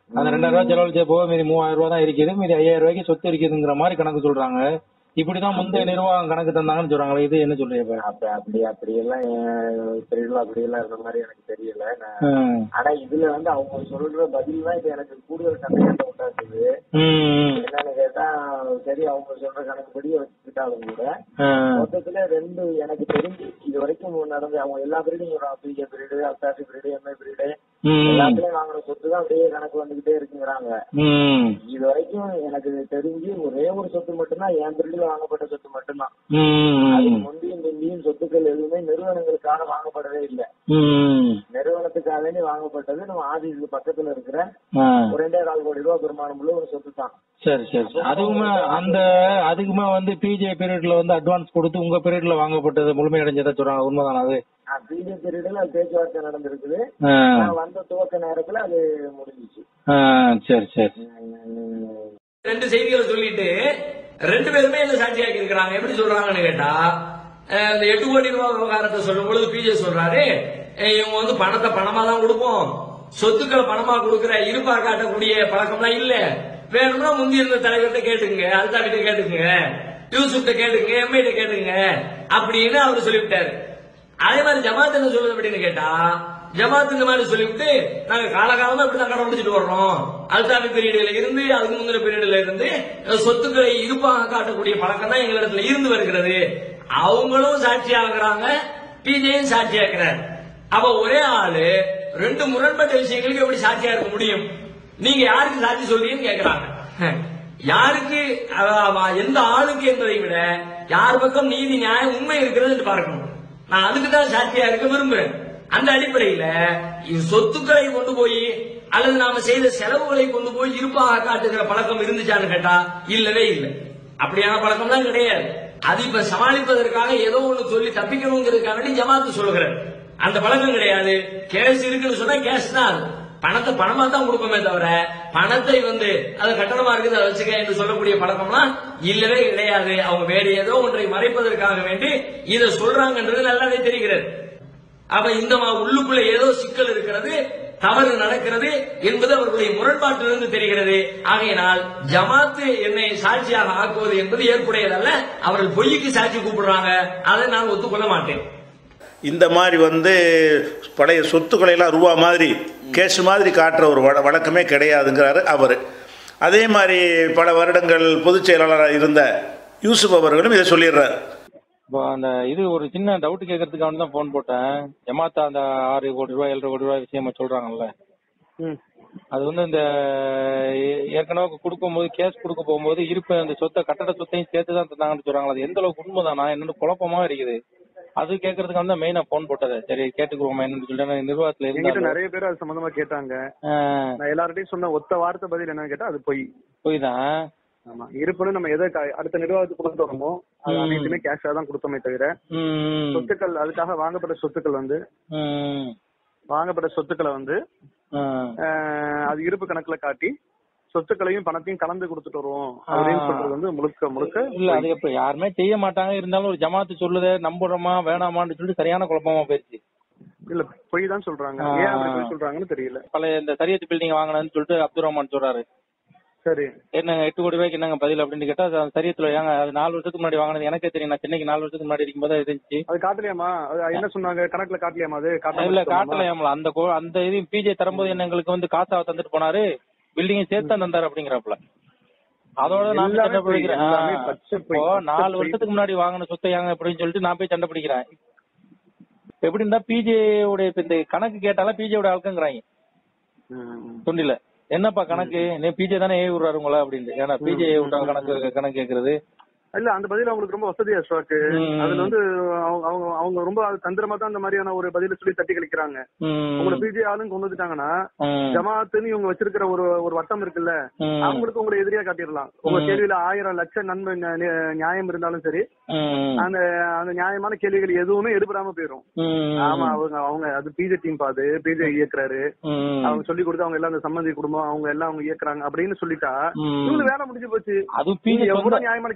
அந்த ரெண்டாயிரம் ரூபாய் செலவழிச்ச போக மீதி மூவாயிரம் ரூபாய் தான் இருக்குது மீதி ஐயாயிரம் ரூபாய்க்கு சொத்து இருக்குதுங்கிற மாதிரி கணக்கு சொல்றாங்க இப்படிதான் முந்தைய நிர்வாகம் கணக்கு தந்தாங்கன்னு சொல்றாங்களே இது என்ன சொல்றீங்க அப்ப அப்படி அப்படி எல்லாம் தெரியல அப்படி எல்லாம் இருந்த மாதிரி எனக்கு தெரியல நான் ம். ஆனா இதுல வந்து அவங்க சொல்ற பதில் தான் இப்ப எனக்கு கூடுதல் சந்தேகத்தை உண்டாக்குது ம். என்னன்னு கேட்டா சரி அவங்க சொல்ற கணக்குப்படி வச்சுக்கிட்டாலும் கூட ம். மொத்தத்துல ரெண்டு எனக்கு தெரிஞ்சு இது வரைக்கும் நடந்த அவங்க எல்லா பீரியடும் சொல்றாங்க பிஜே பீரியடு அப்டாசி பீரியடு எம்ஏ பீரியடு ம். எல்லாத்துலயும் வாங்குற சொத்து தான் அப்படியே கணக்கு வந்துகிட்டே இருக்குங்கிறாங்க ம். இது வரைக்கும் எனக்கு தெரிஞ்சு ஒரே ஒரு சொத்து மட்டும்தான் என் பீரியட்ல வாங்கப்பட்ட சொத்து மட்டும்தான் ம். அதுக்கு முந்தையும் பிந்தியும் சொத்துக்கள் எதுவுமே நிறுவனங்களுக்காக வாங்கப்படவே இல்லை ம். நிறுவனத்துக்காக வேண்டி வாங்கப்பட்டது நம்ம ஆபீஸ்க்கு பக்கத்துல இருக்கிற ஆ. ஒரு ரெண்டே கால் கோடி ரூபாய் பெருமானம் உள்ள ஒரு சொத்து தான் சரி சரி சரி. அதுக்குமே அந்த அதுக்குமே வந்து பிஜே பீரியட்ல வந்து அட்வான்ஸ் கொடுத்து உங்க பீரியட்ல வாங்கப்பட்டது முழுமையடைஞ்சதா சொல்றாங்க உண்மைதானா அது பிஜே பீரியட்ல அது பேச்சுவார்த்தை நடந்திருக்குது ஆ. நான் வந்த துவக்க நேரத்துல அது முடிஞ்சிச்சு ஆ, சரி சரி ரெண்டு செய்திகளை சொல்லிட்டு ரெண்டு பேருமே என்ன சாட்சியாக்கி இருக்கிறாங்க எப்படி சொல்றாங்கன்னு கேட்டா அஹ் இந்த எட்டு கோடி ரூபாய் விவகாரத்தை சொல்லும் பொழுது பிஜே சொல்றாரு அஹ் இவங்க வந்து பணத்தை பணமா தான் கொடுப்போம் சொத்துக்களை பணமா கொடுக்கிற இருப்பா காட்டக்கூடிய பழக்கம்லாம் இல்ல வேணும்னா முந்தி இருந்த தலைவர்கிட்ட கேட்டுங்க அல்தாக்கிட்ட கேட்டுங்க யூசுப்ட கேட்டுங்க எம்ஐட்ட கேட்டுங்க அப்படின்னு அவர் சொல்லிவிட்டாரு அதே மாதிரி ஜமாத் என்ன சொல்லுது அப்படின்னு கேட்டா ஜமாத் இந்த மாதிரி சொல்லிவிட்டு நாங்க காலகாலமா இப்படிதான் கடைபிடிச்சிட்டு வர்றோம் அல்தாபி பீரியட்ல இருந்து அதுக்கு முந்தின பீரியட்ல இருந்து அஹ், சொத்துக்களை இருப்பாக காட்டக்கூடிய பழக்கம் தான் எங்களிடத்துல இருந்து வருகிறது அவங்களும் சாட்சி ஆகுறாங்க பிஜேயும் சாட்சி ஆக்குறாரு அப்ப ஒரே ஆளு ரெண்டு முரண்பட்ட விஷயங்களுக்கு எப்படி சாட்சியா இருக்க முடியும் நீங்க யாருக்கு சாட்சி சொல்றீங்கன்னு கேக்குறாங்க யாருக்கு அஹ், எந்த ஆளுக்கு என்பதை விட யார் பக்கம் நீதி நியாயம் உண்மை இருக்கிறது என்று பார்க்கணும் நான் அதுக்கு தான் சாட்சியா இருக்க விரும்புறேன் அந்த அடிப்படையில இது சொத்துக்களை கொண்டு போய் அல்லது நாம செய்த செலவுகளை கொண்டு போய் இருப்பாக காட்டுகிற பழக்கம் இருந்துச்சான்னு கேட்டா இல்லவே இல்லை அப்படியான பழக்கம் தான் கிடையாது அது இப்ப சமாளிப்பதற்காக ஏதோ ஒண்ணு சொல்லி தப்பிக்கணுங்கிறதுக்காக வேண்டி ஜமாத்து சொல்லுகிறேன் அந்த பழக்கம் கிடையாது கேஸ் இருக்குன்னு சொன்னா கேஸ் தான் அது பணத்தை பணமா தான் கொடுப்போமே தவிர பணத்தை வந்து அது கட்டணமா இருக்குது அதை வச்சுக்க என்று சொல்லக்கூடிய பழக்கம்லாம் இல்லவே கிடையாது அவங்க வேற ஏதோ ஒன்றை மறைப்பதற்காக வேண்டி இதை சொல்றாங்கன்றது நல்லாவே தெரிகிறது அப்ப இந்த மா- உள்ளுக்குள்ள ஏதோ சிக்கல் இருக்கிறது தவறு நடக்கிறது என்பது அவர்களுடைய முரண்பாட்டிலிருந்து தெரிகிறது ஆகையினால் ஜமாத்து என்னை சாட்சியாக ஆக்குவது என்பது ஏற்புடையதல்ல அவர்கள் பொய்க்கு சாட்சி கூப்பிடுறாங்க அதை நான் ஒத்துக்கொள்ள மாட்டேன் இந்த மாதிரி வந்து பழைய சொத்துக்களை எல்லாம் ரூபா மாதிரி கேஷ் மாதிரி காட்டுற ஒரு வழ- வழக்கமே கிடையாதுங்கிறாரு அவர் அதே மாதிரி பல வருடங்கள் பொதுச் செயலாளராக இருந்த யூசுப் அவர்களும் இதை சொல்லிடுறாரு இப்போ அந்த இது ஒரு சின்ன டவுட் கேட்கறதுக்காக தான் ஃபோன் போட்டேன் ஜமாத்தா அந்த ஆறு கோடி ரூபாய் ஏழரை கோடி ரூபாய் விஷயமா சொல்றாங்கல்ல அது வந்து இந்த ஏ- ஏற்கனவே கொடுக்கும்போது கேஸ் கொடுக்க போகும்போது இருப்பு அந்த சொத்தை கட்டட சொத்தையும் சேர்த்து தான் தந்தாங்கன்னு சொல்றாங்களா அது எந்த அளவுக்கு உண்மைதானா என்னன்னு குழப்பமா இருக்குது அது கேட்கறதுக்காக தான் மெயினா ஃபோன் போட்டது சரி கேட்டுக்குவோமா என்னன்னு சொல்லிட்டு நான் நிர்வாகத்துல என்கிட்ட இருந்தாலும் நிறைய பேர் அது சம்பந்தமா கேட்டாங்க ஆ, நான் எல்லார்ட்டையும் சொன்ன ஒத்த வார்த்தை பதில் என்னன்னு கேட்டா அது பொய் பொய் தான் ஆமா இருப்புன்னு நம்ம எதை க- அடுத்த நிர்வாகத்துக்கு கொடுத்து வரோமோ அது ம். அனைத்துமே கேஷா தான் கொடுத்தோமே தவிர ம். சொத்துக்கள் அதுக்காக வாங்கப்பட்ட சொத்துக்கள் வந்து ம். வாங்கப்பட்ட சொத்துக்களை வந்து ஆ. ஆஹ், அது இருப்பு கணக்குல காட்டி சொத்துக்களையும் பணத்தையும் கலந்து கொடுத்துட்டு வருவோம் அப்படின்னு சொல்றது வந்து முழுக்க முழுக்க இல்ல அது எப்ப யாருமே செய்ய மாட்டாங்க இருந்தாலும் ஒரு ஜமாத்து சொல்லுதே நம்புறோமா வேணாமான்னு சொல்லிட்டு சரியான குழப்பமா போயிருச்சு இல்ல பொய் தான் சொல்றாங்க ஆ. ஏன் அப்படி பொய் சொல்றாங்கன்னு தெரியல பழைய இந்த சரியத்து பில்டிங் வாங்கினேன்னு சொல்லிட்டு அப்துல் ரஹ்மான் சொல்றாரு சரி என்னங்க எட்டு கோடி ரூபாய்க்கு என்னங்க பதில் அப்படின்னு கேட்டா அது சரியத்துல ஏங்க அது நாலு வருஷத்துக்கு முன்னாடி வாங்கினது எனக்கே தெரியும் நான் சென்னைக்கு நாலு வருஷத்துக்கு முன்னாடி இருக்கும்போது அது இருந்துச்சு அது காட்டலையாமா அது என்ன சொன்னாங்க கணக்குல காட்டலையாமா அது காட்டாம இல்ல வச்சுட்டோமாமா? காட்டலையாமல அந்த கோ- அந்த இது பிஜே தரும்போது என்ன எங்களுக்கு வந்து காசாவை தந்துட்டு போனாரு பில்டிங் சேர்த்து தான் தந்தாரு அப்படிங்கிறப்பல அதோட நான் போய் எல்லாமே சண்டை பொய், பிடிக்கிறேன் எல்லாமே ஆ. பச்சை பொய், இப்போ பச்சை நாலு பொய். வருஷத்துக்கு முன்னாடி வாங்கின சொத்தை ஏங்க அப்படின்னு சொல்லிட்டு நான் போய் சண்டை பிடிக்கிறேன் எப்படி இருந்தா பிஜே உடைய இப்ப இந்த கணக்கு கேட்டாலும் பிஜே உடைய ஆளுக்குங்கிறாங்க தொண்டில என்னப்பா கணக்கு நீ பிஜே தானே ஏ விடுறாரு உங்கள அப்படின்னு ஏன்னா பிஜே விட்டாங்க கணக்கு கணக்கு கேக்குறது இல்ல அந்த பதில் அவங்களுக்கு ரொம்ப வசதியா ஸ்டாக்கு ம். அதுல வந்து அவங்க அவங்க அவங்க ரொம்ப அது தந்திரமா தான் அந்த மாதிரியான ஒரு பதில சொல்லி தட்டி கழிக்கிறாங்க ம். உங்களை பிஜே ஆளுங்க கொண்டு வந்துட்டாங்கன்னா ம். ஜமாத்துன்னு இவங்க வச்சிருக்கிற ஒரு ஒரு வட்டம் இருக்குல்ல ம். அவங்களுக்கு உங்களை எதிரியா காட்டிடலாம் உங்க ம். கேள்வியில ஆயிரம் லட்சம் நன்மை ந- நி- நியாயம் இருந்தாலும் சரி ம். அந்த அந்த நியாயமான கேள்விகள் எதுவுமே எடுபடாம போயிரும் ம். ஆமா அவங்க அவங்க அது பிஜே டீம் பாது பிஜே இயக்குறாரு ம். அவங்க சொல்லி கொடுத்து அவங்க எல்லாம் அந்த சம்மந்தி குடும்பம் அவங்க எல்லாம் அவங்க இயக்குறாங்க அப்படின்னு சொல்லிட்டா ம். இவங்க வேலை முடிஞ்சு போச்சு அதுவும் நீங்க பிஜே எவ்வளவு நியாயமான கேள்வி வச்சிருந்தாலும்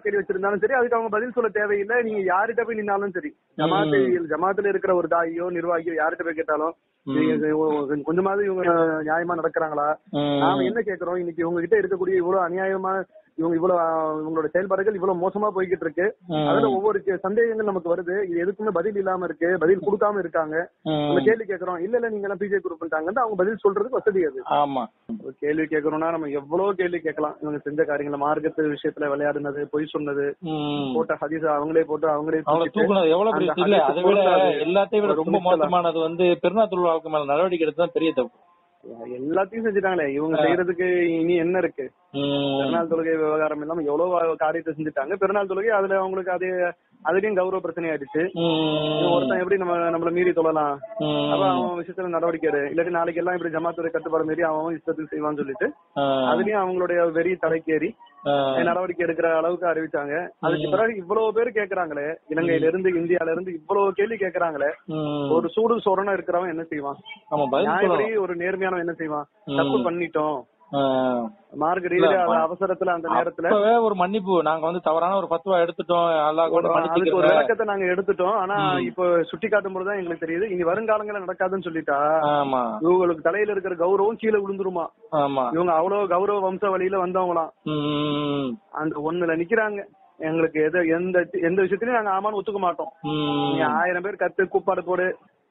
இருந்தாலும் சரி அதுக்கு அவங்க பதில் சொல்ல தேவையில்லை நீங்க யார்கிட்ட போய் நின்னாலும் சரி ஜமாத்து ஜமாத்துல இருக்கிற ஒரு தாயியோ நிர்வாகியோ யார்கிட்ட போய் கேட்டாலும் நீங்க இது கொஞ்சமாவது இவங்க நியாயமா நடக்கிறாங்களா நாம என்ன கேக்குறோம் இன்னைக்கு இவங்க கிட்ட இருக்கக்கூடிய இவ்வளவு அநியாயமா இவங்க இவ்வளவு ஆஹ், இவங்களோட செயல்பாடுகள் இவ்வளவு மோசமா போய்கிட்டு இருக்கு ம். அதுல ஒவ்வொரு கே- சந்தேகங்கள் நமக்கு வருது இது எதுக்குமே பதில் இல்லாம இருக்கு பதில் கொடுக்காம இருக்காங்க ம். நம்ம கேள்வி கேக்குறோம் இல்ல இல்ல நீங்க எல்லாம் பிஜே குரூப் அவங்க பதில் சொல்றதுக்கு வசதி அது ஆமா ஒரு கேள்வி கேட்கணும்னா நம்ம எவ்வளவு கேள்வி கேட்கலாம் இவங்க செஞ்ச காரியங்களை மார்க்கத்து விஷயத்துல விளையாடுனது பொய் சொன்னது ம். போட்ட ஹதீஸ் அவங்களே போட்டு அவங்களே அவங்கள தூக்கிட்டு, தூக்குனது எவ்வளவு பெரிய அந்த இல்ல ஹதீஸ் அதை விட பொருந்தாது. எல்லாத்தையும் விட ஒரு ரொம்ப துணிச்சலா. மோசமானது வந்து பெருநா திருவிழாவுக்கு மேல நடவடிக்கை எடுத்து தான் பெரிய தப்பு எல்லாத்தையும் செஞ்சுட்டாங்களே இவங்க செய்யறதுக்கு இனி என்ன இருக்கு பெருநாள் தொழுகை விவகாரம் இல்லாம எவ்வளவு காரியத்தை செஞ்சுட்டாங்க பெருநாள் தொழுகை அதுல அவங்களுக்கு அது அதுலயும் கௌரவ பிரச்சனை ஆயிடுச்சு இவன் ஒருத்தன் எப்படி நம்ம நம்மள மீறி தொழலாம் அப்ப அவன் விஷயத்துல நடவடிக்கை எடு இல்லாட்டி நாளைக்கு எல்லாம் இப்படி ஜமாத்துறை கட்டுப்பாடு மீறி அவன் அவன் இஷ்டத்துக்கு செய்வான்னு சொல்லிட்டு அதுலயும் அவங்களுடைய வெறி தலைக்கேறி நடவடிக்கை எடுக்கிற அளவுக்கு அறிவிச்சாங்க அதுக்கு பிறகு இவ்வளவு பேர் கேக்குறாங்களே இலங்கையில இருந்து இந்தியால இருந்து இவ்வளவு கேள்வி கேக்குறாங்களே ஒரு சூடு சொரணம் இருக்கிறவன் என்ன செய்வான் ஆமா பதில் நியாயப்படி சொல்லணும். ஒரு நேர்மையானவன் என்ன செய்வான் ம். தப்பு பண்ணிட்டோம் ஆஹ். மார்க் இல்ல, ரீதியில ம- அவசரத்துல அந்த நேரத்துல அப்பவே ஒரு மன்னிப்பு நாங்க வந்து தவறான ஒரு பத்துவா எடுத்துட்டோம் அல்லா கூட ஒரு- அதுக்கு ஒரு மன்னிச்சுக்கிறேன் விளக்கத்தை நாங்க எடுத்துட்டோம் ஆனா ம். இப்போ சுட்டி காட்டும் போதுதான் எங்களுக்கு தெரியுது இனி வருங்காலங்கள்ல நடக்காதுன்னு சொல்லிட்டா ஆமா இவங்களுக்கு தலையில இருக்கிற கௌரவம் கீழே விழுந்துருமா ஆமா இவங்க அவ்வளவு கௌரவ வம்ச வழியில வந்தவங்களாம் ம். அந்த ஒண்ணுல நிக்கிறாங்க எங்களுக்கு எது எந்த எந்த விஷயத்திலயும் நாங்க ஆமான்னு ஒத்துக்க மாட்டோம் ம். நீ ஆயிரம் பேர் கத்து கூப்பாடு போடு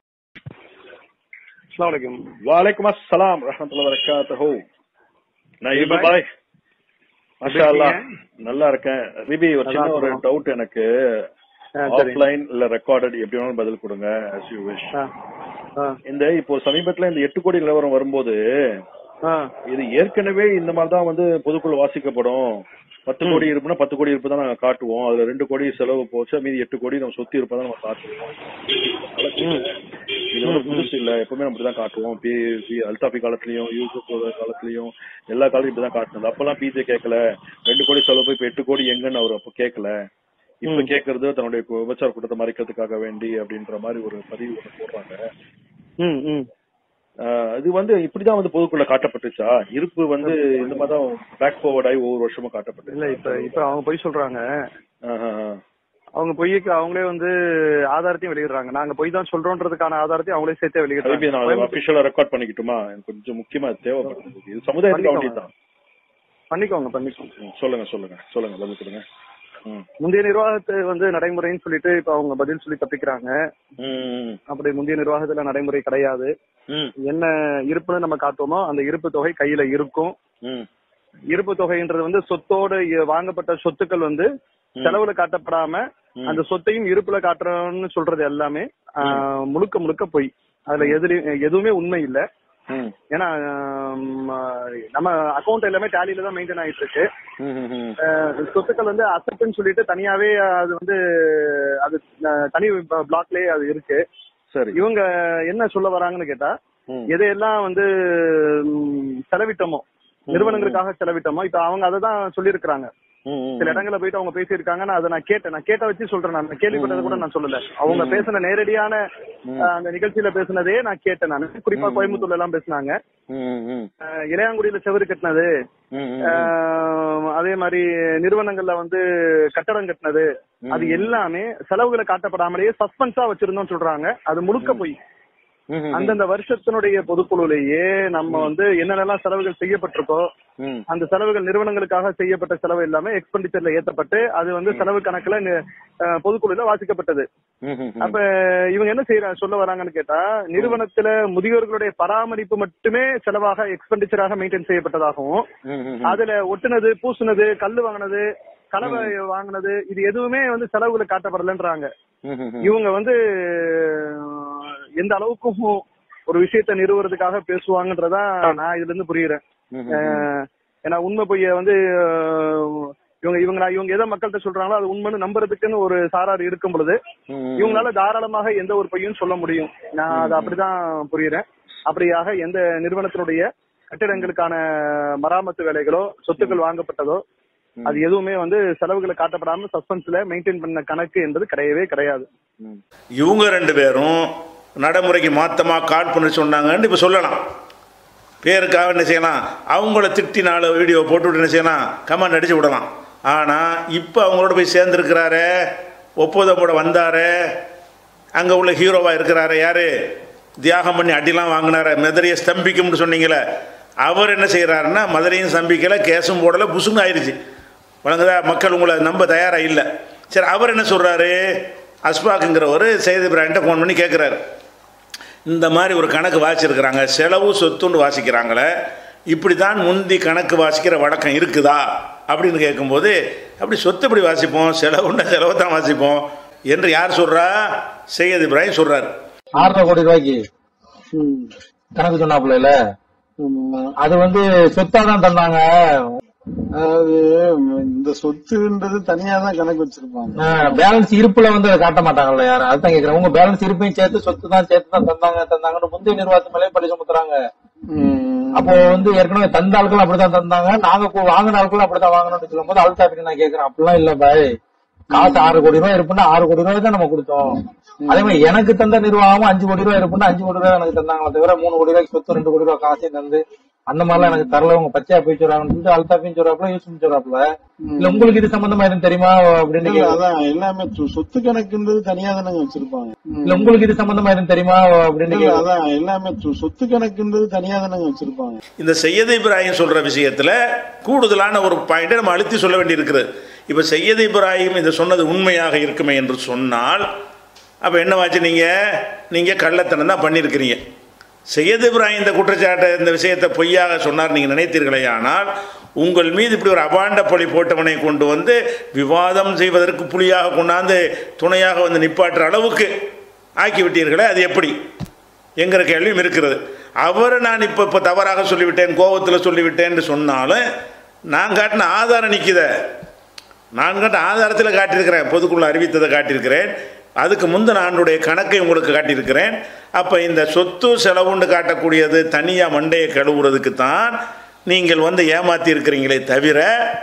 அஸ்ஸலாமு வாலைக்கும் அஸ்ஸலாம் ரஹமத்துல்லாஹி வரகாத்துஹு நான் எப்படி இபு பாய்? பாய் மாஷா எப்படி அல்லாஹ் நல்லா இருக்கேன் ரிபி ஒரு நல்லா சின்ன ஒரு இருக்கோம். டவுட் எனக்கு ஆ, சரி. ஆஃப்லைன் இல்ல ரெக்கார்டட் எப்படி வேணாலும் பதில் கொடுங்க as you wish இந்த இப்போ சமீபத்துல இந்த எட்டு கோடி நிலவரம் வரும்போது இது ஏற்கனவே இந்த மாதிரி தான் வந்து பொதுக்குழு வாசிக்கப்படும் பத்து கோடி இருப்புனா பத்து கோடி இருப்பு தான் நாங்க காட்டுவோம் அதுல ரெண்டு கோடி செலவு போச்சு மீதி எட்டு கோடி நம்ம சொத்து இருப்பை தான் நம்ம காட்டுவோம் இது வந்து புதுசு இல்ல எப்பவுமே நம்ம இப்படிதான் காட்டுவோம் பி பி அல்தாஃபி காலத்துலயும் யூசுப் காலத்துலயும் எல்லா காலத்துலயும் இப்படிதான் காட்டுனது அப்பெல்லாம் பிஜே கேட்கல ரெண்டு கோடி செலவு போய் இப்ப எட்டு கோடி எங்கன்னு அவர் அப்ப கேட்கல இப்ப கேக்குறது தன்னுடைய கு- விபச்சார கூட்டத்தை மறைக்கிறதுக்காக வேண்டி அப்படின்ற மாதிரி ஒரு பதிவு ஒண்ணு போடுறாங்க ஆஹ் இது வந்து இப்படிதான் வந்து பொதுக்குள்ள காட்டப்பட்டுச்சா இருப்பு வந்து இந்த மாதிரி தான் பேக் ஃபார்வர்ட் ஆகி ஒவ்வொரு வருஷமும் காட்டப்பட்டு இல்ல இப்ப இப்ப அவங்க பொய் சொல்றாங்க அவங்க பொய்க்கு அவங்களே வந்து ஆதாரத்தையும் வெளியிடுறாங்க நாங்க பொய் தான் சொல்றோன்றதுக்கான ஆதாரத்தையும் அவங்களே சேர்த்தே திருப்பி நான் வெளியிடுறாங்க அபிஷியலா ரெக்கார்ட் பண்ணிக்கிட்டுமா எனக்கு கொஞ்சம் முக்கியமா இது தேவைப்படுது இது சமுதாயத்துக்கு பண்ணிக்கோங்க. வேண்டியதுதான் பண்ணிக்கோங்க பண்ணிக்கோங்க ம், சொல்லுங்க சொல்லுங்க சொல்லுங்க பதில் சொல்லுங்க ம். முந்தைய நிர்வாகத்தை வந்து நடைமுறைன்னு சொல்லிட்டு இப்ப அவங்க பதில் சொல்லி தப்பிக்கிறாங்க ம், அப்படி முந்தைய நிர்வாகத்துல நடைமுறை கிடையாது ம், என்ன இருப்புன்னு நம்ம காட்டுவோமோ அந்த இருப்பு தொகை கையில இருக்கும் ம், இருப்பு தொகைன்றது வந்து சொத்தோட இ- வாங்கப்பட்ட சொத்துக்கள் வந்து செலவுல காட்டப்படாம அந்த சொத்தையும் இருப்புல காட்டுறோம்னு சொல்றது எல்லாமே ஆஹ், முழுக்க முழுக்க பொய் அதுல எதுலயும் எதுவுமே உண்மை இல்ல ம், ஏன்னா ஆம், நம்ம அக்கௌண்ட் எல்லாமே டேலியில தான் மெயின்டைன் ஆயிட்டு இருக்கு ம், ம், ம். அஹ் சொத்துக்கள் வந்து அசட்னு சொல்லிட்டு தனியாவே அது வந்து அது அஹ், தனி பிளாக்லயே அது இருக்கு சரி இவங்க என்ன சொல்ல வராங்கன்னு கேட்டா எதையெல்லாம் வந்து ம், செலவிட்டோமோ நிறுவனங்களுக்காக செலவிட்டோமோ இப்ப அவங்க அதை தான் சொல்லியிருக்கிறாங்க சில இடங்கள்ல போயிட்டு அவங்க பேசியிருக்காங்க நான் அதை நான் கேட்டேன் நான் கேட்ட வச்சு சொல்றேன் நான் கேள்விப்பட்டதை கூட நான் சொல்லல அவங்க பேசின நேரடியான அஹ், அந்த நிகழ்ச்சியில பேசினதே நான் கேட்டேன் நான் குறிப்பா கோயம்புத்தூர்ல எல்லாம் பேசினாங்க ம், ம், அஹ், இளையாங்குடியில செவரு கட்டினது ம், ம். ஆஹ் அதே மாதிரி நிறுவனங்கள்ல வந்து கட்டடம் கட்டினது அது எல்லாமே செலவுகளை காட்டப்படாமலேயே சஸ்பென்ஸா வச்சிருந்தோம் சொல்றாங்க அது முழுக்க போய் ம், ம். அந்தந்த வருஷத்தினுடைய பொதுக்குழுலேயே நம்ம வந்து என்னென்னலாம் செலவுகள் செய்யப்பட்டிருக்கோ ம். அந்த செலவுகள் நிறுவனங்களுக்காக செய்யப்பட்ட செலவு எல்லாமே எக்ஸ்பெண்டிச்சர்ல ஏத்தப்பட்டு அது வந்து செலவு கணக்குல நி- அஹ் பொதுக்குழுல வாசிக்கப்பட்டது ம், ம், ம். அப்ப இவங்க என்ன செய்யற சொல்ல வராங்கன்னு கேட்டா நிறுவனத்துல முதியோர்களுடைய பராமரிப்பு மட்டுமே செலவாக எக்ஸ்பெண்டிச்சராக மெயின்டைன் செய்யப்பட்டதாகவும் ம், ம், ம். அதுல ஒட்டுனது பூசுனது கல்லு வாங்கினது கலவை வாங்கினது இது எதுவுமே வந்து செலவுல காட்டப்படலன்றாங்க ம், ம், ம். இவங்க வந்து அஹ், எந்த அளவுக்கும் ஒரு விஷயத்த நிறுவுறதுக்காக பேசுவாங்கன்றதா நான் இதுல இருந்து புரியுறேன் ம், ம், ம். அஹ், ஏன்னா உண்மை பொய்ய வந்து அஹ், இவங்க இவங்க இவங்க எதை மக்கள்கிட்ட சொல்றாங்களோ அது உண்மைன்னு நம்புறதுக்குன்னு ஒரு சாரார் இருக்கும் பொழுது ம். இவங்களால தாராளமாக எந்த ஒரு பொய்யும் சொல்ல முடியும் நான் அதை அப்படிதான் புரியுறேன் அப்படியாக எந்த நிறுவனத்தினுடைய கட்டிடங்களுக்கான மராமத்து வேலைகளோ சொத்துக்கள் வாங்கப்பட்டதோ அது எதுவுமே வந்து செலவுகளை காட்டப்படாம சஸ்பென்ஸ்ல மெயின்டைன் பண்ண கணக்கு என்பது கிடையவே கிடையாது இவங்க ரெண்டு பேரும் நடைமுறைக்கு மாத்தமா காட் பண்ண சொன்னாங்கன்னு இப்ப சொல்லலாம் பேருக்காக என்ன செய்யலாம் அவங்கள திட்டி நாலு வீடியோ போட்டு விட்டு என்ன செய்யலாம் கமெண்ட் அடிச்சு விடலாம் ஆனால் இப்போ அவங்களோட போய் சேர்ந்துருக்கிறாரு ஒப்பந்தம் போட வந்தாரு அங்கே உள்ள ஹீரோவாக இருக்கிறாரு யாரு தியாகம் பண்ணி அடிலாம் வாங்கினாரு மதுரையை ஸ்தம்பிக்கும்னு சொன்னீங்களே அவர் என்ன செய்கிறாருன்னா மதுரையும் ஸ்தம்பிக்கலை கேஸும் போடலை புசுங்க ஆயிடுச்சு வழங்குதா மக்கள் உங்களை நம்ப தயாராக இல்லை சரி அவர் என்ன சொல்கிறாரு அஸ்பாக்குங்கிற ஒரு செய்தி பிராண்ட்டை ஃபோன் பண்ணி கேட்குறாரு இந்த மாதிரி ஒரு கணக்கு வாசிச்சிருக்கிறாங்க செலவு சொத்துன்னு வாசிக்கிறாங்களே இப்படி தான் முந்தி கணக்கு வாசிக்கிற வழக்கம் இருக்குதா அப்படின்னு கேட்கும்போது அப்படி சொத்து இப்படி வாசிப்போம் செலவுன்னா செலவு தான் வாசிப்போம் என்று யார் சொல்றா சையத் இப்ராஹிம் சொல்றாரு ஆறரை கோடி ரூபாய்க்கு கணக்கு சொன்னாப்புல அது வந்து சொத்தா தான் தந்தாங்க அதாவது இந்த சொத்துன்றது தனியா தான் கணக்கு வச்சிருப்பாங்க பேலன்ஸ் இருப்புல வந்து அதை காட்ட மாட்டாங்கல்ல யாரும் அதுதான் கேக்குறேன் உங்க பேலன்ஸ் இருப்பையும் சேர்த்து சொத்து தான் சேர்த்து தான் தந்தாங்க தந்தாங்கன்னு முந்தைய நிர்வாகத்து மேலே பழி சுமத்துறாங்க அப்போ வந்து ஏற்கனவே தந்த ஆட்கள் அப்படிதான் தந்தாங்க நாங்க கு- வாங்கின ஆட்கள் அப்படிதான் வாங்கணும்னு சொல்லும் போது அல்தாபிக்கு நான் கேக்குறேன் அப்படிலாம் இல்ல பாய் காசு ஆறு கோடி ரூபாய் இருப்புன்னா ஆறு கோடி ரூபாய் தான் நம்ம கொடுத்தோம் அதே மாதிரி எனக்கு தந்த நிர்வாகமும் அஞ்சு கோடி ரூபாய் இருப்புன்னா அஞ்சு கோடி ரூபாய் எனக்கு தந்தாங்களே தவிர மூணு கோடி ரூபாய்க்கு சொத்து ரெண்டு கோடி ரூபாய் காசையும் தந்து அந்த மாதிரிலாம் எனக்கு தரல உங்க பச்சையா போய் சொல்றாங்கன்னு சொல்லிட்டு அல்தாபியும் சொல்றாப்புல யூசும் சொல்றாப்புல இல்ல உங்களுக்கு இது சம்பந்தமா எதுவும் தெரியுமா அப்படின்னு இல்ல, கேக்குறேன். அதான் எல்லாமே சொ- சொத்து கணக்குன்றது தனியா தானங்க வச்சிருப்பாங்க இல்ல உங்களுக்கு இது சம்பந்தமா எதுவும் தெரியுமா அப்படின்னு இல்ல, கேக்குறேன். அதான் எல்லாமே சொ- சொத்து கணக்குன்றது தனியா தானங்க வச்சிருப்பாங்க இந்த சையத் இப்ராஹிம் சொல்ற விஷயத்துல கூடுதலான ஒரு பாயிண்டை நம்ம அழுத்தி சொல்ல வேண்டியிருக்கிறது இப்போ சையத் இப்ராஹிம் இதை சொன்னது உண்மையாக இருக்குமே என்று சொன்னால் அப்போ என்னவாச்சு நீங்க நீங்க கள்ளத்தனம் தான் பண்ணியிருக்கிறீங்க சையத் இப்ராஹிம் இந்த குற்றச்சாட்டை இந்த விஷயத்தை பொய்யாக சொன்னார் நீங்கள் நினைத்தீர்களே ஆனால் உங்கள் மீது இப்படி ஒரு அபாண்ட பழி போட்டவனை கொண்டு வந்து விவாதம் செய்வதற்கு புலியாக கொண்டாந்து துணையாக வந்து நிப்பாட்டுற அளவுக்கு ஆக்கி விட்டீர்களே அது எப்படி என்கிற கேள்வியும் இருக்கிறது அவரை நான் இப்போ இப்போ தவறாக சொல்லிவிட்டேன் கோபத்தில் சொல்லிவிட்டேன்னு சொன்னாலும் நான் காட்டின ஆதாரம் நிற்குத நான் காட்ட ஆதாரத்தில் காட்டியிருக்கிறேன் பொதுக்குழு அறிவித்ததை காட்டியிருக்கிறேன் அதுக்கு முந்தின ஆண்டுடைய கணக்கை உங்களுக்கு காட்டியிருக்கிறேன் அப்போ இந்த சொத்து செலவுண்டு காட்டக்கூடியது தனியாக மண்டையை கழுவுறதுக்கு தான் நீங்கள் வந்து ஏமாத்தி இருக்கிறீங்களே தவிர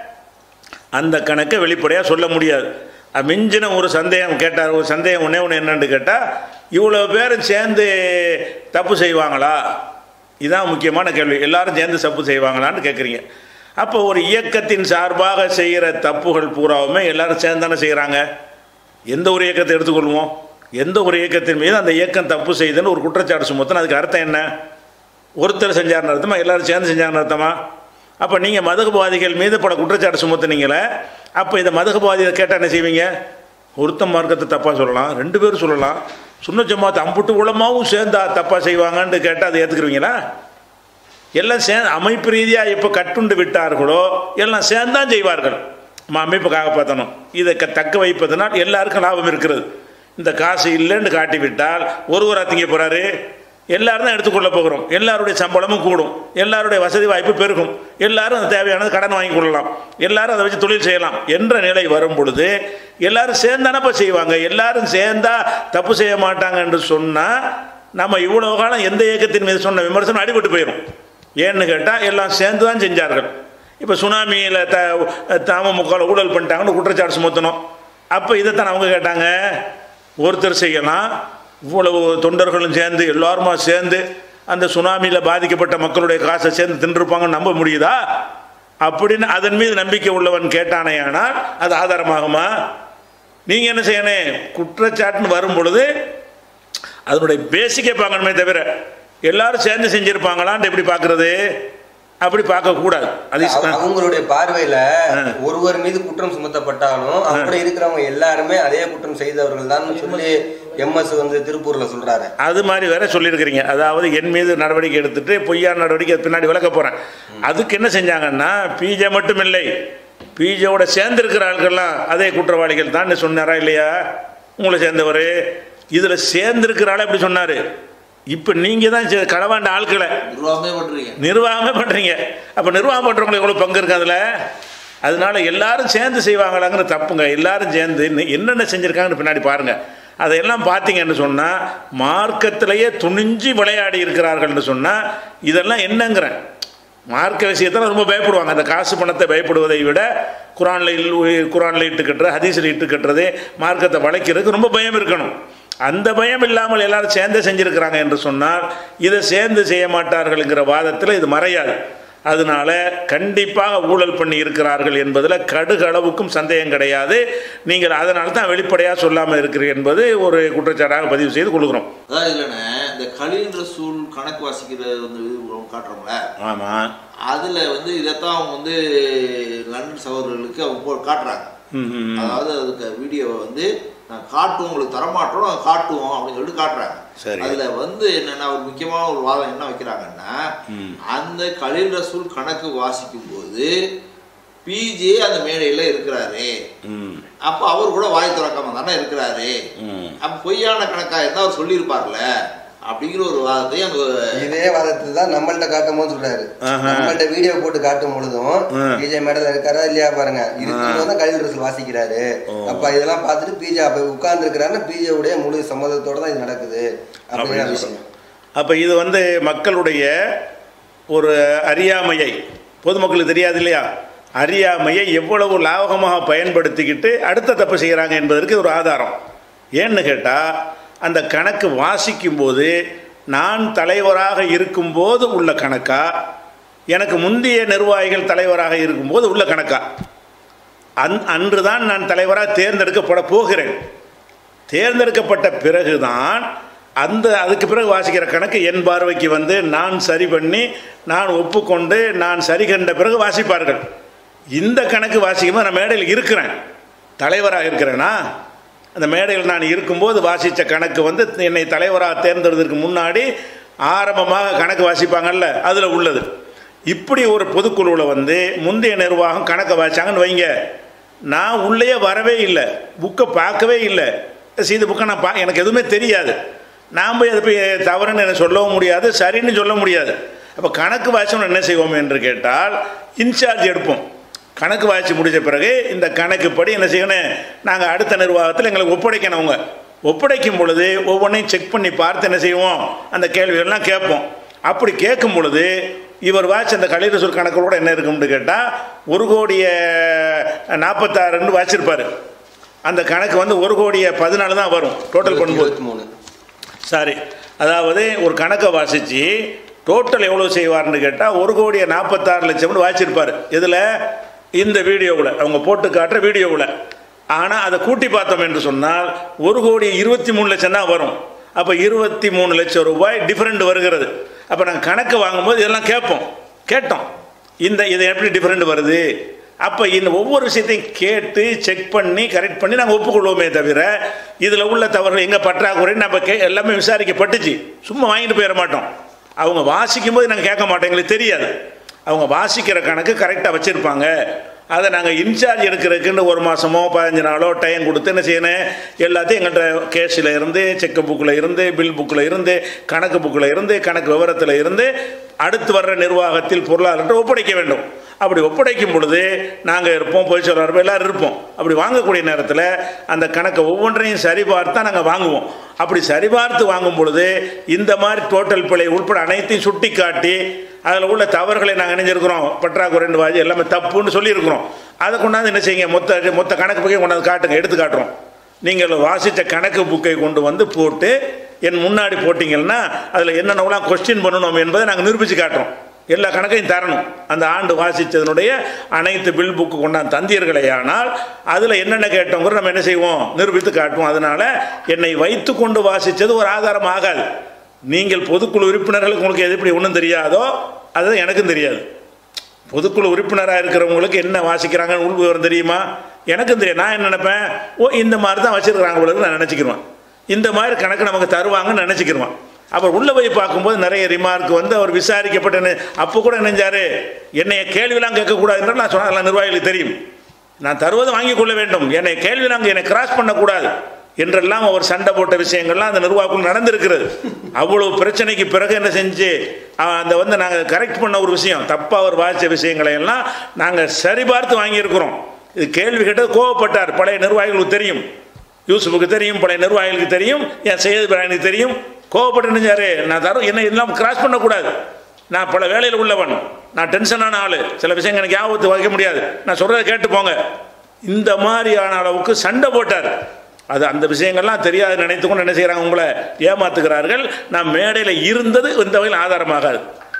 அந்த கணக்கை வெளிப்படையாக சொல்ல முடியாது அது மிஞ்சின ஒரு சந்தேகம் கேட்டார் ஒரு சந்தேகம் ஒன்றே ஒன்று என்னன்னு கேட்டால் இவ்வளோ பேரும் சேர்ந்து தப்பு செய்வாங்களா இதுதான் முக்கியமான கேள்வி எல்லாரும் சேர்ந்து தப்பு செய்வாங்களான்னு கேட்குறீங்க அப்போ ஒரு இயக்கத்தின் சார்பாக செய்கிற தப்புகள் பூராவுமே எல்லாரும் சேர்ந்து தானே செய்கிறாங்க எந்த ஒரு இயக்கத்தை எடுத்துக்கொள்வோம் எந்த ஒரு இயக்கத்தின் மீது அந்த இயக்கம் தப்பு செய்யுதுன்னு ஒரு குற்றச்சாட்டு சுமத்தினா அதுக்கு அர்த்தம் என்ன ஒருத்தர் செஞ்சார்னு அர்த்தமா எல்லாரும் சேர்ந்து செஞ்சாங்கன்னு அர்த்தமா அப்போ நீங்கள் மதகுபாதிகள் மீது பல குற்றச்சாட்டு சுமத்துனீங்களே அப்போ இந்த மதகுபாதியை கேட்டால் என்ன செய்வீங்க ஒருத்தன் மார்க்கத்தை தப்பாக சொல்லலாம் ரெண்டு பேரும் சொல்லலாம் சுன்ன ஜமாத் அம்புட்டு உலமாவும் சேர்ந்தா தப்பாக செய்வாங்கன்னு கேட்டால் அதை ஏற்றுக்குருவீங்களா எல்லாம் சே அமைப்பு ரீதியாக எப்போ கட்டுண்டு விட்டார்களோ எல்லாம் சேர்ந்தான் செய்வார்கள் நம்ம அமைப்புக்காக பார்த்தணும் இதை க தக்க வைப்பதனால் எல்லாருக்கும் லாபம் இருக்கிறது இந்த காசு இல்லைன்னு காட்டி விட்டால் ஒருவராக திங்க போகிறாரு எல்லாரும் தான் எடுத்துக்கொள்ள போகிறோம் எல்லாருடைய சம்பளமும் கூடும் எல்லாருடைய வசதி வாய்ப்பு பெருகும் எல்லாரும் அது தேவையானது கடன் வாங்கி கொள்ளலாம் எல்லாரும் அதை வச்சு தொழில் செய்யலாம் என்ற நிலை வரும் பொழுது எல்லாரும் சேர்ந்தானப்ப செய்வாங்க எல்லாரும் சேர்ந்தா தப்பு செய்ய மாட்டாங்க என்று சொன்னால் நம்ம இவ்வளவு காலம் எந்த இயக்கத்தின் மீது சொன்ன விமர்சனம் அடிபட்டு போயிடும் ஏன்னு கேட்டால் எல்லாம் சேர்ந்து தான் செஞ்சார்கள் இப்போ சுனாமியில் த தமமுக ஊழல் பண்ணிட்டாங்கன்னு குற்றச்சாட்டு சுமத்தணும் அப்போ இதைத்தான் அவங்க கேட்டாங்க ஒருத்தர் செய்யலாம் இவ்வளவு தொண்டர்களும் சேர்ந்து எல்லாருமா சேர்ந்து அந்த சுனாமியில் பாதிக்கப்பட்ட மக்களுடைய காசை சேர்ந்து தின்றுப்பாங்கன்னு நம்ப முடியுதா அப்படின்னு அதன் மீது நம்பிக்கை உள்ளவன் கேட்டானேயானால் அது ஆதாரமாகுமா நீங்கள் என்ன செய்யணும் குற்றச்சாட்டுன்னு வரும் பொழுது அதனுடைய பேசிக்கே பார்க்கணுமே தவிர எல்லாரும் சேர்ந்து செஞ்சிருப்பாங்களான்னு எப்படி பார்க்கறது அப்படி பார்க்க கூடாது அது அவ- அவங்களுடைய பார்வையில ஒருவர் மீது குற்றம் சுமத்தப்பட்டாலும் அப்படி இருக்கிறவங்க எல்லாருமே அதே குற்றம் செய்தவர்கள் தான் சொல்லி எம்எஸ் வந்து திருப்பூர்ல சொல்றாரு அது மாதிரி வேற சொல்லியிருக்கிறீங்க அதாவது என் மீது நடவடிக்கை எடுத்துட்டு பொய்யான நடவடிக்கை அது பின்னாடி விளக்க போறேன் அதுக்கு என்ன செஞ்சாங்கன்னா பிஜே மட்டும் இல்லை பிஜேவோட சேர்ந்திருக்கிற ஆட்கள்லாம் அதே குற்றவாளிகள் தான் சொன்னாரா இல்லையா உங்களை சேர்ந்தவர் இதுல சேர்ந்திருக்கிற ஆளை எப்படி சொன்னாரு இப்ப நீங்க தான் சே- களவாண்ட ஆட்களை நிர்வாகமே பண்றீங்க நிர்வாகமே பண்றீங்க அப்ப நிர்வாகம் பண்றவங்களுக்கு எவ்வளவு பங்கு இருக்கு அதுல அதனால எல்லாரும் சேர்ந்து செய்வாங்களாங்கிற தப்புங்க எல்லாரும் சேர்ந்து இன்னும் என்னென்ன செஞ்சிருக்காங்கன்னு பின்னாடி பாருங்க அதையெல்லாம் பார்த்தீங்கன்னு சொன்னா மார்க்கத்திலேயே துணிஞ்சு விளையாடி இருக்கிறார்கள்னு சொன்னா இதெல்லாம் என்னங்கிறேன் மார்க்க விஷயத்தில் ரொம்ப பயப்படுவாங்க அந்த காசு பணத்தை பயப்படுவதை விட குரானில் இல் குரானில் இட்டு கட்டுறது ஹதீஸில் இட்டு கட்டுறது மார்க்கத்தை வளைக்கிறதுக்கு ரொம்ப பயம் இருக்கணும் அந்த பயம் இல்லாமல் எல்லாரும் சேர்ந்து செஞ்சிருக்கிறாங்க என்று சொன்னால் இதை சேர்ந்து செய்ய மாட்டார்கள்ங்கிற வாதத்தில் இது மறையாது அதனால கண்டிப்பாக ஊழல் பண்ணி இருக்கிறார்கள் என்பதில் கடுகளவுக்கும் சந்தேகம் கிடையாது நீங்கள் அதனால தான் வெளிப்படையாக சொல்லாமல் இருக்கிறீர்கள் என்பது ஒரு குற்றச்சாட்டாக பதிவு செய்து கொள்கிறோம் அதாவது இல்லைண்ணே இந்த கலீல் ரசூல் கணக்கு வாசிக்கிறது வந்து இது காட்டுறோம்ல ஆமாம் அதுல வந்து இதைத்தான் அவங்க வந்து லண்டன் சகோதரர்களுக்கு அவங்க போ காட்டுறாங்க அதாவது அதுக்கு வீடியோவை வந்து நான் காட்டுவோம் உங்களுக்கு தரமாட்டோம் அதை காட்டுவோம் அப்படின்னு சொல்லிட்டு காட்டுறாங்க சரி. அதுல வந்து என்னன்னா ஒரு முக்கியமான ஒரு வாதம் என்ன வைக்கிறாங்கன்னா அந்த கலீல் ரசூல் கணக்கு வாசிக்கும் போது பிஜே அந்த மேடையில இருக்கிறாரு அப்ப அவர் கூட வாய் திறக்காம தானே இருக்கிறாரு அப்ப பொய்யான கணக்கா இருந்தா அவர் சொல்லியிருப்பார்ல அப்படிங்கிற ஒரு வாதத்தை அங்க இதே வாதத்தை தான் நம்மள்ட்ட காட்டும் போது சொல்றாரு நம்மள்ட்ட வீடியோ போட்டு காட்டும் பொழுதும் பிஜே மேடல இருக்காரா இல்லையா பாருங்க இருக்கும்போது தான் கலில் ரசூல் வாசிக்கிறாரு அப்ப இதெல்லாம் பார்த்துட்டு பிஜே அப்ப உட்கார்ந்து இருக்கிறாருன்னா பிஜே உடைய முழு சம்மதத்தோட தான் இது நடக்குது அப்படிங்கிற விஷயம் அப்போ இது வந்து மக்களுடைய ஒரு அறியாமையை பொதுமக்களுக்கு தெரியாது இல்லையா அறியாமையை எவ்வளவு லாபகமாக பயன்படுத்திக்கிட்டு அடுத்த தப்பு செய்கிறாங்க என்பதற்கு இது ஒரு ஆதாரம் ஏன்னு கேட்டால் அந்த கணக்கு வாசிக்கும்போது நான் தலைவராக இருக்கும்போது உள்ள கணக்கா எனக்கு முந்தைய நிர்வாகிகள் தலைவராக இருக்கும்போது உள்ள கணக்கா அன் அன்று தான் நான் தலைவராக தேர்ந்தெடுக்கப்பட போகிறேன் தேர்ந்தெடுக்கப்பட்ட பிறகுதான் அந்த அதுக்கு பிறகு வாசிக்கிற கணக்கு என் பார்வைக்கு வந்து நான் சரி பண்ணி நான் ஒப்புக்கொண்டு நான் சரி கண்ட பிறகு வாசிப்பார்கள் இந்த கணக்கு வாசிக்கும்போது நான் மேடையில் இருக்கிறேன் தலைவராக இருக்கிறேனா அந்த மேடையில் நான் இருக்கும்போது வாசித்த கணக்கு வந்து என்னை தலைவராக தேர்ந்தெடுத்ததுக்கு முன்னாடி ஆரம்பமாக கணக்கு வாசிப்பாங்கல்ல அதில் உள்ளது இப்படி ஒரு பொதுக்குழுவில் வந்து முந்தைய நிர்வாகம் கணக்கை வாசிச்சாங்கன்னு வைங்க நான் உள்ளே வரவே இல்லை புக்கை பார்க்கவே இல்லை சீது புக்கை நான் பா எனக்கு எதுவுமே தெரியாது நான் போய் அதை போய் தவறுன்னு எனக்கு சொல்லவும் முடியாது சரின்னு சொல்ல முடியாது அப்போ கணக்கு வாசிச்சோம் என்ன செய்வோம் என்று கேட்டால் இன்சார்ஜ் எடுப்போம் கணக்கு வாசி முடிஞ்ச பிறகு இந்த கணக்குப்படி என்ன செய்யணும் நாங்கள் அடுத்த நிர்வாகத்தில் எங்களுக்கு ஒப்படைக்கணும் அவங்க ஒப்படைக்கும் பொழுது ஒவ்வொன்றையும் செக் பண்ணி பார்த்து என்ன செய்வோம் அந்த கேள்விகள்லாம் கேட்போம் அப்படி கேட்கும் பொழுது இவர் வாட்ச் அந்த கலிரசூர் கணக்கோட என்ன இருக்கும்னு கேட்டால் ஒரு கோடிய நாற்பத்தாறுன்னு வாச்சிருப்பாரு அந்த கணக்கு வந்து ஒரு கோடிய பதினாலு தான் வரும் டோட்டல் பண்ணும்போது சாரி அதாவது ஒரு கணக்கை வாசித்து டோட்டல் எவ்வளோ செய்வார்னு கேட்டால் ஒரு கோடிய நாற்பத்தாறு லட்சம்னு வாச்சிருப்பார் இதில் இந்த வீடியோவில் அவங்க போட்டு காட்டுற வீடியோவில் ஆனால் அதை கூட்டி பார்த்தோம் என்று சொன்னால் ஒரு கோடி இருபத்தி மூணு லட்சம் தான் வரும் அப்போ இருபத்தி மூணு லட்சம் ரூபாய் டிஃப்ரெண்ட் வருகிறது அப்போ நாங்கள் கணக்கு வாங்கும்போது இதெல்லாம் கேட்போம் கேட்டோம் இந்த இது எப்படி டிஃப்ரெண்ட் வருது அப்போ இந்த ஒவ்வொரு விஷயத்தையும் கேட்டு செக் பண்ணி கரெக்ட் பண்ணி நாங்கள் ஒப்புக்கொள்வோமே தவிர இதில் உள்ள தவறுகள் எங்கே பற்றாக்குறைன்னு நம்ம கே எல்லாமே விசாரிக்கப்பட்டுச்சு சும்மா வாங்கிட்டு போயிட மாட்டோம் அவங்க வாசிக்கும் போது நாங்கள் கேட்க மாட்டோம் எங்களுக்கு தெரியாது அவங்க வாசிக்கிற கணக்கு கரெக்டாக வச்சுருப்பாங்க அதை நாங்கள் இன்சார்ஜ் எடுக்கிறதுக்குன்னு ஒரு மாதமோ பதினஞ்சு நாளோ டைம் கொடுத்து என்ன செய்யணும் எல்லாத்தையும் எங்கள்கிட்ட கேஸில் இருந்து செக் புக்கில் இருந்து பில் புக்கில் இருந்து கணக்கு புக்கில் இருந்து கணக்கு விவரத்தில் இருந்து அடுத்து வர்ற நிர்வாகத்தில் பொருளாதாரத்தை ஒப்படைக்க வேண்டும் அப்படி ஒப்படைக்கும் பொழுது நாங்கள் இருப்போம் பொய் சொல்ல எல்லாரும் இருப்போம் அப்படி வாங்கக்கூடிய நேரத்தில் அந்த கணக்கை ஒவ்வொன்றையும் சரிபார்த்தா நாங்கள் வாங்குவோம் அப்படி சரிபார்த்து வாங்கும் பொழுது இந்த மாதிரி டோட்டல் பிழை உட்பட அனைத்தையும் சுட்டி காட்டி அதில் உள்ள தவறுகளை நாங்கள் இணைஞ்சிருக்கிறோம் பற்றாக்குறைன்னு வாஜி எல்லாமே தப்புன்னு சொல்லியிருக்கிறோம் அதை கொண்டாந்து என்ன செய்யுங்க மொத்த மொத்த கணக்கு புக்கை கொண்டாந்து காட்டுங்க எடுத்து காட்டுறோம் நீங்கள் வாசித்த கணக்கு புக்கை கொண்டு வந்து போட்டு என் முன்னாடி போட்டிங்கன்னா அதில் என்னென்னலாம் கொஸ்டின் பண்ணணும் என்பதை நாங்கள் நிரூபித்து காட்டுறோம் எல்லா கணக்கையும் தரணும் அந்த ஆண்டு வாசித்ததனுடைய அனைத்து பில் புக்கு கொண்டாந்து தந்தீர்களே ஆனால் அதில் என்னென்ன கேட்டோங்கிற நம்ம என்ன செய்வோம் நிரூபித்து காட்டுவோம் அதனால் என்னை வைத்து கொண்டு வாசித்தது ஒரு ஆதாரம் ஆகாது நீங்கள் பொதுக்குழு உறுப்பினர்களுக்கு உங்களுக்கு எது எப்படி ஒன்றும் தெரியாதோ அது எனக்கும் தெரியாது பொதுக்குழு உறுப்பினராக இருக்கிறவங்களுக்கு என்ன வாசிக்கிறாங்கன்னு உள் விவரம் தெரியுமா எனக்கும் தெரியும் நான் என்ன நினைப்பேன் ஓ இந்த மாதிரி தான் வச்சிருக்கிறாங்க உங்களுக்கு நான் நினச்சிக்கிருவேன் இந்த மாதிரி கணக்கு நமக்கு தருவாங்கன்னு நினச்சிக்கிருவேன் அப்புறம் உள்ள போய் பார்க்கும்போது நிறைய ரிமார்க் வந்து அவர் விசாரிக்கப்பட்ட அப்போ கூட நினைஞ்சாரு என்னைய கேள்விலாம் கேட்கக்கூடாதுன்ற நான் சொன்ன நிர்வாகிகளுக்கு தெரியும் நான் தருவது வாங்கிக் கொள்ள வேண்டும் என்னை கேள்வி நாங்கள் என்னை கிராஸ் பண்ணக்கூடாது என்றெல்லாம் அவர் சண்டை போட்ட விஷயங்கள்லாம் அந்த நிர்வாகம் நடந்திருக்கிறது அவ்வளவு பிரச்சனைக்கு பிறகு என்ன செஞ்சு அந்த வந்து நாங்கள் கரெக்ட் பண்ண ஒரு விஷயம் தப்பாக அவர் வாசித்த விஷயங்களை எல்லாம் நாங்கள் சரிபார்த்து வாங்கியிருக்கிறோம் இது கேள்வி கேட்டது கோவப்பட்டார் பழைய நிர்வாகிகளுக்கு தெரியும் யூசுஃபுக்கு தெரியும் பழைய நிர்வாகிகளுக்கு தெரியும் என் செய்தி பிராணிக்கு தெரியும் கோவப்பட்டு நினைஞ்சாரு நான் தரும் என்ன எல்லாம் கிராஸ் பண்ணக்கூடாது நான் பல வேலையில் உள்ளவன் நான் டென்ஷனான ஆள் சில விஷயங்கள் எனக்கு ஞாபகத்து வைக்க முடியாது நான் சொல்கிறத கேட்டு போங்க இந்த மாதிரியான அளவுக்கு சண்டை போட்டார் அது அந்த விஷயங்கள்லாம் தெரியாது நினைத்துக்கொண்டு என்ன செய்கிறாங்க உங்களை ஏமாத்துகிறார்கள் நான் மேடையில் இருந்தது இந்த வகையில் ஆதாரமாகாது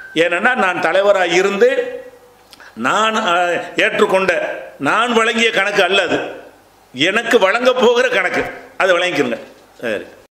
ஏனென்னா நான் தலைவராக இருந்து நான் அஹ், ஏற்றுக்கொண்ட நான் வழங்கிய கணக்கு அல்ல அது எனக்கு வழங்க போகிற கணக்கு அதை வழங்கிக்கிறங்க சரி